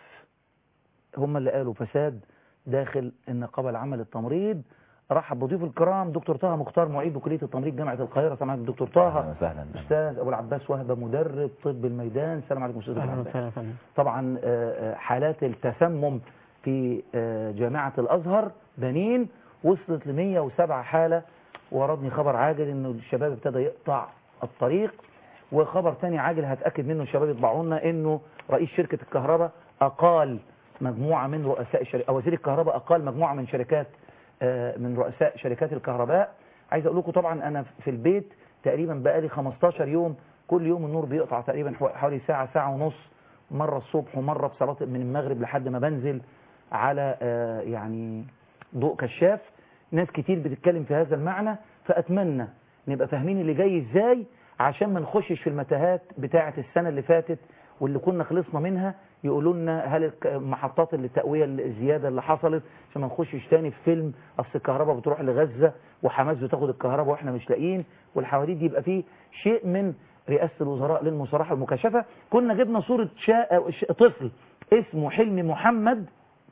هم اللي قالوا فساد داخل النقابة العامة للتمريض رحب بضيوف الكرام دكتور طه مختار معيد بكلية التمريض جامعة القاهرة السلام عليكم دكتور طه أهلا وسهلا أستاذ أبو العباس وهبة مدرب طب الميدان السلام عليكم أستاذ أبو أهلا العباس وسهلا فندم. طبعا آه، آه، حالات التسمم في آه، جامعة الأزهر بنين وصلت ل 107 حالة وردني خبر عاجل انه الشباب ابتدى يقطع الطريق وخبر تاني عاجل هتأكد منه الشباب يطبعوا لنا انه رئيس شركة الكهرباء اقال مجموعة من رؤساء الشركات او وزير الكهرباء اقال مجموعة من شركات آه، من رؤساء شركات الكهرباء عايز اقول لكم طبعا انا في البيت تقريبا بقالي 15 يوم كل يوم النور بيقطع تقريبا حو- حوالي ساعة ساعة ونص مرة الصبح ومرة بصلاة من المغرب لحد ما بنزل على آه، يعني ضوء كشاف ناس كتير بتتكلم في هذا المعنى فأتمنى نبقى فاهمين اللي جاي ازاي عشان ما نخشش في المتاهات بتاعة السنة اللي فاتت واللي كنا خلصنا منها يقولوا لنا هل الك- محطات التقوية الزيادة اللي حصلت عشان ما نخشش تاني في فيلم اصل الكهرباء بتروح لغزة وحماس بتاخد الكهرباء واحنا مش لاقيين والحواديت دي يبقى فيه شيء من رئاسة الوزراء للمصالحة المكاشفة كنا جبنا صورة شا... ش- طفل اسمه حلمي محمد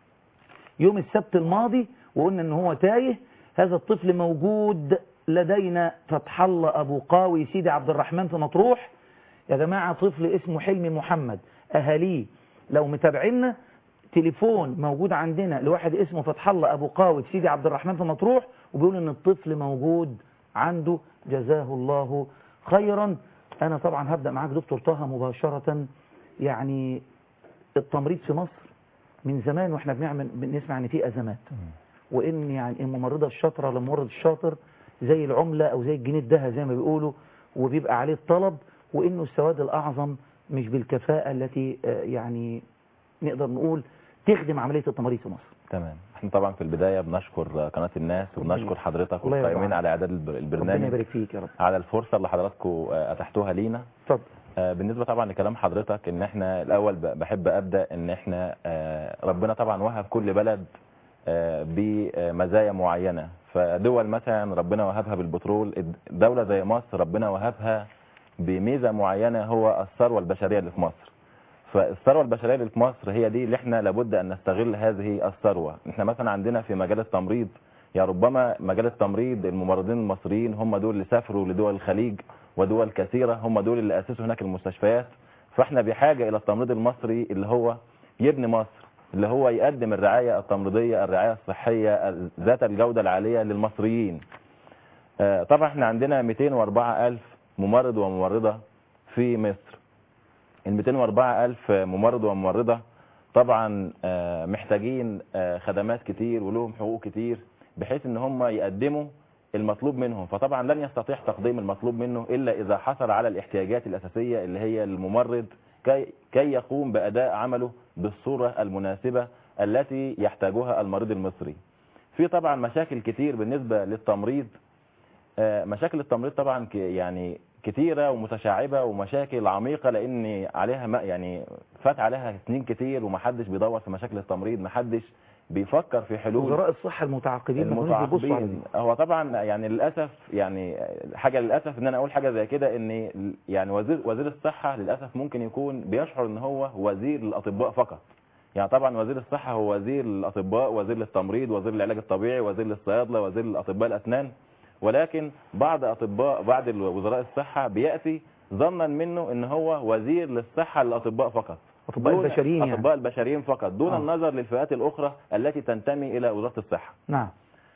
يوم السبت الماضي وقلنا ان هو تايه هذا الطفل موجود لدينا فتح الله ابو قاوي سيدي عبد الرحمن في مطروح يا جماعة طفل اسمه حلمي محمد اهاليه لو متابعينا تليفون موجود عندنا لواحد اسمه فتح الله ابو قاوي في سيدي عبد الرحمن في مطروح وبيقول ان الطفل موجود عنده جزاه الله خيرا انا طبعا هبدأ معاك دكتور طه مباشرة يعني التمريض في مصر من زمان واحنا بنعمل بنسمع ان في ازمات وان يعني الممرضه الشاطره ولا الممرض الشاطر زي العملة أو زي الجنيه الذهب زي ما بيقولوا وبيبقى عليه الطلب وإنه السواد الأعظم مش بالكفاءة التي آه، يعني نقدر نقول تخدم عملية التماريض في مصر تمام احنا طبعا في البدايه بنشكر قناه الناس وبنشكر حضرتك الله يرضى والقائمين عنك. على اعداد البر- ربنا البرنامج يبارك فيك يا رب على الفرصه اللي حضراتكم آه، اتحتوها لينا اتفضل آه، بالنسبه طبعا لكلام حضرتك ان احنا الاول ب- بحب ابدا ان احنا آه، ربنا طبعا وهب كل بلد آه، بمزايا معينه فدول مثلا ربنا وهبها بالبترول الد- دوله زي مصر ربنا وهبها بميزه معينه هو الثروه البشريه اللي في مصر فالثروه البشريه اللي في مصر هي دي اللي احنا لابد ان نستغل هذه الثروه احنا مثلا عندنا في مجال التمريض يا ربما مجال التمريض الممرضين المصريين هم دول اللي سافروا لدول الخليج ودول كثيره هم دول اللي اسسوا هناك المستشفيات فاحنا بحاجه الى التمريض المصري اللي هو يبني مصر اللي هو يقدم الرعايه التمريضيه الرعايه الصحيه ذات الجوده العاليه للمصريين آه، طبعا احنا عندنا 204 ألف ممرض وممرضة في مصر ال 204 ألف ممرض وممرضة طبعا آه، محتاجين آه، خدمات كتير ولهم حقوق كتير بحيث ان هم يقدموا المطلوب منهم فطبعا لن يستطيع تقديم المطلوب منه الا اذا حصل على الاحتياجات الاساسيه اللي هي الممرض كي, كي يقوم باداء عمله بالصوره المناسبه التي يحتاجها المريض المصري في طبعا مشاكل كتير بالنسبه للتمريض آه، مشاكل التمريض طبعا ك- يعني كتيرة ومتشعبة ومشاكل عميقة لأن عليها ما- يعني فات عليها سنين كتير ومحدش بيدور في مشاكل التمريض محدش بيفكر في حلول وزراء الصحة المتعاقبين ما كانوش بيبصوا على دي. المتعاقبين هو طبعا يعني للاسف يعني حاجه للاسف ان انا اقول حاجه زي كده ان يعني وزير وزير الصحه للاسف ممكن يكون بيشعر ان هو وزير للاطباء فقط يعني طبعا وزير الصحه هو وزير للاطباء وزير للتمريض وزير للعلاج الطبيعي وزير للصيادله وزير لاطباء الاسنان ولكن بعض اطباء بعض وزراء الصحه بياتي ظنا منه ان هو وزير للصحه للاطباء فقط أطباء دون- البشريين يعني. اطباء البشريين فقط دون آه. النظر للفئات الاخرى التي تنتمي الى وزاره الصحه نعم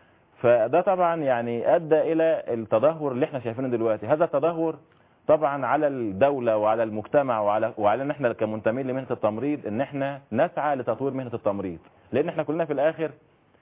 فده طبعا يعني ادى الى التدهور اللي احنا شايفينه دلوقتي هذا التدهور طبعا على الدولة وعلى المجتمع وعلى وعلى احنا كمنتمين لمهنة التمريض ان احنا نسعى لتطوير مهنة التمريض لان احنا كلنا في الاخر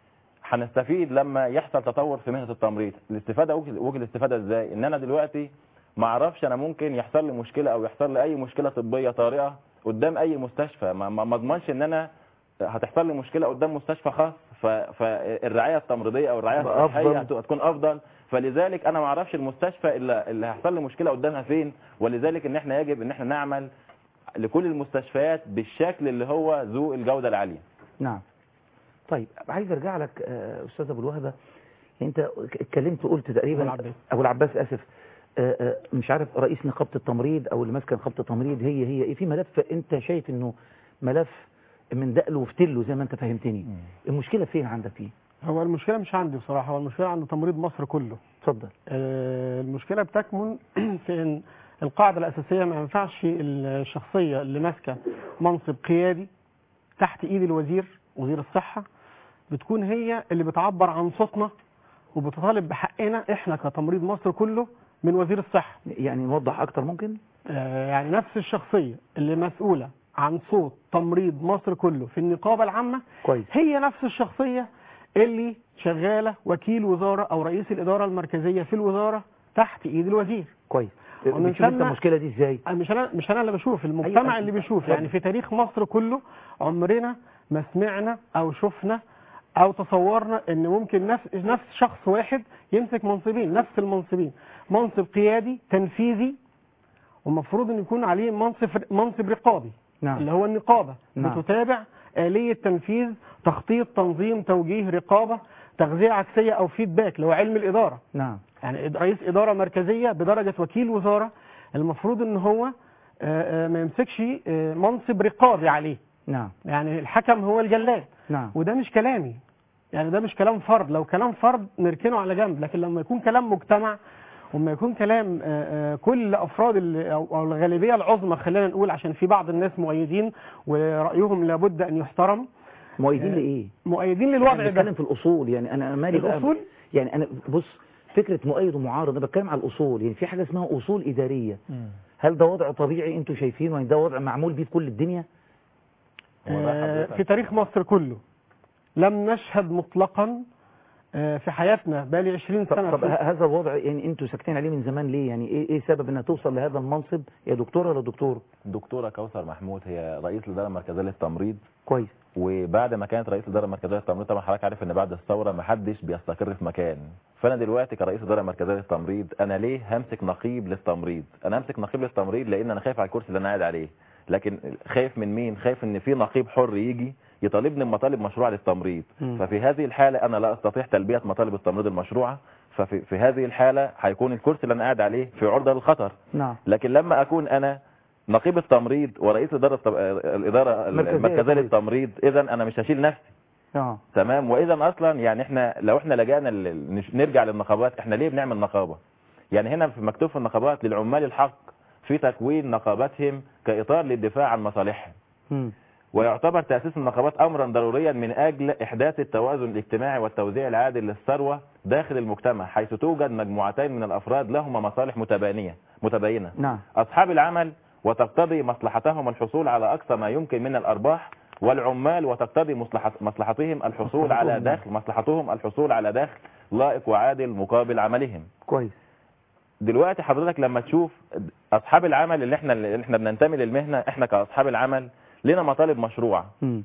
هنستفيد لما يحصل تطور في مهنة التمريض الاستفادة وجه وجه الاستفادة ازاي ان انا دلوقتي ما اعرفش انا ممكن يحصل لي مشكلة او يحصل لي اي مشكلة طبية طارئة قدام اي مستشفى ما ما ما اضمنش ان انا هتحصل لي مشكلة قدام مستشفى خاص ف- فالرعاية التمريضية او الرعاية تبقى الصحية أفضل. هت- هتكون افضل فلذلك انا ما اعرفش المستشفى اللي, اللي هيحصل لي مشكلة قدامها فين ولذلك ان احنا يجب ان احنا نعمل لكل المستشفيات بالشكل اللي هو ذو الجودة العالية نعم طيب عايز ارجع لك آه، استاذ ابو الوهبه انت اتكلمت وقلت تقريبا أبو العباس. ابو العباس اسف آه، آه، مش عارف رئيس نقابه التمريض او اللي ماسكه نقابه التمريض هي هي ايه في ملف انت شايف انه ملف من دقله وفتله زي ما انت فهمتني المشكله فين عندك فيه هو المشكلة مش عندي بصراحة هو المشكلة عند تمريض مصر كله اتفضل آه، المشكلة بتكمن في ان القاعدة الأساسية ما ينفعش الشخصية اللي ماسكة منصب قيادي تحت ايد الوزير وزير الصحة بتكون هي اللي بتعبر عن صوتنا وبتطالب بحقنا احنا كتمريض مصر كله من وزير الصحة يعني نوضح اكتر ممكن آه، يعني نفس الشخصية اللي مسؤولة عن صوت تمريض مصر كله في النقابة العامة كويس هي نفس الشخصية اللي شغالة وكيل وزارة أو رئيس الإدارة المركزية في الوزارة تحت إيد الوزير كويس ومن بتشوف انت ثم- المشكله دي ازاي مش أنا مش أنا اللي بشوف المجتمع أيوة. اللي بيشوف اتفضل. يعني في تاريخ مصر كله عمرنا ما سمعنا أو شفنا أو تصورنا إن ممكن نفس نفس شخص واحد يمسك منصبين نفس المنصبين منصب قيادي تنفيذي ومفروض ان يكون عليه منصب منصب رقابي نعم. اللي هو النقابه نعم. بتتابع آلية تنفيذ تخطيط تنظيم توجيه رقابة تغذية عكسية أو فيدباك اللي هو علم الإدارة نعم يعني إد- رئيس إدارة مركزية بدرجة وكيل وزارة المفروض إن هو آه، آه، ما يمسكش آه، منصب رقابي عليه نعم يعني الحكم هو الجلاد نعم وده مش كلامي يعني ده مش كلام فرد لو كلام فرد نركنه على جنب لكن لما يكون كلام مجتمع وما يكون كلام آه، آه، كل افراد ال- او أو الغالبيه العظمى خلينا نقول عشان في بعض الناس مؤيدين ورايهم لابد ان يحترم مؤيدين آه، لايه مؤيدين احنا للوضع بنتكلم ده في الاصول يعني انا مالي بقى الأصول؟ يعني انا بص فكره مؤيد ومعارض انا بتكلم على الاصول يعني في حاجه اسمها اصول اداريه هل ده وضع طبيعي انتوا شايفينه يعني ده وضع معمول بيه في كل الدنيا آه، في تاريخ مصر كله لم نشهد مطلقا آه، في حياتنا بقالي 20 سنه طب في- ه- هذا الوضع يعني انتوا ساكتين عليه من زمان ليه يعني ايه ايه سبب انها توصل لهذا المنصب يا دكتور ولا دكتور دكتورة كوثر محمود هي رئيس الإدارة المركزية للتمريض كويس وبعد ما كانت رئيس الإدارة المركزية للتمريض طبعا حضرتك عارف إن بعد الثورة ما حدش بيستقر في مكان فأنا دلوقتي كرئيس الإدارة المركزية للتمريض أنا ليه همسك نقيب للتمريض أنا همسك نقيب للتمريض لأن أنا خايف على الكرسي اللي أنا قاعد عليه لكن خايف من مين خايف إن في نقيب حر يجي يطالبني بمطالب مشروعة للتمريض مم. ففي هذه الحالة أنا لا أستطيع تلبية مطالب التمريض المشروعة ففي في هذه الحالة هيكون الكرسي اللي أنا قاعد عليه في عرضة للخطر نعم لكن لما اكون انا نقيب التمريض ورئيس الاداره التم- الاداره مركزية المركزيه للتمريض. للتمريض اذا انا مش هشيل نفسي اه تمام واذا اصلا يعني احنا لو احنا لجانا لل- نش- نرجع للنقابات احنا ليه بنعمل نقابه يعني هنا في مكتوب في النقابات للعمال الحق في تكوين نقاباتهم كاطار للدفاع عن مصالحهم مم. ويعتبر تأسيس النقابات أمرا ضروريا من أجل إحداث التوازن الاجتماعي والتوزيع العادل للثروة داخل المجتمع حيث توجد مجموعتين من الأفراد لهما مصالح متبانية متباينة نعم أصحاب العمل وتقتضي مصلحتهم الحصول على أقصى ما يمكن من الأرباح والعمال وتقتضي مصلحة مصلحتهم الحصول على مصلحتهم. دخل مصلحتهم الحصول على دخل لائق وعادل مقابل عملهم كويس دلوقتي حضرتك لما تشوف اصحاب العمل اللي احنا اللي احنا بننتمي للمهنه احنا كاصحاب العمل لنا مطالب مشروعه مم.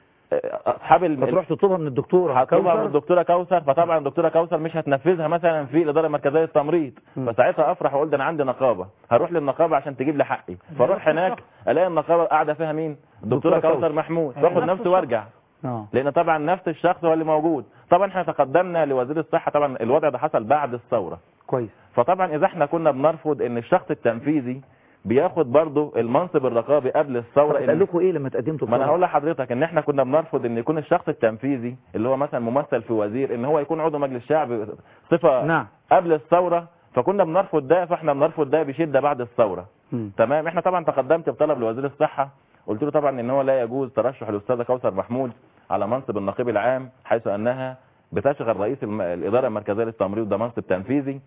اصحاب الم... فتروح تطلبها من الدكتوره هطلبها كوثر؟ من الدكتوره كوثر فطبعا الدكتوره كوثر مش هتنفذها مثلا في الاداره المركزيه للتمريض فساعتها افرح واقول ده انا عندي نقابه هروح للنقابه عشان تجيب لي حقي فاروح هناك الاقي النقابه قاعده فيها مين الدكتوره دكتورة كوثر كوثر. محمود هي باخد نفس نفسي الشخص. وارجع اه لان طبعا نفس الشخص هو اللي موجود طبعا احنا تقدمنا لوزير الصحه طبعا الوضع ده حصل بعد الثوره كويس فطبعا اذا احنا كنا بنرفض ان الشخص التنفيذي بياخد برضه المنصب الرقابي قبل الثوره طب قال لكم ايه لما تقدمتوا ما انا الطلب؟ هقول لحضرتك ان احنا كنا بنرفض ان يكون الشخص التنفيذي اللي هو مثلا ممثل في وزير ان هو يكون عضو مجلس الشعب صفه نعم. قبل الثوره فكنا بنرفض ده فاحنا بنرفض ده بشده بعد الثوره مم. تمام احنا طبعا تقدمت بطلب لوزير الصحه قلت له طبعا ان هو لا يجوز ترشح الاستاذه كوثر محمود على منصب النقيب العام حيث انها بتشغل رئيس الم... الاداره المركزيه للتمريض ده منصب تنفيذي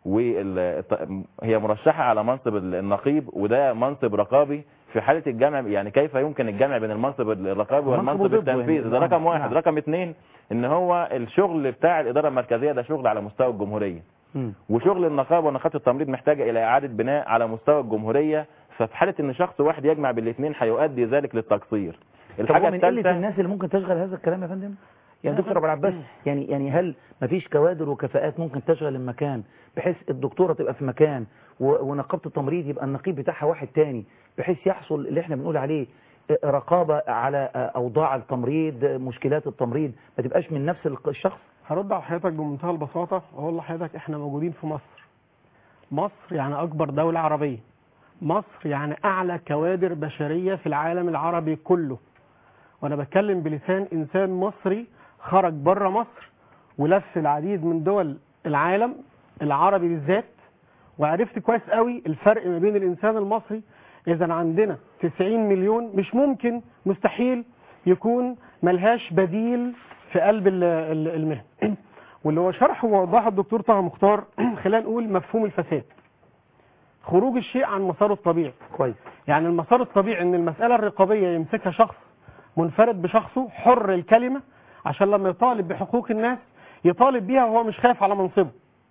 وهي مرشحه على منصب النقيب وده منصب رقابي في حاله الجمع يعني كيف يمكن الجمع بين المنصب الرقابي منصب والمنصب وضده التنفيذي يعني. ده رقم نعم. واحد نعم. رقم اثنين ان هو الشغل بتاع الاداره المركزيه ده شغل على مستوى الجمهوريه مم. وشغل النقابه ونقابه التمريض محتاجه الى اعاده بناء على مستوى الجمهوريه ففي حاله ان شخص واحد يجمع بالاثنين هيؤدي ذلك للتقصير طب الحاجه هو من قله الثالثه الناس اللي ممكن تشغل هذا الكلام يا فندم يعني لا دكتور ابو العباس مم. يعني يعني هل مفيش كوادر وكفاءات ممكن تشغل المكان بحيث الدكتوره تبقى في مكان و- ونقابه التمريض يبقى النقيب بتاعها واحد تاني بحيث يحصل اللي احنا بنقول عليه رقابه على اوضاع التمريض مشكلات التمريض ما تبقاش من نفس الق- الشخص هرد على حضرتك بمنتهى البساطة وأقول لحضرتك إحنا موجودين في مصر مصر يعني أكبر دولة عربية مصر يعني أعلى كوادر بشرية في العالم العربي كله وأنا بتكلم بلسان إنسان مصري خرج بره مصر ولف العديد من دول العالم العربي بالذات وعرفت كويس قوي الفرق ما بين الإنسان المصري إذا عندنا 90 مليون مش ممكن مستحيل يكون ملهاش بديل في قلب ال- ال- المهنة واللي هو شرحه ووضحه الدكتور طه مختار خلينا نقول مفهوم الفساد خروج الشيء عن مساره الطبيعي كويس يعني المسار الطبيعي ان المسألة الرقابية يمسكها شخص منفرد بشخصه حر الكلمة عشان لما يطالب بحقوق الناس يطالب بيها وهو مش خايف على منصبه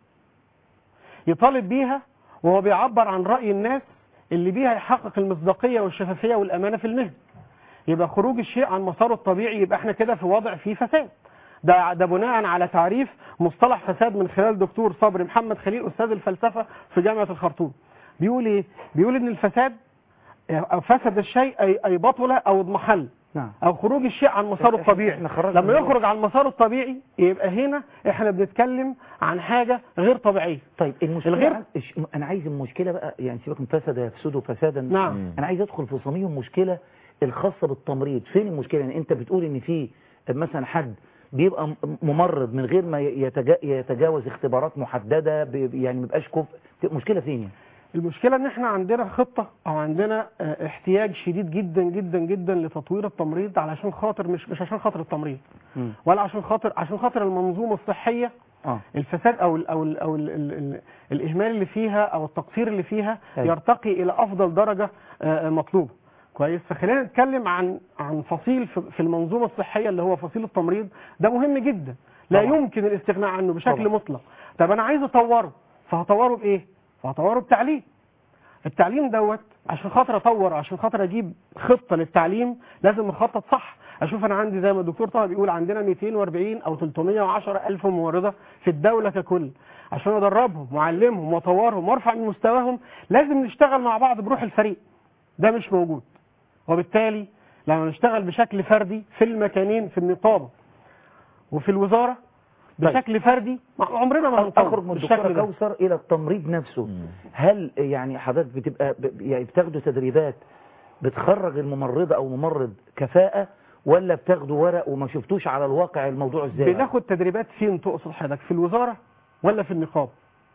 يطالب بيها وهو بيعبر عن رأي الناس اللي بيها يحقق المصداقية والشفافية والأمانة في المهنة يبقى خروج الشيء عن مساره الطبيعي يبقى احنا كده في وضع فيه فساد ده ده بناء على تعريف مصطلح فساد من خلال دكتور صبري محمد خليل استاذ الفلسفه في جامعه الخرطوم بيقول ايه بيقول ان الفساد او فسد الشيء اي اي بطل او اضمحل نعم او خروج الشيء عن مساره إحنا- الطبيعي إحنا خرجنا لما من- يخرج عن مساره الطبيعي يبقى هنا احنا بنتكلم عن حاجه غير طبيعيه طيب المشكله الغير- عن- إش- انا عايز المشكله بقى يعني سيبك من فسد يفسد فسادا نعم. انا عايز ادخل في صميم المشكله الخاصه بالتمريض فين المشكله يعني انت بتقول ان في مثلا حد بيبقى م- ممرض من غير ما يتجا يتجاوز اختبارات محدده ب- يعني ما يبقاش كفء المشكله فين يعني المشكلة ان احنا عندنا خطة او عندنا آه، احتياج شديد جدا جدا جدا لتطوير التمريض علشان خاطر مش مش عشان خاطر التمريض مم. ولا عشان خاطر عشان خاطر المنظومة الصحية اه الفساد او ال او ال او ال ال ال الاهمال اللي فيها او التقصير اللي فيها أيوة. يرتقي الى افضل درجة آه، مطلوبة كويس فخلينا نتكلم عن عن فصيل في في المنظومه الصحيه اللي هو فصيل التمريض ده مهم جدا لا طبعا. يمكن الاستغناء عنه بشكل طبعا. مطلق طب انا عايز اطوره فهطوره بايه فهطوره بتعليم التعليم دوت عشان خاطر اطور عشان خاطر اجيب خطه للتعليم لازم اخطط صح اشوف انا عندي زي ما الدكتور طه بيقول عندنا 240 او 310 الف ممرضه في الدوله ككل عشان ادربهم واعلمهم واطورهم وارفع من مستواهم لازم نشتغل مع بعض بروح الفريق ده مش موجود وبالتالي لما نشتغل بشكل فردي في المكانين في النقابه وفي الوزاره بشكل فردي عمرنا ما هنطور اخرج من بالشكل الدكتوره ده. كوثر الى التمريض نفسه هل يعني حضرتك بتبقى ب- يعني بتاخدوا تدريبات بتخرج الممرضه او ممرض كفاءه ولا بتاخدوا ورق وما شفتوش على الواقع الموضوع ازاي بناخد تدريبات فين تقصد حضرتك في الوزاره ولا في النقابه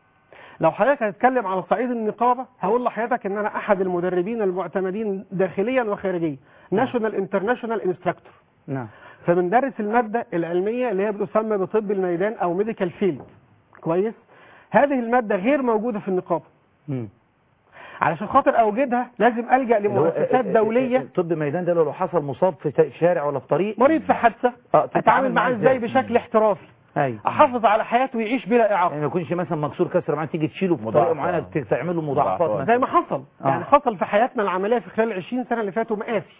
لو حضرتك هتتكلم على صعيد النقابه هقول لحضرتك ان انا احد المدربين المعتمدين داخليا وخارجيا ناشونال انترناشونال انستراكتور نعم فبندرس الماده العلميه اللي هي بتسمى بطب الميدان او ميديكال فيلد كويس هذه الماده غير موجوده في النقابه مم. علشان خاطر اوجدها لازم الجا اللي هو- لمؤسسات دوليه طب ميدان ده لو حصل مصاب في ت- شارع ولا في طريق مريض في حادثه اه تتعامل اتعامل معاه ازاي بشكل احترافي ايوه احافظ على حياته ويعيش بلا اعاقه يعني ما يكونش مثلا مكسور كسر معاه تيجي تشيله في طريقه مضاعفات. معينه ت- تعمل له مضاعفات مثلا زي ما حصل آه. يعني حصل في حياتنا العمليه في خلال ال 20 سنه اللي فاتوا مآسي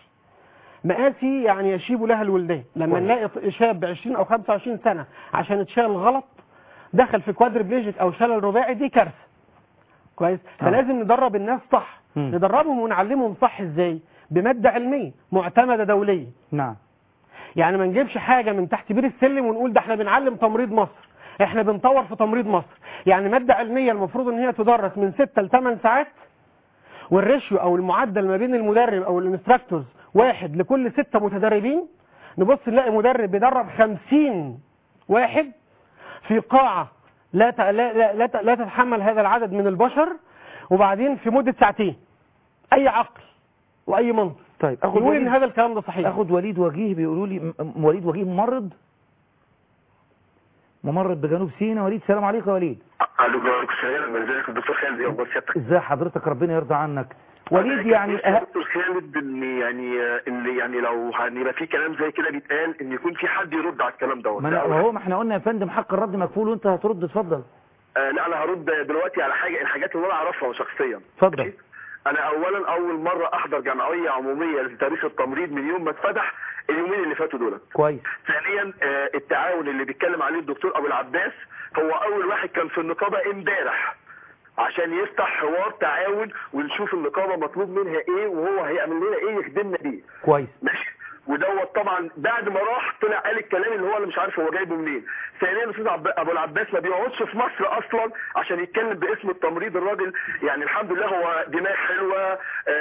مآسي يعني يشيب لها الولدان لما كويس. نلاقي ط- شاب 20 او 25 سنه عشان اتشال غلط دخل في كوادربليجيك او شلل رباعي دي كارثه كويس آه. فلازم ندرب الناس صح مم. ندربهم ونعلمهم صح ازاي بماده علميه معتمده دوليا نعم يعني ما نجيبش حاجه من تحت بير السلم ونقول ده احنا بنعلم تمريض مصر احنا بنطور في تمريض مصر يعني ماده علميه المفروض ان هي تدرس من 6 ل 8 ساعات والريشيو او المعدل ما بين المدرب او الانستراكتورز واحد لكل ستة متدربين نبص نلاقي مدرب بيدرب 50 واحد في قاعة لا ت- لا لا, لا, ت- لا تتحمل هذا العدد من البشر وبعدين في مدة ساعتين اي عقل واي منطق طيب اخد يقول ان وليد هذا الكلام ده صحيح اخد وليد وجيه بيقولوا لي م- م- وليد وجيه ممرض ممرض بجنوب سيناء وليد سلام عليكم يا وليد الو عليكم السلام ازيك الدكتور خالد يا اخبار سيادتك ازاي حضرتك ربنا يرضى عنك وليد يعني يا دكتور خالد ان يعني ان يعني لو هنبقى في كلام زي كده بيتقال ان يكون في حد يرد على الكلام دوت ما ده أنا- أول ما هو ما احنا قلنا يا فندم حق الرد مكفول وانت هترد اتفضل آه لا انا هرد دلوقتي على حاجه الحاجات اللي انا اعرفها شخصيا اتفضل انا اولا اول مره احضر جمعيه عموميه لتاريخ التمريض من يوم ما اتفتح اليومين اللي فاتوا دول كويس ثانيا آه، التعاون اللي بيتكلم عليه الدكتور ابو العباس هو اول واحد كان في النقابه امبارح عشان يفتح حوار تعاون ونشوف النقابه مطلوب منها ايه وهو هيعمل لنا ايه يخدمنا بيه كويس ماشي ودوت طبعا بعد ما راح طلع قال الكلام اللي هو اللي مش عارف هو جايبه منين ثانيا الاستاذ عب- ابو العباس ما بيقعدش في مصر اصلا عشان يتكلم باسم التمريض الراجل يعني الحمد لله هو دماغ حلوه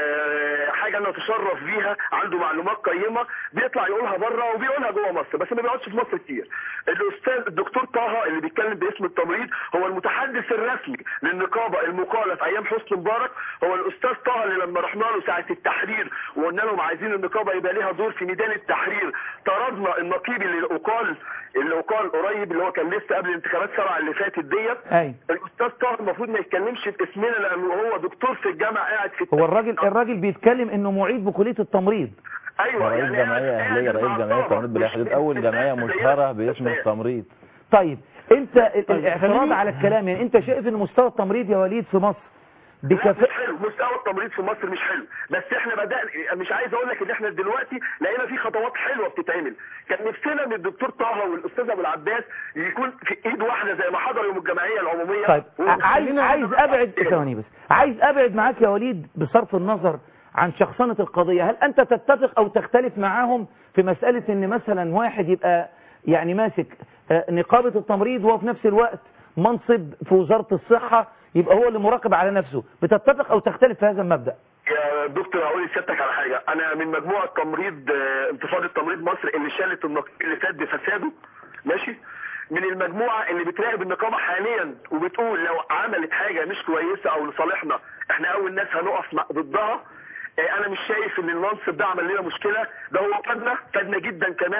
آه، حاجه انا اتشرف بيها عنده معلومات قيمه بيطلع يقولها بره وبيقولها جوه مصر بس ما بيقعدش في مصر كتير الاستاذ الدكتور طه اللي بيتكلم باسم التمريض هو المتحدث الرسمي للنقابه المقاله في ايام حسني مبارك هو الاستاذ طه اللي لما رحنا له ساعه التحرير وقلنا لهم عايزين النقابه يبقى ليها دور في ميدان التحرير طردنا النقيب اللي اقال اللي اقال قريب اللي هو كان لسه قبل الانتخابات سبعه اللي فاتت ديت اي الاستاذ طه المفروض ما يتكلمش باسمنا لانه هو دكتور في الجامعه قاعد في هو الراجل الراجل بيتكلم انه معيد بكلية التمريض ايوه رئيس جمعيه اهليه رئيس جمعيه التمريض بلا حدود اول جمعيه مشهره باسم التمريض طيب انت ال- طيب، الاعتراض خليني- على الكلام يعني انت شايف ان مستوى التمريض يا وليد في مصر لا بكفاءة مش حلو مستوى التمريض في مصر مش حلو بس احنا بدأنا مش عايز اقول لك ان احنا دلوقتي لقينا في خطوات حلوه بتتعمل كان نفسنا ان الدكتور طه والاستاذ ابو العباس يكون في ايد واحده زي ما حضروا يوم الجمعيه العموميه طيب و- عايز عايز ابعد ثواني بس عايز ابعد معاك يا وليد بصرف النظر عن شخصنة القضية هل انت تتفق او تختلف معاهم في مسألة ان مثلا واحد يبقى يعني ماسك آه، نقابة التمريض وهو في نفس الوقت منصب في وزارة الصحة يبقى هو اللي مراقب على نفسه بتتفق او تختلف في هذا المبدأ يا دكتور هقول لسيادتك على حاجه انا من مجموعه تمريض آه، انتفاضه تمريض مصر اللي شالت النقيب اللي فات بفساده ماشي من المجموعه اللي بتراقب النقابه حاليا وبتقول لو عملت حاجه مش كويسه او لصالحنا احنا اول ناس هنقف مع- ضدها آه، انا مش شايف ان المنصب ده عمل لنا مشكله ده هو فادنا فادنا جدا كمان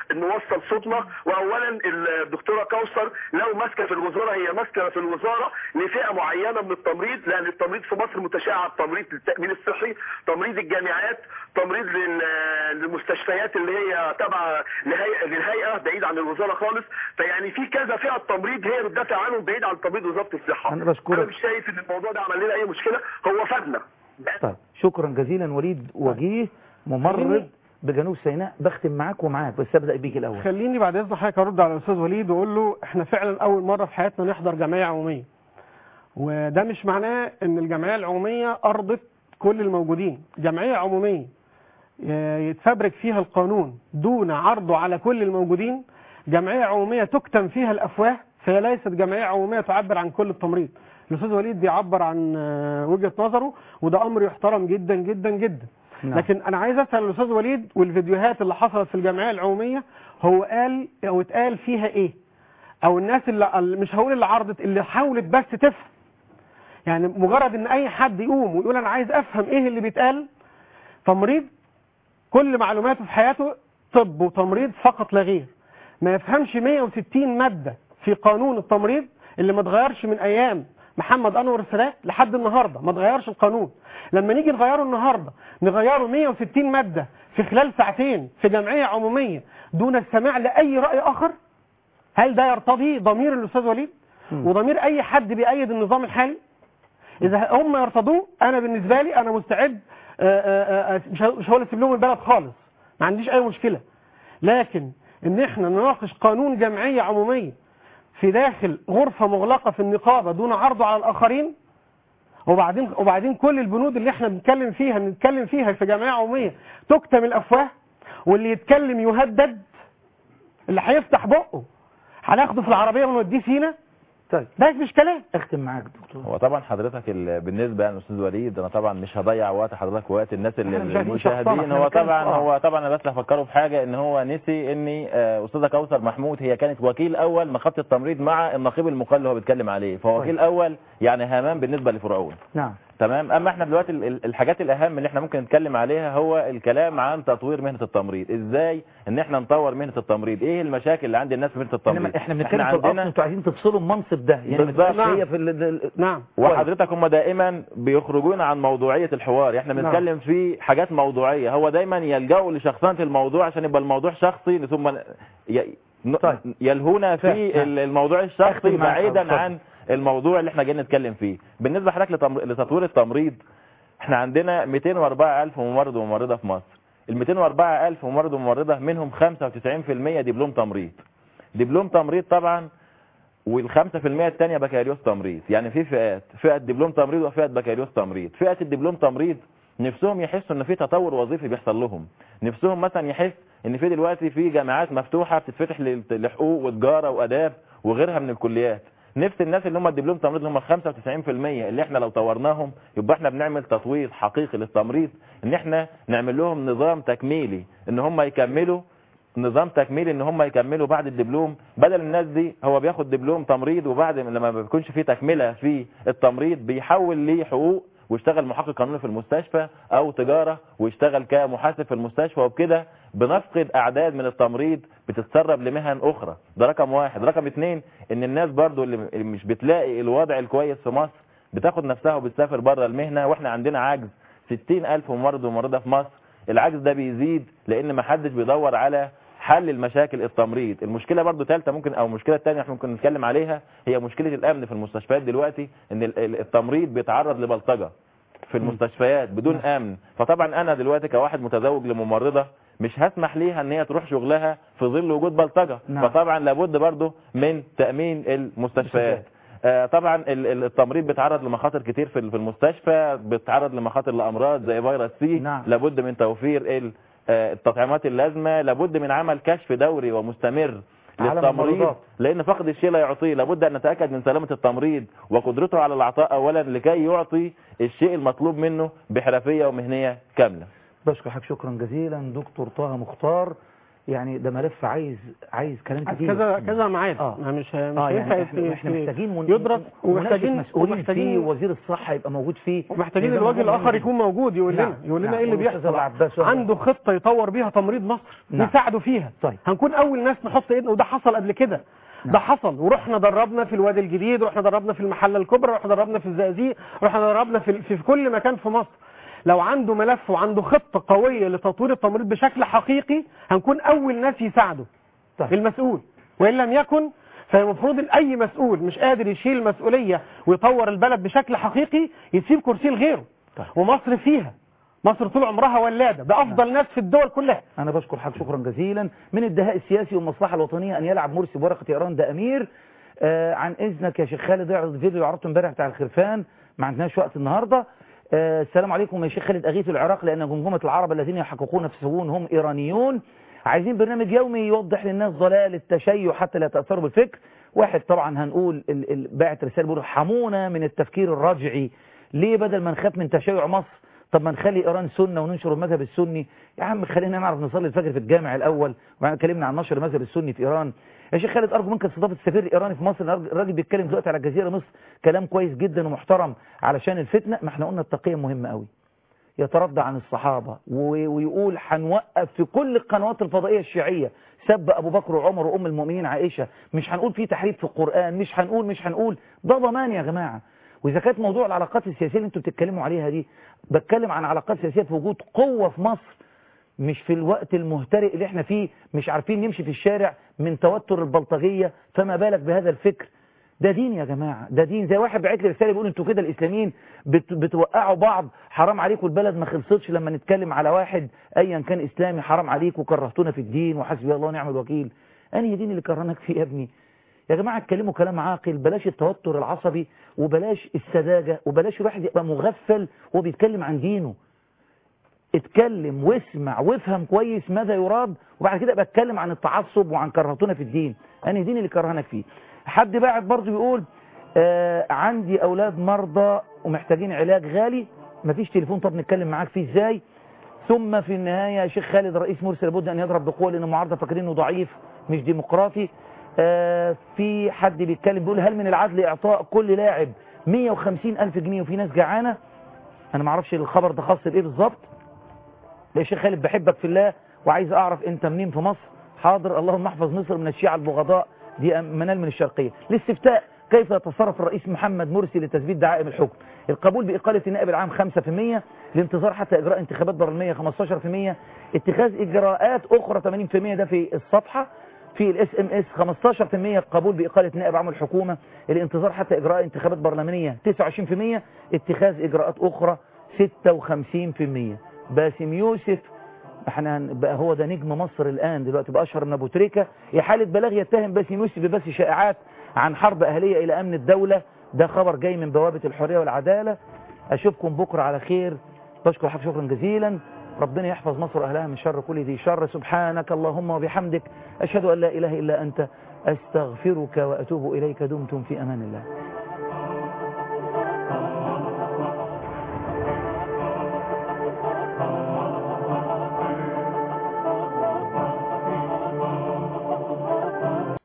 نوصل صوتنا واولا الدكتوره كوثر لو ماسكه في الوزاره هي ماسكه في الوزاره لفئه معينه من التمريض لان التمريض في مصر متشعب تمريض للتامين الصحي تمريض الجامعات تمريض لل- للمستشفيات اللي هي تابعه لهيئه للهيئه بعيد عن الوزاره خالص فيعني في كذا فئه تمريض هي بتدافع عنهم بعيد عن تمريض وزاره الصحه أنا بشكرك. انا مش شايف ان الموضوع ده عمل لنا اي مشكله هو فادنا طيب شكرا جزيلا وليد وجيه ممرض خليني- بجنوب سيناء بختم معاك ومعاك بس ابدا بيك الاول خليني بعد اذن حضرتك ارد على الاستاذ وليد واقول له احنا فعلا اول مره في حياتنا نحضر جمعيه عموميه وده مش معناه ان الجمعيه العموميه ارضت كل الموجودين جمعيه عموميه ي- يتفبرك فيها القانون دون عرضه على كل الموجودين جمعيه عموميه تكتم فيها الافواه فهي ليست جمعيه عموميه تعبر عن كل التمريض الاستاذ وليد بيعبر عن آه، وجهه نظره وده امر يحترم جدا جدا جدا نعم. لكن انا عايز اسال الاستاذ وليد والفيديوهات اللي حصلت في الجمعيه العموميه هو قال او اتقال فيها ايه او الناس اللي اللي- مش هقول اللي عرضت اللي حاولت بس تفهم يعني مجرد ان اي حد يقوم ويقول انا عايز افهم ايه اللي بيتقال تمريض كل معلوماته في حياته طب وتمريض فقط لا غير ما يفهمش 160 مادة في قانون التمريض اللي ما اتغيرش من ايام محمد انور السادات لحد النهارده ما اتغيرش القانون لما نيجي نغيره النهارده نغيره 160 مادة في خلال ساعتين في جمعية عمومية دون السماع لأي رأي آخر هل ده يرتضي ضمير الأستاذ وليد وضمير أي حد بيأيد النظام الحالي إذا هم يرتضوه أنا بالنسبة لي أنا مستعد آه، آه، آه، مش ه- مش هقول اسيب لهم البلد خالص ما عنديش أي مشكلة لكن إن إحنا نناقش قانون جمعية عمومية في داخل غرفة مغلقة في النقابة دون عرضه على الآخرين وبعدين وبعدين كل البنود اللي احنا بنتكلم فيها بنتكلم فيها في جمعيه عموميه تكتم الافواه واللي يتكلم يهدد اللي هيفتح بقه هناخده في العربيه ونوديه سينا طيب ده مش كلام اختم معاك دكتور هو طبعا حضرتك ال- بالنسبه للاستاذ وليد انا طبعا مش هضيع وقت حضرتك ووقت الناس اللي إحنا مش عايزين المشاهدين شخصنة، هو إحنا طبعا بنتكلم- آه. هو طبعا انا بس هفكره في حاجه ان هو نسي ان آه، استاذه كوثر محمود هي كانت وكيل اول نقابه التمريض مع النقيب المقال اللي هو بيتكلم عليه فهو وكيل اول يعني هامان بالنسبه لفرعون نعم تمام اما احنا دلوقتي ال- ال- الحاجات الاهم اللي احنا ممكن نتكلم عليها هو الكلام عن تطوير مهنه التمريض ازاي ان احنا نطور مهنه التمريض ايه المشاكل اللي عند الناس في مهنه التمريض انما احنا بنتكلم في الاصل انتوا عايزين تفصلوا المنصب ده يعني ما بالظبط. تبقاش هي في ال- ال- نعم وحضرتك هم دائما بيخرجون عن موضوعيه الحوار احنا نعم. بنتكلم في حاجات موضوعيه هو دايما يلجأوا لشخصنه الموضوع عشان يبقى الموضوع شخصي ثم ي... ن- يلهونا فاهم. في نعم. ال- الموضوع الشخصي أختم معاك. بعيدا اتفضل. عن الموضوع اللي احنا جايين نتكلم فيه بالنسبه لحضرتك لتم... لتطوير التمريض احنا عندنا 204000 ممرض وممرضه في مصر ال 204000 ممرض وممرضه منهم 95% دبلوم تمريض دبلوم تمريض طبعا والخمسة في المية التانية بكالوريوس تمريض يعني في فئات فئة دبلوم تمريض وفئة بكالوريوس تمريض فئة الدبلوم تمريض نفسهم يحسوا ان في تطور وظيفي بيحصل لهم نفسهم مثلا يحس ان في دلوقتي في جامعات مفتوحة بتتفتح لل- لحقوق وتجارة واداب وغيرها من الكليات نفس الناس اللي هم الدبلوم تمريض اللي هم 95% اللي احنا لو طورناهم يبقى احنا بنعمل تطوير حقيقي للتمريض ان احنا نعمل لهم نظام تكميلي ان هم يكملوا نظام تكميلي ان هم يكملوا بعد الدبلوم بدل الناس دي هو بياخد دبلوم تمريض وبعد ما- لما ما بيكونش فيه تكمله في التمريض بيحول ليه حقوق ويشتغل محقق قانوني في المستشفى او تجاره ويشتغل كمحاسب في المستشفى وبكده بنفقد اعداد من التمريض بتتسرب لمهن اخرى ده رقم واحد رقم اتنين ان الناس برضو اللي اللي مش بتلاقي الوضع الكويس في مصر بتاخد نفسها وبتسافر بره المهنه واحنا عندنا عجز 60000 ممرض وممرضه في مصر العجز ده بيزيد لان ما حدش بيدور على حل المشاكل التمريض المشكله برضو ثالثه ممكن او المشكله الثانيه احنا ممكن نتكلم عليها هي مشكله الامن في المستشفيات دلوقتي ان ال- ال- التمريض بيتعرض لبلطجه في المستشفيات بدون امن فطبعا انا دلوقتي كواحد متزوج لممرضه مش هسمح ليها ان هي تروح شغلها في ظل وجود بلطجه نعم. فطبعا لابد برضو من تامين المستشفيات آه، طبعا ال- ال- التمريض بيتعرض لمخاطر كتير في ال- في المستشفى بيتعرض لمخاطر لامراض زي فيروس سي نعم. لابد من توفير ال- آه، التطعيمات اللازمه لابد من عمل كشف دوري ومستمر على للتمريض الممرضات. لان فقد الشيء لا يعطيه لابد ان نتاكد من سلامه التمريض وقدرته على العطاء اولا لكي يعطي الشيء المطلوب منه بحرفيه ومهنيه كامله بشكر حضرتك شكرا جزيلا دكتور طه مختار يعني ده ملف عايز عايز كلام كتير كذا كذا ميعاد آه. ما مش مش اه هينفع يعني يت- احنا, احنا يت- محتاجين من يدرس ومحتاجين ومحتاجين مسؤولين فيه ومحتاجين وزير الصحه يبقى موجود فيه ومحتاجين لأن الوجه الموضوع الاخر مهم. يكون موجود يقول لنا نعم، يقول لنا نعم. ايه اللي والأستاذ بيحصل العباس وهو- عنده خطه يطور بيها تمريض مصر نعم. يساعده فيها طيب. هنكون اول ناس نحط ايدنا وده حصل قبل كده ده حصل ورحنا دربنا في الوادي الجديد ورحنا دربنا في المحله الكبرى ورحنا دربنا في الزقازيق ورحنا دربنا في في كل مكان في مصر لو عنده ملف وعنده خطه قويه لتطوير التمريض بشكل حقيقي هنكون اول ناس يساعده طيب. المسؤول وان لم يكن فالمفروض ان اي مسؤول مش قادر يشيل مسؤوليه ويطور البلد بشكل حقيقي يسيب كرسيه لغيره طيب. ومصر فيها مصر طول عمرها ولاده ده افضل ناس في الدول كلها انا بشكر حضرتك شكرا جزيلا من الدهاء السياسي والمصلحه الوطنيه ان يلعب مرسي بورقه ايران ده امير آه عن اذنك يا شيخ خالد اعرض فيديو عرضته امبارح بتاع الخرفان ما عندناش وقت النهارده آه السلام عليكم يا شيخ خالد اغيث العراق لان جمجمه العرب الذين يحققون في السجون هم ايرانيون عايزين برنامج يومي يوضح للناس ضلال التشيع حتى لا يتاثروا بالفكر واحد طبعا هنقول ال- ال- باعت رساله بيقول ارحمونا من التفكير الرجعي ليه بدل ما نخاف من تشيع مصر طب ما نخلي ايران سنه وننشر المذهب السني يا عم خلينا نعرف نصلي الفجر في الجامع الاول وبعدين اتكلمنا عن نشر المذهب السني في ايران يا شيخ خالد ارجو منك استضافه السفير الايراني في مصر الراجل بيتكلم دلوقتي على الجزيره مصر كلام كويس جدا ومحترم علشان الفتنه ما احنا قلنا التقيه مهمه قوي يتردى عن الصحابة و- ويقول هنوقف في كل القنوات الفضائية الشيعية سب أبو بكر وعمر وأم المؤمنين عائشة مش هنقول في تحريف في القرآن مش هنقول مش هنقول ده ضمان يا جماعة وإذا كانت موضوع العلاقات السياسية اللي انتوا بتتكلموا عليها دي بتكلم عن علاقات سياسية في وجود قوة في مصر مش في الوقت المهترئ اللي احنا فيه مش عارفين نمشي في الشارع من توتر البلطجية فما بالك بهذا الفكر ده دين يا جماعة ده دين زي واحد بعت لي رسالة بيقول انتوا كده الاسلاميين بت بتوقعوا بعض حرام عليكم البلد ما خلصتش لما نتكلم على واحد ايا كان اسلامي حرام عليكم كرهتونا في الدين وحسبي الله ونعم الوكيل انهي دين اللي كرهناك فيه يا ابني يا جماعة اتكلموا كلام عاقل بلاش التوتر العصبي وبلاش السذاجة وبلاش الواحد يبقى مغفل وهو بيتكلم عن دينه اتكلم واسمع وافهم كويس ماذا يراد وبعد كده ابقى اتكلم عن التعصب وعن كرهتونا في الدين انهي دين اللي كرهناك فيه حد باعت برضه بيقول آه عندي اولاد مرضى ومحتاجين علاج غالي مفيش تليفون طب نتكلم معاك فيه ازاي ثم في النهاية يا شيخ خالد رئيس مرسي لابد ان يضرب بقوة لان المعارضة فاكرينه ضعيف مش ديمقراطي آه في حد بيتكلم بيقول هل من العدل اعطاء كل لاعب 150 الف جنيه وفي ناس جعانة انا ما اعرفش الخبر ده خاص بايه بالظبط يا شيخ خالد بحبك في الله وعايز اعرف انت منين في مصر حاضر اللهم احفظ مصر من الشيعة البغضاء دي منال من الشرقية الاستفتاء كيف يتصرف الرئيس محمد مرسي لتثبيت دعائم الحكم القبول بإقالة النائب العام 5% الانتظار حتى إجراء انتخابات برلمانية 15% اتخاذ إجراءات أخرى 80% ده في الصفحة في الاس ام اس 15% قبول بإقالة نائب عام الحكومة الانتظار حتى إجراء انتخابات برلمانية 29% اتخاذ إجراءات أخرى 56% باسم يوسف احنا بقى هو ده نجم مصر الآن دلوقتي بقى أشهر من أبو تريكة يا حالة بلاغ يتهم باسم يوسف ببث شائعات عن حرب أهلية إلى أمن الدولة ده خبر جاي من بوابة الحرية والعدالة أشوفكم بكرة على خير بشكر حضرتك شكرا جزيلا ربنا يحفظ مصر وأهلها من شر كل ذي شر سبحانك اللهم وبحمدك أشهد أن لا إله إلا أنت أستغفرك وأتوب إليك دمتم في أمان الله